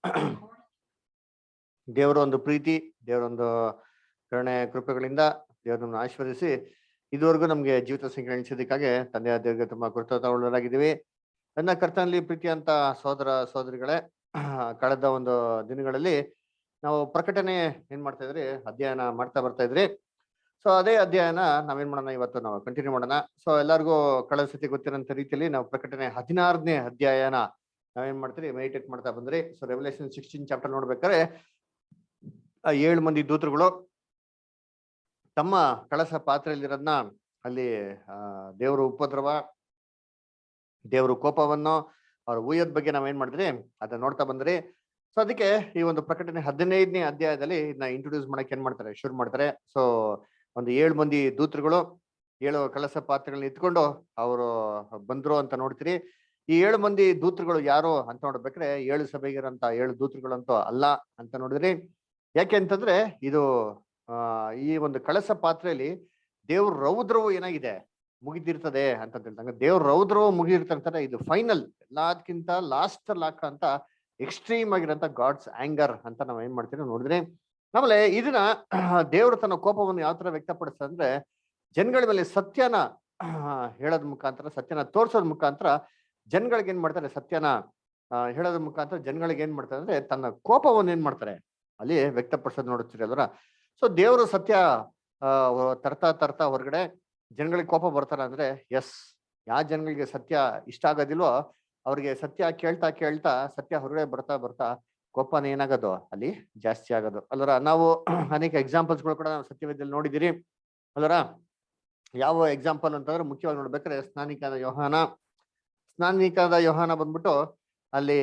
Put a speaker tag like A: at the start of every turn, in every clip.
A: ದೇವರ ಒಂದು ಪ್ರೀತಿ ದೇವರ ಒಂದು ಕರುಣೆ ಕೃಪೆಗಳಿಂದ ದೇವರನ್ನು ಆಶೀರ್ವದಿಸಿ ಇದುವರೆಗೂ ನಮ್ಗೆ ಜೀವಿತ ಸಂಖ್ಯೆ ಎಣಿಸಿದ್ದಕ್ಕಾಗಿ ತಂದೆಯ ದೇವರಿಗೆ ತುಂಬಾ ಕೃತಜ್ಞರಾಗಿದ್ದೀವಿ ನನ್ನ ಕರ್ತನಲ್ಲಿ ಪ್ರೀತಿ ಅಂತ ಸಹೋದರ ಸಹೋದರಿಗಳೇ ಕಳೆದ ಒಂದು ದಿನಗಳಲ್ಲಿ ನಾವು ಪ್ರಕಟಣೆ ಏನ್ ಮಾಡ್ತಾ ಇದ್ರಿ ಅಧ್ಯಯನ ಮಾಡ್ತಾ ಬರ್ತಾ ಇದ್ರಿ ಸೊ ಅದೇ ಅಧ್ಯಯನ ನಾವೇನ್ ಮಾಡೋಣ ಇವತ್ತು ನಾವು ಕಂಟಿನ್ಯೂ ಮಾಡೋಣ ಸೊ ಎಲ್ಲರಿಗೂ ಕಳೆದ ಸತಿ ಗೊತ್ತಿರೋಂಥ ರೀತಿಯಲ್ಲಿ ನಾವು ಪ್ರಕಟಣೆ ಹದಿನಾರನೇ ಅಧ್ಯಾಯನ ನಾವೇನ್ ಮಾಡ್ತೀರಿ ಮೆಡಿಟೇಟ್ ಮಾಡ್ತಾ ಬಂದ್ರಿ ಸೊ ರೆವಲ್ಯೂಷನ್ ಸಿಕ್ಸ್ಟೀನ್ ಚಾಪ್ಟರ್ ನೋಡ್ಬೇಕಾದ್ರೆ ಆ ಏಳು ಮಂದಿ ದೂತರುಗಳು ತಮ್ಮ ಕಳಸ ಪಾತ್ರೆಯಲ್ಲಿರೋದನ್ನ ಅಲ್ಲಿ ಆ ದೇವರು ಉಪದ್ರವ ದೇವರು ಕೋಪವನ್ನು ಅವ್ರ ಊಯದ ಬಗ್ಗೆ ನಾವೇನ್ ಮಾಡಿದ್ರಿ ಅದನ್ನ ನೋಡ್ತಾ ಬಂದ್ರಿ ಸೊ ಅದಕ್ಕೆ ಈ ಒಂದು ಪ್ರಕಟಣೆ ಹದಿನೈದನೇ ಅಧ್ಯಾಯದಲ್ಲಿ ಇದನ್ನ ಇಂಟ್ರೊಡ್ಯೂಸ್ ಮಾಡಕ್ ಏನ್ ಮಾಡ್ತಾರೆ ಶುರು ಮಾಡ್ತಾರೆ ಸೊ ಒಂದು ಏಳು ಮಂದಿ ದೂತರುಗಳು ಏಳು ಕಳಸ ಪಾತ್ರೆಗಳನ್ನ ಇಟ್ಕೊಂಡು ಅವರು ಬಂದ್ರು ಅಂತ ನೋಡ್ತೀರಿ ಈ ಏಳು ಮಂದಿ ದೂತರುಗಳು ಯಾರು ಅಂತ ನೋಡ್ಬೇಕ್ರೆ ಏಳು ಸಭೆಗಿರಂತ ಏಳು ದೂತರುಗಳು ಅಂತೂ ಅಲ್ಲ ಅಂತ ನೋಡಿದ್ರಿ ಯಾಕೆ ಅಂತಂದ್ರೆ ಇದು ಆ ಈ ಒಂದು ಕಳಸ ಪಾತ್ರೆಯಲ್ಲಿ ದೇವ್ರ ರೌದ್ರವು ಏನಾಗಿದೆ ಮುಗಿದಿರ್ತದೆ ಅಂತ ಹೇಳ್ತಂಗ ದೇವ್ರ ರೌದ್ರವು ಮುಗಿದಿರ್ತಂತಾರೆ ಇದು ಫೈನಲ್ ಎಲ್ಲದಕ್ಕಿಂತ ಲಾಸ್ಟ್ ಲಾಕ್ ಅಂತ ಎಕ್ಸ್ಟ್ರೀಮ್ ಆಗಿರೋಂಥ ಗಾಡ್ಸ್ ಆಂಗರ್ ಅಂತ ನಾವ್ ಏನ್ ಮಾಡ್ತೀವಿ ನೋಡಿದ್ರೆ ಆಮೇಲೆ ಇದನ್ನ ದೇವರು ತನ್ನ ಕೋಪವನ್ನು ಯಾವ ತರ ವ್ಯಕ್ತಪಡಿಸ್ತದೆ ಅಂದ್ರೆ ಜನಗಳ ಮೇಲೆ ಸತ್ಯನ ಹೇಳೋದ್ ಮುಖಾಂತರ ಸತ್ಯನ ತೋರ್ಸೋದ್ ಮುಖಾಂತರ ಜನಗಳಿಗೆ ಏನ್ ಮಾಡ್ತಾರೆ ಸತ್ಯನ ಹೇಳೋದ್ ಮುಖಾಂತರ ಜನಗಳಿಗೆ ಏನ್ ಮಾಡ್ತಾರೆ ಅಂದ್ರೆ ತನ್ನ ಕೋಪವನ್ನು ಏನ್ ಮಾಡ್ತಾರೆ ಅಲ್ಲಿ ವ್ಯಕ್ತಪಡಿಸೋದ್ ನೋಡುತ್ತೀರಿ ಅಲ್ವರ ಸೊ ದೇವರು ಸತ್ಯ ತರ್ತಾ ತರ್ತಾ ಹೊರಗಡೆ ಜನಗಳಿಗೆ ಕೋಪ ಬರ್ತಾರ ಅಂದ್ರೆ ಎಸ್ ಯಾವ ಜನಗಳಿಗೆ ಸತ್ಯ ಇಷ್ಟ ಆಗೋದಿಲ್ವೋ ಅವ್ರಿಗೆ ಸತ್ಯ ಕೇಳ್ತಾ ಕೇಳ್ತಾ ಸತ್ಯ ಹೊರಗಡೆ ಬರ್ತಾ ಬರ್ತಾ ಕೋಪನ ಏನಾಗೋದು ಅಲ್ಲಿ ಜಾಸ್ತಿ ಆಗೋದು ಅಲ್ವರ ನಾವು ಅನೇಕ ಎಕ್ಸಾಂಪಲ್ಸ್ಗಳು ಕೂಡ ನಾವು ಸತ್ಯವೇದಲ್ಲಿ ನೋಡಿದಿರಿ ಅಲ್ವರ ಯಾವ ಎಕ್ಸಾಂಪಲ್ ಅಂತಂದ್ರೆ ಮುಖ್ಯವಾಗಿ ನೋಡ್ಬೇಕಾದ್ರೆ ಸ್ನಾನಿಕಾದ ಯೋಹಾನ ಸ್ನಾನಿಕಾದ ಯೋಹಾನ ಬಂದ್ಬಿಟ್ಟು ಅಲ್ಲಿ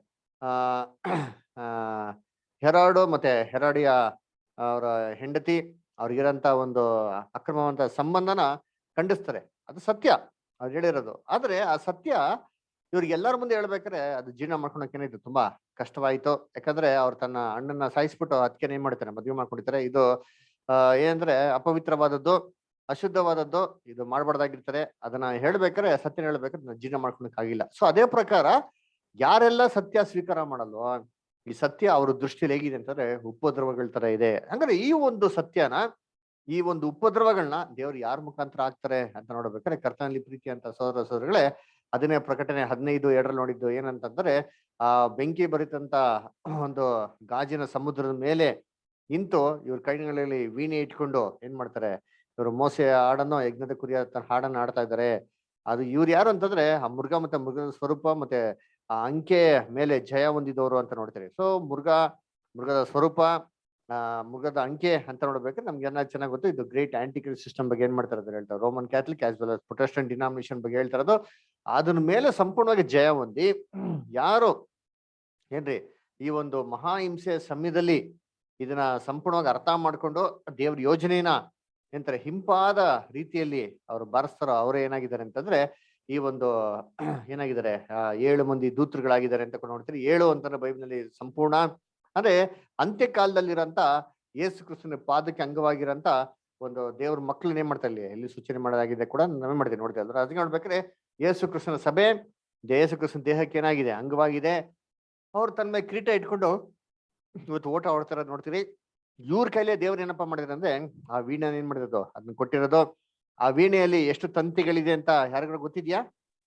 A: ಆ ಹೆರಾಡು ಮತ್ತೆ ಹೆರಾಡಿಯ ಅವರ ಹೆಂಡತಿ ಅವ್ರಿಗಿರಂತ ಒಂದು ಅಕ್ರಮವಂತ ಸಂಬಂಧನ ಖಂಡಿಸ್ತಾರೆ ಅದು ಸತ್ಯ ಅವ್ರು ಹೇಳಿರೋದು ಆದ್ರೆ ಆ ಸತ್ಯ ಇವ್ರಿಗೆ ಎಲ್ಲರ ಮುಂದೆ ಹೇಳ್ಬೇಕಾದ್ರೆ ಅದು ಜೀರ್ಣ ಮಾಡ್ಕೊಳಕ್ ಏನಾಯ್ತು ತುಂಬಾ ಕಷ್ಟವಾಯ್ತು ಯಾಕಂದ್ರೆ ಅವ್ರು ತನ್ನ ಅಣ್ಣನ ಸಾಯಿಸ್ಬಿಟ್ಟು ಅದಕ್ಕೆ ಏನ್ ಮಾಡ್ತಾರೆ ಮದ್ವೆ ಮಾಡ್ಕೊಂಡಿರ್ತಾರೆ ಇದು ಆ ಏನಂದ್ರೆ ಅಪವಿತ್ರವಾದದ್ದು ಅಶುದ್ಧವಾದದ್ದು ಇದು ಮಾಡ್ಬಾರ್ದಾಗಿರ್ತಾರೆ ಅದನ್ನ ಹೇಳ್ಬೇಕಾದ್ರೆ ಸತ್ಯನ ಹೇಳ್ಬೇಕಾದ್ರೆ ಜೀರ್ಣ ಮಾಡ್ಕೊಳಕ್ ಆಗಿಲ್ಲ ಸೊ ಅದೇ ಪ್ರಕಾರ ಯಾರೆಲ್ಲ ಸತ್ಯ ಸ್ವೀಕಾರ ಮಾಡಲ್ವೋ ಈ ಸತ್ಯ ಅವ್ರ ದೃಷ್ಟಿಯಲ್ಲಿ ಹೇಗಿದೆ ಅಂತಂದ್ರೆ ಉಪದ್ರವಗಳ ತರ ಇದೆ ಹಂಗಾರೆ ಈ ಒಂದು ಸತ್ಯನ ಈ ಒಂದು ಉಪದ್ರವಗಳನ್ನ ದೇವ್ರು ಯಾರ ಮುಖಾಂತರ ಆಗ್ತಾರೆ ಅಂತ ನೋಡ್ಬೇಕಾದ್ರೆ ಕರ್ತನಲ್ಲಿ ಪ್ರೀತಿ ಅಂತ ಸೋದರ ಸೋದರಗಳೇ ಅದನ್ನೇ ಪ್ರಕಟಣೆ ಹದಿನೈದು ಎರಡರಲ್ಲಿ ನೋಡಿದ್ದು ಏನಂತಂದ್ರೆ ಆ ಬೆಂಕಿ ಬರಿತಂತ ಒಂದು ಗಾಜಿನ ಸಮುದ್ರದ ಮೇಲೆ ನಿಂತು ಇವ್ರ ಕೈಗಳಲ್ಲಿ ವೀಣೆ ಇಟ್ಕೊಂಡು ಏನ್ ಮಾಡ್ತಾರೆ ಇವರು ಮೋಸೆ ಹಾಡನ್ನು ಯಜ್ಞದ ಕುರಿಯ ಹಾಡನ್ನ ಆಡ್ತಾ ಇದ್ದಾರೆ ಅದು ಇವ್ರು ಯಾರು ಅಂತಂದ್ರೆ ಆ ಮೃಗ ಮತ್ತೆ ಮೃಗದ ಸ್ವರೂಪ ಮತ್ತೆ ಆ ಅಂಕೆ ಮೇಲೆ ಜಯ ಹೊಂದಿದವರು ಅಂತ ನೋಡ್ತಾರೆ ಸೊ ಮೃಗ ಮೃಗದ ಸ್ವರೂಪ ಆ ಮೃಗದ ಅಂಕೆ ಅಂತ ನೋಡ್ಬೇಕಾದ್ರೆ ನಮ್ಗೆ ಏನ ಚೆನ್ನಾಗಿ ಗೊತ್ತು ಇದು ಗ್ರೇಟ್ ಆಂಟಿಕಲ್ ಸಿಸ್ಟಮ್ ಬಗ್ಗೆ ಏನ್ ಮಾಡ್ತಾರೆ ಅಂತ ಹೇಳ್ತಾರೆ Roman Catholic as well Protestant denomination ಬಗ್ಗೆ ಹೇಳ್ತಾ ಇರೋದು ಅದನ್ನ ಮೇಲೆ ಸಂಪೂರ್ಣವಾಗಿ ಜಯ ಹೊಂದಿ ಯಾರು ಏನ್ರಿ ಈ ಒಂದು ಮಹಾಹಿಂಸೆ ಸಮಯದಲ್ಲಿ ಇದನ್ನ ಸಂಪೂರ್ಣವಾಗಿ ಅರ್ಥ ಮಾಡ್ಕೊಂಡು ದೇವ್ರ ಯೋಜನೆನ ಎಂತಾರೆ ಹಿಂಪಾದ ರೀತಿಯಲ್ಲಿ ಅವ್ರು ಬಾರಿಸ್ತಾರೋ ಅವರೇ ಏನಾಗಿದ್ದಾರೆ ಅಂತಂದ್ರೆ ಈ ಒಂದು ಏನಾಗಿದ್ದಾರೆ ಏಳು ಮಂದಿ ದೂತರುಗಳಾಗಿದ್ದಾರೆ ಅಂತ ನೋಡ್ತೀರಿ ಏಳು ಅಂತಾರೆ ಬೈಬಲ್ನಲ್ಲಿ ಸಂಪೂರ್ಣ ಅಂದ್ರೆ ಅಂತ್ಯಕಾಲದಲ್ಲಿರಂತ ಯೇಸು ಕ್ರಿಸ್ತನ ಪಾದಕ್ಕೆ ಅಂಗವಾಗಿರಂತ ಒಂದು ದೇವ್ರ ಮಕ್ಳನ್ನ ಏನ್ ಮಾಡ್ತಾ ಇಲ್ಲಿ ಎಲ್ಲಿ ಸೂಚನೆ ಮಾಡೋದಾಗಿದೆ ಕೂಡ ನಾವೇ ಮಾಡ್ತೀವಿ ನೋಡ್ತೀವಿ ಅಲ್ರ ಅದಕ್ಕೆ ನೋಡ್ಬೇಕಾದ್ರೆ ಯೇಸು ಕ್ರಿಸ್ತನ ಸಭೆ ಯೇಸು ಕ್ರಿಸ್ತನ ದೇಹಕ್ಕೆ ಏನಾಗಿದೆ ಅಂಗವಾಗಿದೆ ಅವ್ರು ತನ್ನ ಮೇಲೆ ಕಿರೀಟ ಇಟ್ಕೊಂಡು ಇವತ್ತು ಓಟ ಓಡ್ತಾರ ನೋಡ್ತೀರಿ ಇವ್ರ ಕೈಲೇ ದೇವ್ರ ಏನಪ್ಪಾ ಮಾಡಿದ್ರೆ ಅಂದ್ರೆ ಆ ವೀಣೆ ಏನ್ ಮಾಡಿರೋದು ಅದನ್ನ ಕೊಟ್ಟಿರೋದು ಆ ವೀಣೆಯಲ್ಲಿ ಎಷ್ಟು ತಂತಿಗಳಿದೆ ಅಂತ ಯಾರಿಗಾರು ಗೊತ್ತಿದ್ಯಾ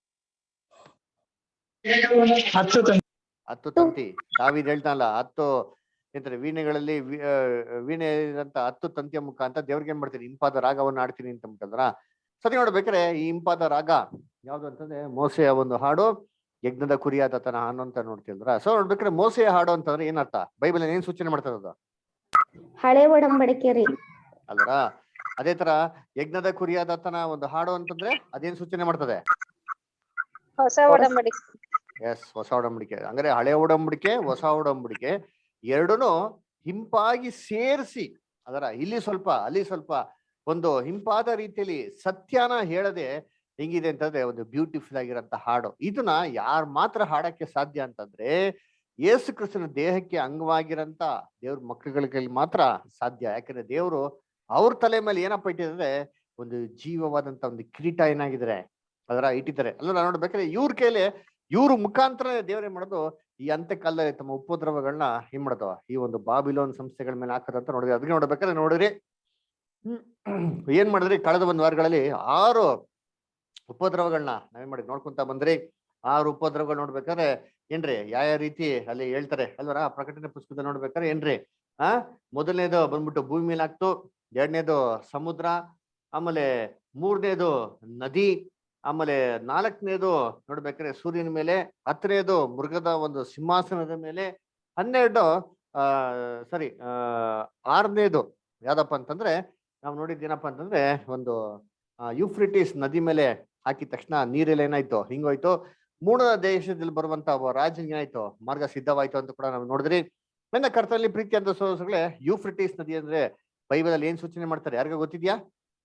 B: ಹತ್ತು
A: ಹತ್ತು ತಂತಿ ದಾವಿದ್ ಹೇಳ್ತಾನಲ್ಲ ಹತ್ತು ಎಂತಾರೆ ವೀಣೆಗಳಲ್ಲಿ ವೀಣೆ ಅಂತ ಹತ್ತು ತಂತಿಯ ಮುಖಾಂತರ ದೇವ್ರಿಗೆ ಏನ್ ಮಾಡ್ತೀನಿ ಇಂಪಾದ ರಾಗವನ್ನು ಆಡ್ತೀನಿ ಅಂತ ಮುಖಾಂತರ ಸರಿ ನೋಡ್ಬೇಕಾರೆ ಈ ಇಂಪಾದ ರಾಗ ಯಾವ್ದು ಅಂತಂದ್ರೆ ಮೋಸೆಯ ಒಂದು ಹಾಡು ಯಜ್ಞದ ಕುರಿಯಾದ ತನ ಹಾಡು ಅಂತ ನೋಡ್ತಿದ್ರ ಸೊ ನೋಡ್ಬೇಕಾದ್ರೆ ಮೋಸೆಯ ಹಾಡು ಅಂತಂದ್ರೆ ಏನರ್ಥ ಬೈಬಲ್ ಏನ್ ಸೂಚನೆ ಮಾಡ್ತದ
C: ಹಳೆ ಒಡಂಬಡಿಕೆ ರೀ
A: ಅಲ್ರ ಅದೇ ತರ ಯಜ್ಞದ ಕುರಿಯಾದತನ ಒಂದು ಹಾಡು ಅಂತಂದ್ರೆ ಅದೇನ್ ಸೂಚನೆ ಮಾಡ್ತದೆ
D: ಹೊಸ ಒಡಂಬಡಿಕೆ
A: ಎಸ್ ಹೊಸ ಒಡಂಬಡಿಕೆ ಅಂದ್ರೆ ಹಳೆ ಒಡಂಬಡಿಕೆ ಹೊಸ ಒಡಂಬಡಿಕೆ ಎರಡೂನು ಹಿಂಪಾಗಿ ಸೇರಿಸಿ ಅದರ ಇಲ್ಲಿ ಸ್ವಲ್ಪ ಅಲ್ಲಿ ಸ್ವಲ್ಪ ಒಂದು ಹಿಂಪಾದ ರೀತಿಯಲ್ಲಿ ಸತ್ಯನ ಹೇಳದೆ ಹೆಂಗಿದೆ ಅಂತಂದ್ರೆ ಒಂದು ಬ್ಯೂಟಿಫುಲ್ ಆಗಿರೋಂಥ ಹಾಡು ಇದನ್ನ ಯಾರು ಮಾತ್ರ ಹಾಡಕ್ಕೆ ಸಾಧ್ಯ ಅಂತಂದ್ರೆ ಯೇಸು ಕ್ರಿಸ್ತನ ದೇಹಕ್ಕೆ ಅಂಗವಾಗಿರಂತ ದೇವ್ರ ಮಕ್ಕಳುಗಳಿಗೆ ಮಾತ್ರ ಸಾಧ್ಯ ಯಾಕಂದ್ರೆ ದೇವರು ಅವ್ರ ತಲೆ ಮೇಲೆ ಏನಪ್ಪ ಇಟ್ಟಿದ್ರೆ ಒಂದು ಜೀವವಾದಂತ ಒಂದು ಕಿರೀಟ ಏನಾಗಿದ್ರೆ ಅದರ ಇಟ್ಟಿದ್ದಾರೆ ಅಲ್ಲ ನೋಡ್ಬೇಕಾದ್ರೆ ಇವ್ರ ಕೈಲಿ ಇವ್ರ ಮುಖಾಂತರ ದೇವ್ರ ಏನ್ ಮಾಡೋದು ಈ ಅಂತ್ಯಕಾಲದಲ್ಲಿ ತಮ್ಮ ಉಪದ್ರವಗಳನ್ನ ಏನ್ ಮಾಡೋದು ಈ ಒಂದು ಬಾಬಿಲೋನ್ ಸಂಸ್ಥೆಗಳ ಮೇಲೆ ಹಾಕದಂತ ನೋಡಿದ್ರಿ ಅದಕ್ಕೆ ನೋಡ್ಬೇಕಾದ್ರೆ ನೋಡಿದ್ರಿ ಹ್ಮ್. ಏನ್ ಮಾಡಿದ್ರಿ ಕಳೆದ ಒಂದು ವಾರಗಳಲ್ಲಿ ಆರು ಉಪದ್ರವಗಳನ್ನ ನಾವೇನ್ ಮಾಡಿ ನೋಡ್ಕೊಂತ ಬಂದ್ರಿ ಆರು ಉಪದ್ರವಗಳು ನೋಡ್ಬೇಕಾದ್ರೆ ಏನ್ರಿ ಯಾವ ಯಾವ ರೀತಿ ಅಲ್ಲಿ ಹೇಳ್ತಾರೆ ಅಲ್ವರ ಪ್ರಕಟಣೆ ಪುಸ್ತಕದಲ್ಲಿ ನೋಡ್ಬೇಕಾದ್ರೆ ಏನ್ರಿ ಆ ಮೊದಲನೇದು ಬಂದ್ಬಿಟ್ಟು ಭೂಮಿ ಮೇಲೆ ಆಗ್ತು ಎರಡನೇದು ಸಮುದ್ರ ಆಮೇಲೆ ಮೂರನೇದು ನದಿ ಆಮೇಲೆ ನಾಲ್ಕನೇದು ನೋಡ್ಬೇಕಾದ್ರೆ ಸೂರ್ಯನ ಮೇಲೆ ಹತ್ತನೇದು ಮೃಗದ ಒಂದು ಸಿಂಹಾಸನದ ಮೇಲೆ ಹನ್ನೆರಡು ಆ ಸರಿ ಆ ಆರನೇದು ಯಾವ್ದಪ್ಪ ಅಂತಂದ್ರೆ ನಾವು ನೋಡಿದ್ದೇನಪ್ಪ ಅಂತಂದ್ರೆ ಒಂದು ಯುಫ್ರಿಟಿಸ್ ನದಿ ಮೇಲೆ ಹಾಕಿದ ತಕ್ಷಣ ನೀರೆಲ್ಲ ಏನಾಯ್ತು ಹಿಂಗೋಯ್ತು ಮೂಡದ ದೇಶದಲ್ಲಿ ಬರುವಂತ ಒಬ್ಬ ರಾಜನಿಗೆ ಏನಾಯ್ತು ಮಾರ್ಗ ಸಿದ್ಧವಾಯ್ತು ಅಂತ ಕೂಡ ನಾವು ನೋಡಿದ್ರಿ ನನ್ನ ಕರ್ತನಲ್ಲಿ ಪ್ರೀತಿ ಅಂತ ಸೋಸಗಳೇ ಯೂಫ್ರಿಟಿಸ್ ನದಿ ಅಂದ್ರೆ ಬೈಬಲ್ ಅಲ್ಲಿ ಏನ್ ಸೂಚನೆ ಮಾಡ್ತಾರೆ ಯಾರಿಗ ಗೊತ್ತಿದ್ಯಾ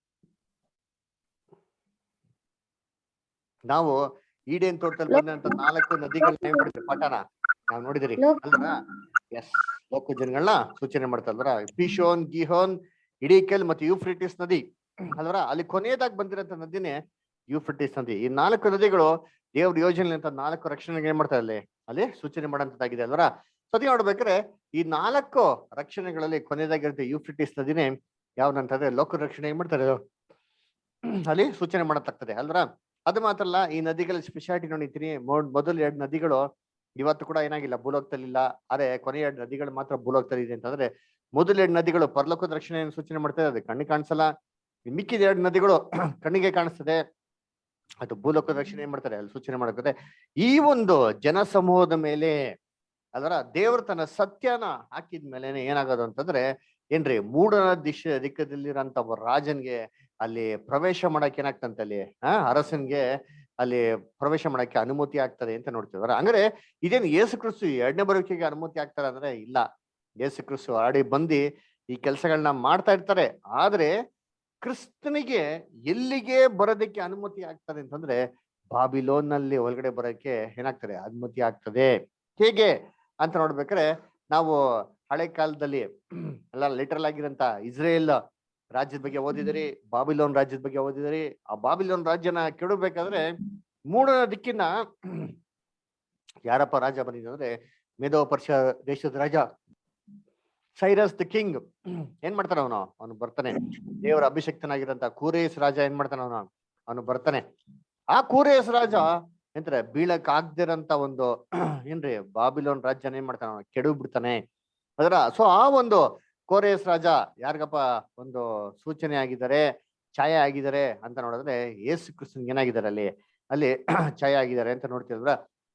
A: ನಾವು ಈಡೇನ್ ತೋಟದಲ್ಲಿ ಬಂದಂತ ನಾಲ್ಕು ನದಿಗಳನ್ನ ಏನ್ ಮಾಡಿದ್ರಿ ಪಠಣ ನಾವು ನೋಡಿದಿರಿ
C: ಲೋಕ-
A: ಅಲ್ವಾ ಎಸ್ ಲೋಕ ಜನಗಳನ್ನ ಸೂಚನೆ ಮಾಡ್ತಾರಲ್ರ ಪಿಶೋನ್ ಗಿಹೋನ್ ಇಡಿಕೆಲ್ ಮತ್ತೆ ಯೂಫ್ರಿಟಿಸ್ ನದಿ ಅಲ್ವರ ಅಲ್ಲಿ ಕೊನೆಯದಾಗಿ ಬಂದಿರೋಂಥ ನದಿನೇ ಯೂಫ್ರಿಟಿಸ್ ನದಿ ಈ ನಾಲ್ಕು ನದಿಗಳು ದೇವ್ರ ಯೋಜನೆ ಅಂತ ನಾಲ್ಕು ರಕ್ಷಣೆಗೆ ಏನ್ ಮಾಡ್ತಾರೆ ಅಲ್ಲಿ ಅಲ್ಲಿ ಸೂಚನೆ ಮಾಡೋಂಥದ್ದಾಗಿದೆ ಅಲ್ವರ ಸತಿ ನೋಡ್ಬೇಕಾದ್ರೆ ಈ ನಾಲ್ಕು ರಕ್ಷಣೆಗಳಲ್ಲಿ ಕೊನೆಯದಾಗಿರುತ್ತೆ ಯೂಫ್ರಿಟಿಸ್ ನದಿನೇ ಯಾವ್ದಂತಂದ್ರೆ ಲೋಕ ರಕ್ಷಣೆ ಏನ್ ಮಾಡ್ತಾರೆ ಅಲ್ಲಿ ಸೂಚನೆ ಮಾಡತ್ತಾಗ್ತದೆ ಅಲ್ವರ ಅದು ಮಾತ್ರ ಅಲ್ಲ ಈ ನದಿಗಳ ಸ್ಪೆಷಾಲಿಟಿ ನೋಡಿತೀನಿ ಮೊದಲು ಎರಡು ನದಿಗಳು ಇವತ್ತು ಕೂಡ ಏನಾಗಿಲ್ಲ ಭೂಲೋಕದಲ್ಲಿ ಇಲ್ಲ ಆದ್ರೆ ಕೊನೆಯ ಎರಡು ನದಿಗಳು ಮಾತ್ರ ಭೂಲೋಕದಲ್ಲಿ ಇದೆ ಅಂತಂದ್ರೆ ಮೊದಲ ಎರಡು ನದಿಗಳು ಪರಲೋಕದ ರಕ್ಷಣೆಯನ್ನು ಸೂಚನೆ ಮಾಡ್ತದೆ ಅದು ಕಣ್ಣಿಗೆ ಕಾಣಿಸಲ್ಲ ಈ ಮಿಕ್ಕಿದ ಎರಡು ನದಿಗಳು ಕಣ್ಣಿಗೆ ಕಾಣಿಸ್ತದೆ ಅದು ಭೂಲೋಕದ ರಕ್ಷಣೆ ಏನ್ ಮಾಡ್ತಾರೆ ಅಲ್ಲಿ ಸೂಚನೆ ಮಾಡ್ತದೆ ಈ ಒಂದು ಜನಸಮೂಹದ ಮೇಲೆ ಅದರ ದೇವರು ತನ್ನ ಸತ್ಯನ ಹಾಕಿದ ಮೇಲೆನೆ ಏನಾಗೋದು ಅಂತಂದ್ರೆ ಏನ್ರಿ ಮೂಡನ ದಿಶ ದಿಕ್ಕದಲ್ಲಿರೋಂಥ ಒಬ್ಬ ರಾಜನ್ಗೆ ಅಲ್ಲಿ ಪ್ರವೇಶ ಮಾಡಕ್ ಏನಾಗ್ತಂತೆ ಅಲ್ಲಿ ಆ ಅರಸನ್ಗೆ ಅಲ್ಲಿ ಪ್ರವೇಶ ಮಾಡಕ್ಕೆ ಅನುಮತಿ ಆಗ್ತದೆ ಅಂತ ನೋಡ್ತಿದಾರೆ ಅಂದ್ರೆ ಇದೇನು ಯೇಸು ಕ್ರಿಸ್ತು ಎರಡನೇ ಬರುವಿಕೆಗೆ ಅನುಮತಿ ಆಗ್ತಾರೆ ಅಂದ್ರೆ ಇಲ್ಲ ಯೇಸು ಕ್ರಿಸ್ತು ಆಡಿ ಬಂದು ಈ ಕೆಲಸಗಳನ್ನ ಮಾಡ್ತಾ ಇರ್ತಾರೆ ಆದ್ರೆ ಕ್ರಿಸ್ತನಿಗೆ ಎಲ್ಲಿಗೆ ಬರೋದಕ್ಕೆ ಅನುಮತಿ ಆಗ್ತದೆ ಅಂತಂದ್ರೆ ಬಾಬಿಲೋನ್ ನಲ್ಲಿ ಒಳಗಡೆ ಬರೋಕ್ಕೆ ಏನಾಗ್ತದೆ ಅನುಮತಿ ಆಗ್ತದೆ ಹೇಗೆ ಅಂತ ನೋಡ್ಬೇಕಾದ್ರೆ ನಾವು ಹಳೆ ಕಾಲದಲ್ಲಿ ಎಲ್ಲ ಲಿಟರಲ್ ಆಗಿರಂತ ಇಸ್ರೇಲ್ ರಾಜ್ಯದ ಬಗ್ಗೆ ಓದಿದಿರಿ ಬಾಬಿಲೋನ್ ರಾಜ್ಯದ ಬಗ್ಗೆ ಓದಿದಿರಿ ಆ ಬಾಬಿಲೋನ್ ರಾಜ್ಯನ ಕೆಡಬೇಕಾದ್ರೆ ಮೂಡನ ದಿಕ್ಕಿನ ಯಾರಪ್ಪ ರಾಜ ಬಂದಿದ್ರೆ ಮೇಧೋ ಪರ್ಷ ದೇಶದ ರಾಜ ಸೈರಸ್ ದ ಕಿಂಗ್ ಏನ್ ಮಾಡ್ತಾನ ಅವನು ಅವನು ಬರ್ತಾನೆ ದೇವರ ಅಭಿಷಕ್ತನಾಗಿರಂತ ಕೂರೇಸ್ ರಾಜ ಏನ್ ಮಾಡ್ತಾನ ಅವನು ಅವನು ಬರ್ತಾನೆ ಆ ಕೂರೇಸ್ ರಾಜ ಎಂತಾರೆ ಬೀಳಕ್ ಆಗ್ದಿರಂತ ಒಂದು ಏನ್ರಿ ಬಾಬಿಲೋನ್ ರಾಜ್ಯನ ಏನ್ ಮಾಡ್ತಾನ ಅವನು ಕೆಡು ಬಿಡ್ತಾನೆ ಅದರ ಸೊ ಆ ಒಂದು ಕೋರೇಸ್ ರಾಜ ಯಾರಿಗಪ್ಪ ಒಂದು ಸೂಚನೆ ಆಗಿದ್ದಾರೆ ಛಾಯೆ ಆಗಿದ್ದಾರೆ ಅಂತ ನೋಡಿದ್ರೆ ಯೇಸು ಕ್ರಿಸ್ತನ್ ಏನಾಗಿದ್ದಾರೆ ಅಲ್ಲಿ ಅಲ್ಲಿ ಛಾಯೆ ಆಗಿದ್ದಾರೆ ಅಂತ ನೋಡ್ತಿದ್ರ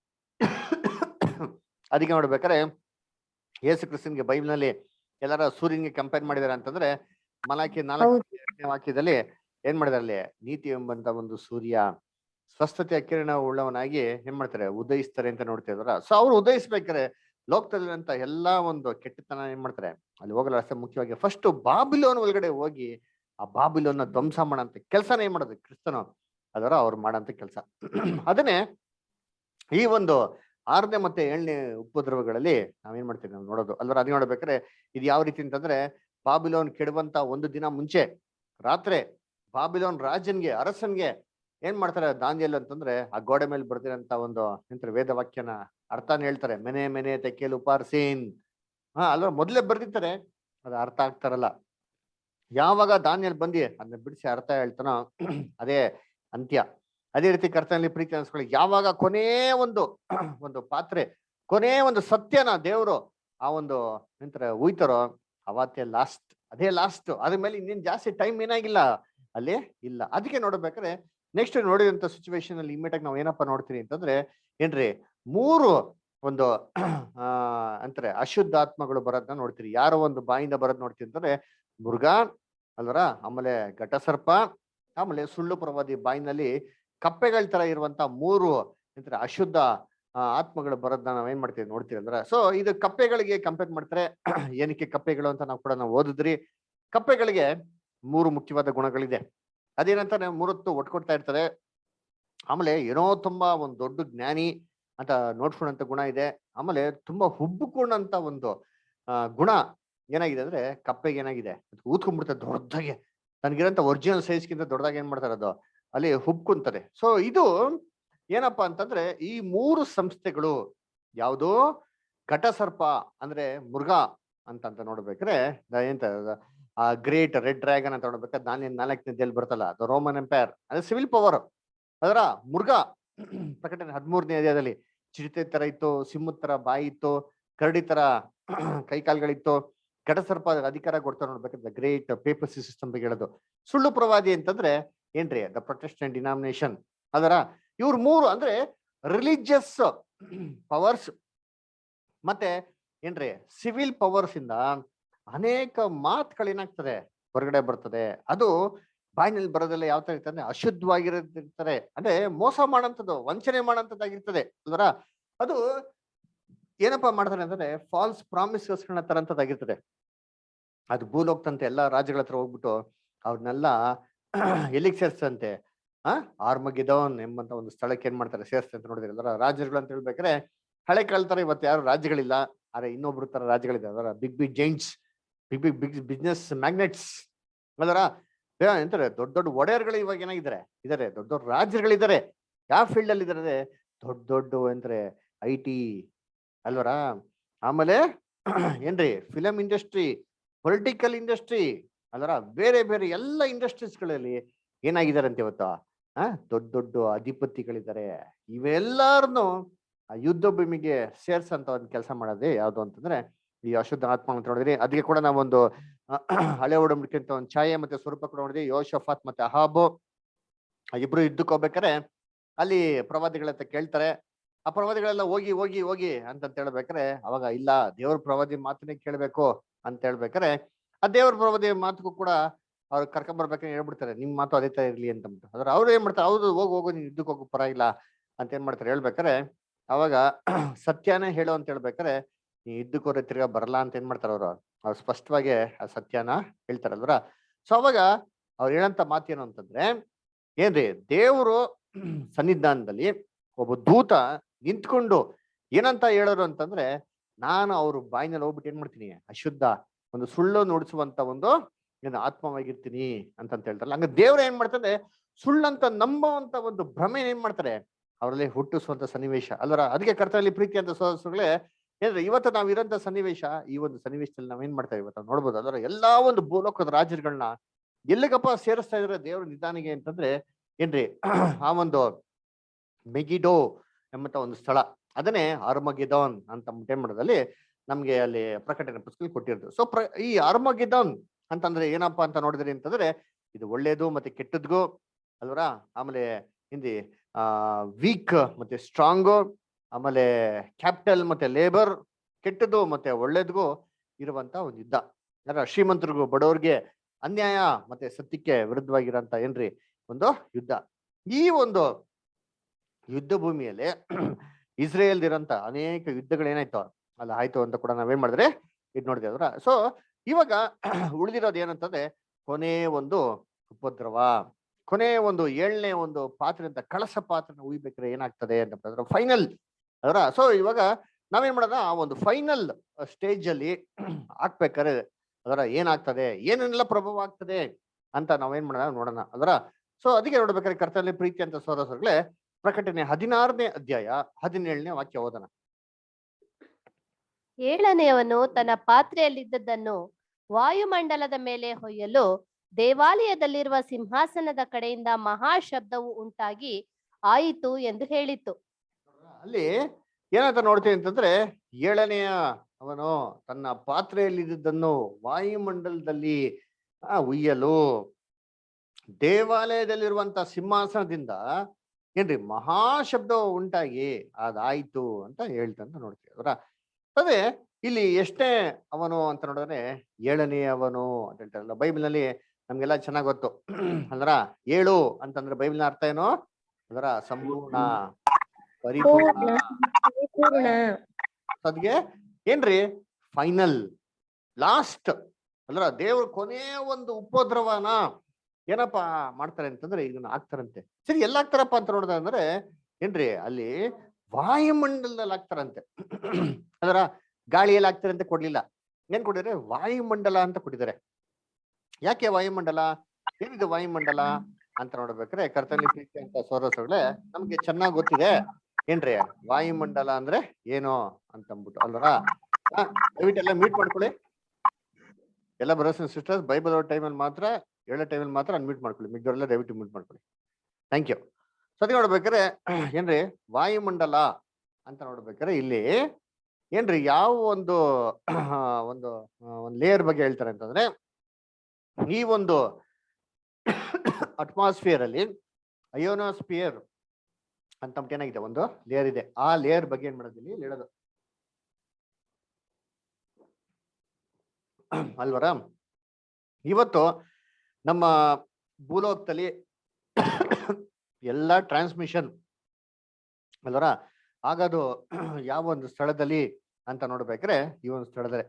A: ಅದಕ್ಕೆ ನೋಡ್ಬೇಕಾರೆ ಯೇಸು ಕ್ರಿಸ್ತನ್ಗೆ ಬೈಬಲ್ನಲ್ಲಿ ಎಲ್ಲಾರ ಸೂರ್ಯನ್ಗೆ ಕಂಪೇರ್ ಮಾಡಿದಾರೆ ಅಂತಂದ್ರೆ ಮಲಾಕಿ ನಾಲ್ಕು
C: ಹೌದು.
A: ಎರಡನೇ ವಾಕ್ಯದಲ್ಲಿ ಏನ್ ಮಾಡಿದಾರೆ ಅಲ್ಲಿ ನೀತಿ ಎಂಬಂತ ಒಂದು ಸೂರ್ಯ ಸ್ವಸ್ಥತೆಯ ಕಿರಣ ಉಳ್ಳವನಾಗಿ ಏನ್ ಮಾಡ್ತಾರೆ ಉದಯಿಸ್ತಾರೆ ಅಂತ ನೋಡ್ತಿದಾರ ಸೊ ಅವ್ರು ಉದಯಿಸ್ಬೇಕಾರೆ ಲೋಕದಲ್ಲಿರಂತ ಎಲ್ಲಾ ಒಂದು ಕೆಟ್ಟತನ ಏನ್ ಮಾಡ್ತಾರೆ ಅಲ್ಲಿ ಹೋಗಲ್ಲ ಅಷ್ಟೇ ಮುಖ್ಯವಾಗಿ ಫಸ್ಟ್ ಬಾಬಿಲೋನ್ ಒಳಗಡೆ ಹೋಗಿ ಆ ಬಾಬಿಲೋನ್ನ ಧ್ವಂಸ ಮಾಡಂತ ಕೆಲಸನ ಏನ್ ಮಾಡೋದು ಕ್ರಿಸ್ತನು ಅದರ ಅವ್ರು ಮಾಡಂತ ಕೆಲಸ ಅದನ್ನೇ ಈ ಒಂದು ಆರನೇ ಮತ್ತೆ ಏಳನೇ ಉಪದ್ರವಗಳಲ್ಲಿ ನಾವೇನ್ ಮಾಡ್ತೀವಿ ನಾವು ನೋಡೋದು ಅಲ್ವರ ಅದ್ ನೋಡ್ಬೇಕಾದ್ರೆ ಇದು ಯಾವ ರೀತಿ ಅಂತಂದ್ರೆ ಬಾಬಿಲೋನ್ ಕೆಡುವಂತ ಒಂದು ದಿನ ಮುಂಚೆ ರಾತ್ರಿ ಬಾಬಿಲೋನ್ ರಾಜನ್ಗೆ ಅರಸನ್ಗೆ ಏನ್ ಮಾಡ್ತಾರೆ ದಾಂದಿಯಲ್ಲಿ ಅಂತಂದ್ರೆ ಆ ಗೋಡೆ ಮೇಲೆ ಬರ್ದಿರಂತ ಒಂದು ಎಂತಾರೆ ವೇದ ವಾಕ್ಯನ ಅರ್ಥನ ಹೇಳ್ತಾರೆ ಮೆನೆ ಮೆನೆ ತೆಕ್ಕೇಲು ಉಪಾರ್ಸೀನ್ ಹಾ ಅಲ್ವಾ ಮೊದ್ಲೇ ಬರ್ದಿರ್ತಾರೆ ಅದು ಅರ್ಥ ಆಗ್ತಾರಲ್ಲ ಯಾವಾಗ ದಾನಿಯಲ್ಲಿ ಬಂದಿ ಅದನ್ನ ಬಿಡಿಸಿ ಅರ್ಥ ಹೇಳ್ತಾನೋ ಅದೇ ಅಂತ್ಯ ಅದೇ ರೀತಿ ಕರ್ತನಲ್ಲಿ ಪ್ರೀತಿ ಅನ್ಸ್ಕೊಳ್ಳಿ ಯಾವಾಗ ಕೊನೇ ಒಂದು ಒಂದು ಪಾತ್ರೆ ಕೊನೇ ಒಂದು ಸತ್ಯನ ದೇವರು ಆ ಒಂದು ಎಂತಾರೆ ಉಯ್ತಾರೋ ಅವತ್ತೇ ಲಾಸ್ಟ್ ಅದೇ ಲಾಸ್ಟ್ ಅದ್ರ ಮೇಲೆ ಇನ್ನೇನ್ ಜಾಸ್ತಿ ಟೈಮ್ ಏನಾಗಿಲ್ಲ ಅಲ್ಲಿ ಇಲ್ಲ ಅದಕ್ಕೆ ನೋಡ್ಬೇಕಾದ್ರೆ ನೆಕ್ಸ್ಟ್ ನೋಡಿದಂತ ಸಿಚುವೇಶನ್ ಅಲ್ಲಿ ಇಮಿಡಿಯೇಟ್ ಆಗಿ ನಾವು ಏನಪ್ಪಾ ನೋಡ್ತೀವಿ ಅಂತಂದ್ರೆ ಏನ್ರಿ ಮೂರು ಒಂದು ಆ ಅಂತಾರೆ ಅಶುದ್ಧ ಆತ್ಮಗಳು ಬರೋದನ್ನ ನೋಡ್ತೀರಿ ಯಾರೋ ಒಂದು ಬಾಯಿಂದ ಬರೋದ್ ನೋಡ್ತೀವಿ ಅಂತಂದ್ರೆ ಮೃಗ ಅಲ್ವರ ಆಮೇಲೆ ಘಟಸರ್ಪ ಆಮೇಲೆ ಸುಳ್ಳು ಪ್ರವಾದಿ ಬಾಯಿನಲ್ಲಿ ಕಪ್ಪೆಗಳ ತರ ಇರುವಂತ ಮೂರು ಎಂತಾರೆ ಅಶುದ್ಧ ಆ, ಆತ್ಮಗಳು ಬರೋದನ್ನ ನಾವ್ ಏನ್ ಮಾಡ್ತೀವಿ ನೋಡ್ತೀವಿ ಅಂದ್ರೆ ಸೊ ಇದು ಕಪ್ಪೆಗಳಿಗೆ ಕಂಪೇರ್ ಮಾಡ್ತಾರೆ ಏನಕ್ಕೆ ಕಪ್ಪೆಗಳು ಅಂತ ನಾವು ಕೂಡ ನಾವು ಓದಿದ್ರಿ ಕಪ್ಪೆಗಳಿಗೆ ಮೂರು ಮುಖ್ಯವಾದ ಗುಣಗಳಿದೆ ಅದೇನಂತ ನಾವು ಮೂರತ್ತು ಒಟ್ಕೊಡ್ತಾ ಇರ್ತಾರೆ ಆಮೇಲೆ ಏನೋ ತುಂಬಾ ಒಂದು ದೊಡ್ಡ ಜ್ಞಾನಿ ಅಂತ ನೋಡ್ಕೊಳ್ಳೋಂಥ ಗುಣ ಇದೆ ಆಮೇಲೆ ತುಂಬಾ ಹುಬ್ಬುಕೊಂಡಂತ ಒಂದು ಆ ಗುಣ ಏನಾಗಿದೆ ಅಂದ್ರೆ ಕಪ್ಪೆಗೆ ಏನಾಗಿದೆ ಅದು ಊದ್ಕೊಂಡ್ಬಿಡ್ತದೆ ದೊಡ್ಡದಾಗೆ ತನಗಿರಂತ ಒರಿಜಿನಲ್ ಸೈಜ್ಗಿಂತ ದೊಡ್ಡದಾಗಿ ಏನ್ ಮಾಡ್ತಾರೆ ಅದು ಅಲ್ಲಿ ಹುಬ್ಕೊಂತಾರೆ ಸೊ ಇದು ಏನಪ್ಪಾ ಅಂತಂದ್ರೆ ಈ ಮೂರು ಸಂಸ್ಥೆಗಳು ಯಾವುದು ಘಟಸರ್ಪ ಅಂದ್ರೆ ಮೃಗ ಅಂತಂತ ನೋಡ್ಬೇಕ್ರೆ ದ- ಎಂತ ಆ ಗ್ರೇಟ್ ರೆಡ್ ಡ್ರ್ಯಾಗನ್ ಅಂತ ನೋಡ್ಬೇಕಾದ್ರೆ ನಾನೇ ನಾಲ್ಕನೇದಲ್ಲಿ ಬರ್ತಲ್ಲ ಅದು ರೋಮನ್ ಎಂಪೈರ್ ಅಂದ್ರೆ ಸಿವಿಲ್ ಪವರ್ ಅದರ ಮೃಗ ಪ್ರಕಟಣೆ ಹದಿಮೂರನೇ ಅಧ್ಯಾಯದಲ್ಲಿ ಚಿರತೆ ತರ ಇತ್ತು ಸಿಂಹದ ತರ ಬಾಯಿ ಇತ್ತು ಕರಡಿ ತರ ಕೈಕಾಲ್ಗಳಿತ್ತು ಘಟಸರ್ಪ ಅಧಿಕಾರ ಕೊಡ್ತಾ ನೋಡ್ಬೇಕಾದ್ರೆ ಗ್ರೇಟ್ ಪೇಪರ್ ಸಿಸ್ಟಮ್ ಬಗ್ಗೆ ಹೇಳೋದು ಸುಳ್ಳು ಪ್ರವಾದಿ ಅಂತಂದ್ರೆ ಏನ್ರಿ ದ ಪ್ರೊಟೆಸ್ಟೆಂಟ್ ಡಿನಾಮಿನೇಷನ್ ಅದರ ಇವ್ರು ಮೂರು ಅಂದ್ರೆ ರಿಲಿಜಿಯಸ್ ಪವರ್ಸ್ ಮತ್ತೆ ಏನ್ರಿ ಸಿವಿಲ್ ಪವರ್ಸ್ ಇಂದ ಅನೇಕ ಮಾತುಗಳೇನಾಗ್ತದೆ ಹೊರಗಡೆ ಬರ್ತದೆ ಅದು ಬಾಯಿನಲ್ಲಿ ಬರೋದೆಲ್ಲ ಯಾವ ತರ ಇರ್ತದೆ ಅಶುದ್ಧವಾಗಿರೋದಿರ್ತದೆ ಅಂದ್ರೆ ಮೋಸ ಮಾಡೋಂಥದ್ದು ವಂಚನೆ ಮಾಡೋಂಥದ್ದಾಗಿರ್ತದೆ ಅಲ್ವರ ಅದು ಏನಪ್ಪಾ ಮಾಡ್ತಾರೆ ಅಂತಂದ್ರೆ ಫಾಲ್ಸ್ ಪ್ರಾಮಿಸಸ್ಗಳನ್ನ ತರಂತದ್ದಾಗಿರ್ತದೆ ಅದು ಭೂಲೋಕ್ತಂತೆ ಎಲ್ಲಾ ರಾಜ್ಯಗಳ ಹತ್ರ ಹೋಗ್ಬಿಟ್ಟು ಅವ್ರನ್ನೆಲ್ಲ ಎಲ್ಲಿಗೆ ಸೇರ್ಸ್ತಂತೆ ಆ ಆರ್ಮಗಿದೋನ್ ಎಂಬಂತ ಒಂದು ಸ್ಥಳಕ್ಕೆ ಏನ್ ಮಾಡ್ತಾರೆ ಸೇರ್ಸ್ತಂತೆ ಅಂತ ನೋಡಿದ್ರೆ ಅದರ ರಾಜ್ಯಗಳು ಅಂತ ಹೇಳ್ಬೇಕಾದ್ರೆ ಹಳೆ ಕಾಲ ತರ ಇವತ್ತು ಯಾರು ರಾಜ್ಯಗಳಿಲ್ಲ ಆದ್ರೆ ಇನ್ನೊಬ್ರು ತರ ರಾಜ್ಯಗಳಿದೆ ಅದರ big big giants big big big business magnates ಅದರ ಎಂತಾರೆ ದೊಡ್ಡ ದೊಡ್ಡ ಒಡೆಯರ್ಗಳು ಇವಾಗ ಏನಾಗಿದ್ದಾರೆ ಇದಾರೆ ದೊಡ್ಡ ದೊಡ್ಡ ರಾಜ್ಯಗಳಿದ್ದಾರೆ ಯಾವ ಫೀಲ್ಡ್ ಅಲ್ಲಿ ಇದಾರೆ ದೊಡ್ಡ ದೊಡ್ಡ ಅಂದ್ರೆ ಐ ಟಿ ಅಲ್ವರ ಆಮೇಲೆ ಏನ್ರಿ ಫಿಲಂ ಇಂಡಸ್ಟ್ರಿ ಪೊಲಿಟಿಕಲ್ ಇಂಡಸ್ಟ್ರಿ ಅಲ್ವರ ಬೇರೆ ಬೇರೆ ಎಲ್ಲ ಇಂಡಸ್ಟ್ರೀಸ್ಗಳಲ್ಲಿ ಏನಾಗಿದ್ದಾರೆ ಅಂತ ಇವತ್ತು ಆ ದೊಡ್ಡ ದೊಡ್ಡ ಅಧಿಪತಿಗಳಿದ್ದಾರೆ ಇವೆಲ್ಲಾರನು ಆ ಯುದ್ಧ ಭೂಮಿಗೆ ಸೇರ್ಸಂತ ಒಂದು ಕೆಲಸ ಮಾಡೋದೇ ಯಾವ್ದು ಅಂತಂದ್ರೆ ಈ ಅಶುದ್ಧ ಆತ್ಮ ಅಂತ ನೋಡಿದ್ರಿ ಅದಕ್ಕೆ ಕೂಡ ನಾವೊಂದು ಆ, ಹಳೆ ಒಡಂಬಡಿಕೆ ಅಂತ ಒಂದು ಛಾಯೆ ಮತ್ತೆ ಸ್ವರೂಪ ಕೂಡ ನೋಡಿದ್ವಿ ಯೋಶಫಾತ್ ಮತ್ತೆ ಅಹಾಬು ಆ ಇಬ್ರು ಯುದ್ಧಕ್ಕೆ ಹೋಗ್ಬೇಕಾರೆ ಅಲ್ಲಿ ಪ್ರವಾದಿಗಳ ಹತ್ರ ಕೇಳ್ತಾರೆ ಆ ಪ್ರವಾದಿಗಳೆಲ್ಲ ಹೋಗಿ ಹೋಗಿ ಹೋಗಿ ಅಂತ ಹೇಳ್ಬೇಕಾರೆ ಅವಾಗ ಇಲ್ಲ ದೇವ್ರ ಪ್ರವಾದಿ ಮಾತನ್ನೇ ಕೇಳ್ಬೇಕು ಅಂತ ಹೇಳ್ಬೇಕಾರೆ ಆ ದೇವ್ರ ಪ್ರವಾದಿ ಮಾತುಗೂ ಕೂಡ ಅವ್ರು ಕರ್ಕೊಂಡ್ ಬರ್ಬೇಕಂತ ಹೇಳ್ಬಿಡ್ತಾರೆ ನಿಮ್ ಮಾತು ಅದೇ ತರ ಇರ್ಲಿ ಅಂತ ಅಂದ್ಬಿಟ್ಟು ಅದ್ರ ಅವ್ರು ಏನ್ ಮಾಡ್ತಾರೆ ಹೌದು ಹೋಗು ಹೋಗು ನೀನ್ ಯುದ್ಧಕ್ಕೆ ಹೋಗು ಪರವಾಗಿಲ್ಲ ಅಂತ ಏನ್ ಮಾಡ್ತಾರೆ ಹೇಳ್ಬೇಕಾರೆ ಅವಾಗ ಸತ್ಯನೇ ಹೇಳು ಅಂತ ಹೇಳ್ಬೇಕಾರೆ ನೀ ಯುದ್ಧಕ್ಕೆ ಹೋದ್ರೆ ತಿರ್ಗಾ ಬರಲ್ಲ ಅಂತ ಏನ್ ಮಾಡ್ತಾರೆ ಅವ್ರು ಅವ್ರು ಸ್ಪಷ್ಟವಾಗಿ ಆ ಸತ್ಯನ ಹೇಳ್ತಾರಲ್ವರ ಸೊ ಅವಾಗ ಅವ್ರು ಹೇಳಂತ ಮಾತೇನು ಅಂತಂದ್ರೆ ಏನ್ರಿ ದೇವರು ಸನ್ನಿಧಾನದಲ್ಲಿ ಒಬ್ಬ ದೂತ ನಿಂತ್ಕೊಂಡು ಏನಂತ ಹೇಳೋರು ಅಂತಂದ್ರೆ ನಾನು ಅವ್ರ ಬಾಯಿನಲ್ಲಿ ಹೋಗ್ಬಿಟ್ಟು ಏನ್ ಮಾಡ್ತೀನಿ ಅಶುದ್ಧ ಒಂದು ಸುಳ್ಳು ನುಡಿಸುವಂತ ಒಂದು ಏನು ಆತ್ಮವಾಗಿರ್ತೀನಿ ಅಂತಂತ ಹೇಳ್ತಾರಲ್ಲ ಹಂಗ ದೇವ್ರ ಏನ್ ಮಾಡ್ತಾರೆ ಸುಳ್ಳಂತ ನಂಬುವಂತ ಒಂದು ಭ್ರಮೆ ಏನ್ ಮಾಡ್ತಾರೆ ಅವರಲ್ಲಿ ಹುಟ್ಟಿಸುವಂತ ಸನ್ನಿವೇಶ ಅಲ್ವರ ಅದಕ್ಕೆ ಕರ್ತನಲ್ಲಿ ಪ್ರೀತಿ ಅಂತ ಸೋದರಗಳೇ ಏನ್ರಿ ಇವತ್ತು ನಾವ್ ಇರೋಂತ ಸನ್ನಿವೇಶ ಈ ಒಂದು ಸನ್ನಿವೇಶದಲ್ಲಿ ನಾವೇನ್ ಮಾಡ್ತಾ ಇವತ್ತು ನಾವ್ ನೋಡ್ಬೋದು ಅದರ ಎಲ್ಲಾ ಒಂದು ಭೂಲೋಕದ ರಾಜ್ಯಗಳನ್ನ ಎಲ್ಲಿಗಪ್ಪ ಸೇರಿಸ್ತಾ ಇದ್ರೆ ದೇವ್ರ ನಿಧಾನಿಗೆ ಅಂತಂದ್ರೆ ಏನ್ರಿ ಆ ಒಂದು ಮೆಗಿಡೋ ಎಂಬಂತ ಒಂದು ಸ್ಥಳ ಅದನ್ನೇ ಆರ್ಮಗಿದೋನ್ ಅಂತ ಏನ್ ಮಾಡೋದಲ್ಲಿ ನಮ್ಗೆ ಅಲ್ಲಿ ಪ್ರಕಟಣೆ ಪುಸ್ತಕ ಕೊಟ್ಟಿರೋದು ಸೊ ಪ್ರ ಈ ಆರ್ಮಗಿದೋನ್ ಅಂತಂದ್ರೆ ಏನಪ್ಪಾ ಅಂತ ನೋಡಿದ್ರಿ ಅಂತಂದ್ರೆ ಇದು ಒಳ್ಳೇದು ಮತ್ತೆ ಕೆಟ್ಟದ್ಗೂ ಅಲ್ವರ ಆಮೇಲೆ ಹಿಂದಿ ಆ ವೀಕ್ ಮತ್ತೆ ಸ್ಟ್ರಾಂಗು ಆಮೇಲೆ ಕ್ಯಾಪಿಟಲ್ ಮತ್ತೆ ಲೇಬರ್ ಕೆಟ್ಟದ್ದು ಮತ್ತೆ ಒಳ್ಳೇದ್ಗೂ ಇರುವಂತ ಒಂದು ಯುದ್ಧ ಯಾರ ಶ್ರೀಮಂತರಿಗೂ ಬಡವ್ರಿಗೆ ಅನ್ಯಾಯ ಮತ್ತೆ ಸತ್ಯಕ್ಕೆ ವಿರುದ್ಧವಾಗಿರೋಂತ ಏನ್ರಿ ಒಂದು ಯುದ್ಧ ಈ ಒಂದು ಯುದ್ಧ ಭೂಮಿಯಲ್ಲಿ ಇಸ್ರೇಲ್ ಇರೋಂತ ಅನೇಕ ಯುದ್ಧಗಳು ಏನಾಯ್ತು ಅಲ್ಲ ಆಯ್ತು ಅಂತ ಕೂಡ ನಾವೇನ್ ಮಾಡಿದ್ರೆ ಇದು ನೋಡಿದೆ ಅದ್ರ ಸೊ ಇವಾಗ ಉಳಿದಿರೋದು ಏನಂತಂದ್ರೆ ಕೊನೆ ಒಂದು ಉಪದ್ರವ ಕೊನೆ ಒಂದು ಏಳನೇ ಒಂದು ಪಾತ್ರೆ ಅಂತ ಕಳಸ ಪಾತ್ರನ ಉಯ್ಬೇಕಾದ್ರೆ ಏನಾಗ್ತದೆ ಅಂತ ಫೈನಲ್ ಅದರ ಸೊ ಇವಾಗ ನಾವೇನ್ ಮಾಡೋಣ ಆ ಒಂದು ಫೈನಲ್ ಸ್ಟೇಜ್ ಅಲ್ಲಿ ಹಾಕ್ಬೇಕಾದ್ರೆ ಅದರ ಏನಾಗ್ತದೆ ಏನೇನೆಲ್ಲ ಪ್ರಭಾವ ಆಗ್ತದೆ ಅಂತ ನಾವೇನ್ ಮಾಡೋಣ ನೋಡೋಣ ಅದರ ಸೊ ಅದಕ್ಕೆ ನೋಡ್ಬೇಕಾದ್ರೆ ಕರ್ತನಲ್ಲಿ ಪ್ರೀತಿ ಅಂತ ಸೋದರಗಳೇ ಪ್ರಕಟಣೆ ಹದಿನಾರನೇ ಅಧ್ಯಾಯ ಹದಿನೇಳನೇ ವಾಕ್ಯ ಓದೋಣ
B: ಏಳನೆಯವನು ತನ್ನ ಪಾತ್ರೆಯಲ್ಲಿದ್ದದ್ದನ್ನು ವಾಯುಮಂಡಲದ ಮೇಲೆ ಹೊಯ್ಯಲು ದೇವಾಲಯದಲ್ಲಿರುವ ಸಿಂಹಾಸನದ ಕಡೆಯಿಂದ ಮಹಾ ಶಬ್ದವು ಉಂಟಾಗಿ ಆಯಿತು ಎಂದು ಹೇಳಿತು
A: ಅಲ್ಲಿ ಏನಂತ ನೋಡ್ತೀವಿ ಅಂತಂದ್ರೆ ಏಳನೆಯ ಅವನು ತನ್ನ ಪಾತ್ರೆಯಲ್ಲಿದ್ದದ್ದನ್ನು ವಾಯುಮಂಡಲದಲ್ಲಿ ಆ ಉಯ್ಯಲು ದೇವಾಲಯದಲ್ಲಿರುವಂತ ಸಿಂಹಾಸನದಿಂದ ಏನ್ರಿ ಮಹಾ ಶಬ್ದ ಉಂಟಾಗಿ ಅದಾಯ್ತು ಅಂತ ಹೇಳ್ತಂತ ನೋಡ್ತೀವಿ ಅವರ ಅದೇ ಇಲ್ಲಿ ಎಷ್ಟೇ ಅವನು ಅಂತ ನೋಡಿದ್ರೆ ಏಳನೇ ಅವನು ಅಂತ ಹೇಳ್ತಾರಲ್ಲ ಬೈಬಲ್ನಲ್ಲಿ ನಮ್ಗೆಲ್ಲ ಚೆನ್ನಾಗ್ ಗೊತ್ತು ಅಂದ್ರ ಏಳು ಅಂತಂದ್ರೆ ಬೈಬಲ್ನ ಅರ್ಥ ಏನು ಅದರ ಸಂಪೂರ್ಣ ಪರಿಪೂರ್ಣ
C: ಪೂರ್ಣ
A: ಅದ್ಗೆ ಏನ್ರಿ ಫೈನಲ್ ಲಾಸ್ಟ್ ಅಂದ್ರ ದೇವ್ರ ಕೊನೆ ಒಂದು ಉಪದ್ರವನ ಏನಪ್ಪಾ ಮಾಡ್ತಾರೆ ಅಂತಂದ್ರೆ ಇದನ್ನ ಹಾಕ್ತಾರಂತೆ ಸರಿ ಎಲ್ಲ ಹಾಕ್ತಾರಪ್ಪ ಅಂತ ನೋಡಿದ ಅಂದ್ರೆ ಏನ್ರಿ ಅಲ್ಲಿ ವಾಯುಮಂಡಲದಲ್ಲಿ ಹಾಕ್ತಾರಂತೆ ಅದರ ಗಾಳಿಯಲ್ಲಿ ಹಾಕ್ತಾರೆ ಅಂತ ಕೊಡ್ಲಿಲ್ಲ ಏನ್ ಕೊಟ್ಟಿದ್ರೆ ವಾಯುಮಂಡಲ ಅಂತ ಕೊಟ್ಟಿದ್ದಾರೆ ಯಾಕೆ ವಾಯುಮಂಡಲ ಏನಿದು ವಾಯುಮಂಡಲ ಅಂತ ನೋಡ್ಬೇಕಾದ್ರೆ ಕರ್ತನಲ್ಲಿ ಪ್ರೀತಿ ಅಂತ ಸೋರಸಗಳೇ ನಮ್ಗೆ ಚೆನ್ನಾಗ್ ಗೊತ್ತಿದೆ ಏನ್ರಿ ವಾಯುಮಂಡಲ ಅಂದ್ರೆ ಏನು ಅಂತ ಅಂದ್ಬಿಟ್ಟು ಅಲ್ವರ ದಯವಿಟ್ಟು ಎಲ್ಲ ಮೀಟ್ ಮಾಡ್ಕೊಳ್ಳಿ ಎಲ್ಲ ಬ್ರದರ್ಸ್ ಅಂಡ್ ಸಿಸ್ಟರ್ಸ್ ಬೈಬಲ್ ಓದ್ ಟೈಮಲ್ಲಿ ಮಾತ್ರ ಹೇಳೋ ಟೈಮಲ್ಲಿ ಮಾತ್ರ ಅನ್ಮ್ಯೂಟ್ ಮಾಡ್ಕೊಳ್ಳಿ ಮಿಗ್ದವರೆಲ್ಲ ದಯವಿಟ್ಟು ಮ್ಯೂಟ್ ಮಾಡ್ಕೊಳ್ಳಿ ಥ್ಯಾಂಕ್ ಯು ಸತಿ ನೋಡ್ಬೇಕಾದ್ರೆ ಏನ್ರಿ ವಾಯುಮಂಡಲ ಅಂತ ನೋಡ್ಬೇಕಾದ್ರೆ ಇಲ್ಲಿ ಏನ್ರಿ ಯಾವ ಒಂದು ಒಂದು ಒಂದು ಲೇಯರ್ ಬಗ್ಗೆ ಹೇಳ್ತಾರೆ ಅಂತಂದ್ರೆ ಈ ಒಂದು ಅಟ್ಮಾಸ್ಫಿಯರ್ ಅಲ್ಲಿ ಅಯೋನೋಸ್ಫಿಯರ್ ಅಂತ ಅಂದ್ಬಿಟ್ಟು ಏನಾಗಿದೆ ಒಂದು ಲೇಯರ್ ಇದೆ ಆ ಲೇಯರ್ ಬಗ್ಗೆ ಏನ್ ಮಾಡೋದಿಲ್ಲ ಇಲ್ಲಿ ಹೇಳೋದು ಅಲ್ವರ ಇವತ್ತು ನಮ್ಮ ಭೂಲೋಕದಲ್ಲಿ ಎಲ್ಲ ಟ್ರಾನ್ಸ್ಮಿಷನ್ ಅಲ್ವರ ಆಗೋದು ಯಾವ ಒಂದು ಸ್ಥಳದಲ್ಲಿ ಅಂತ ನೋಡ್ಬೇಕ್ರೆ ಈ ಒಂದು ಸ್ಥಳದಲ್ಲಿ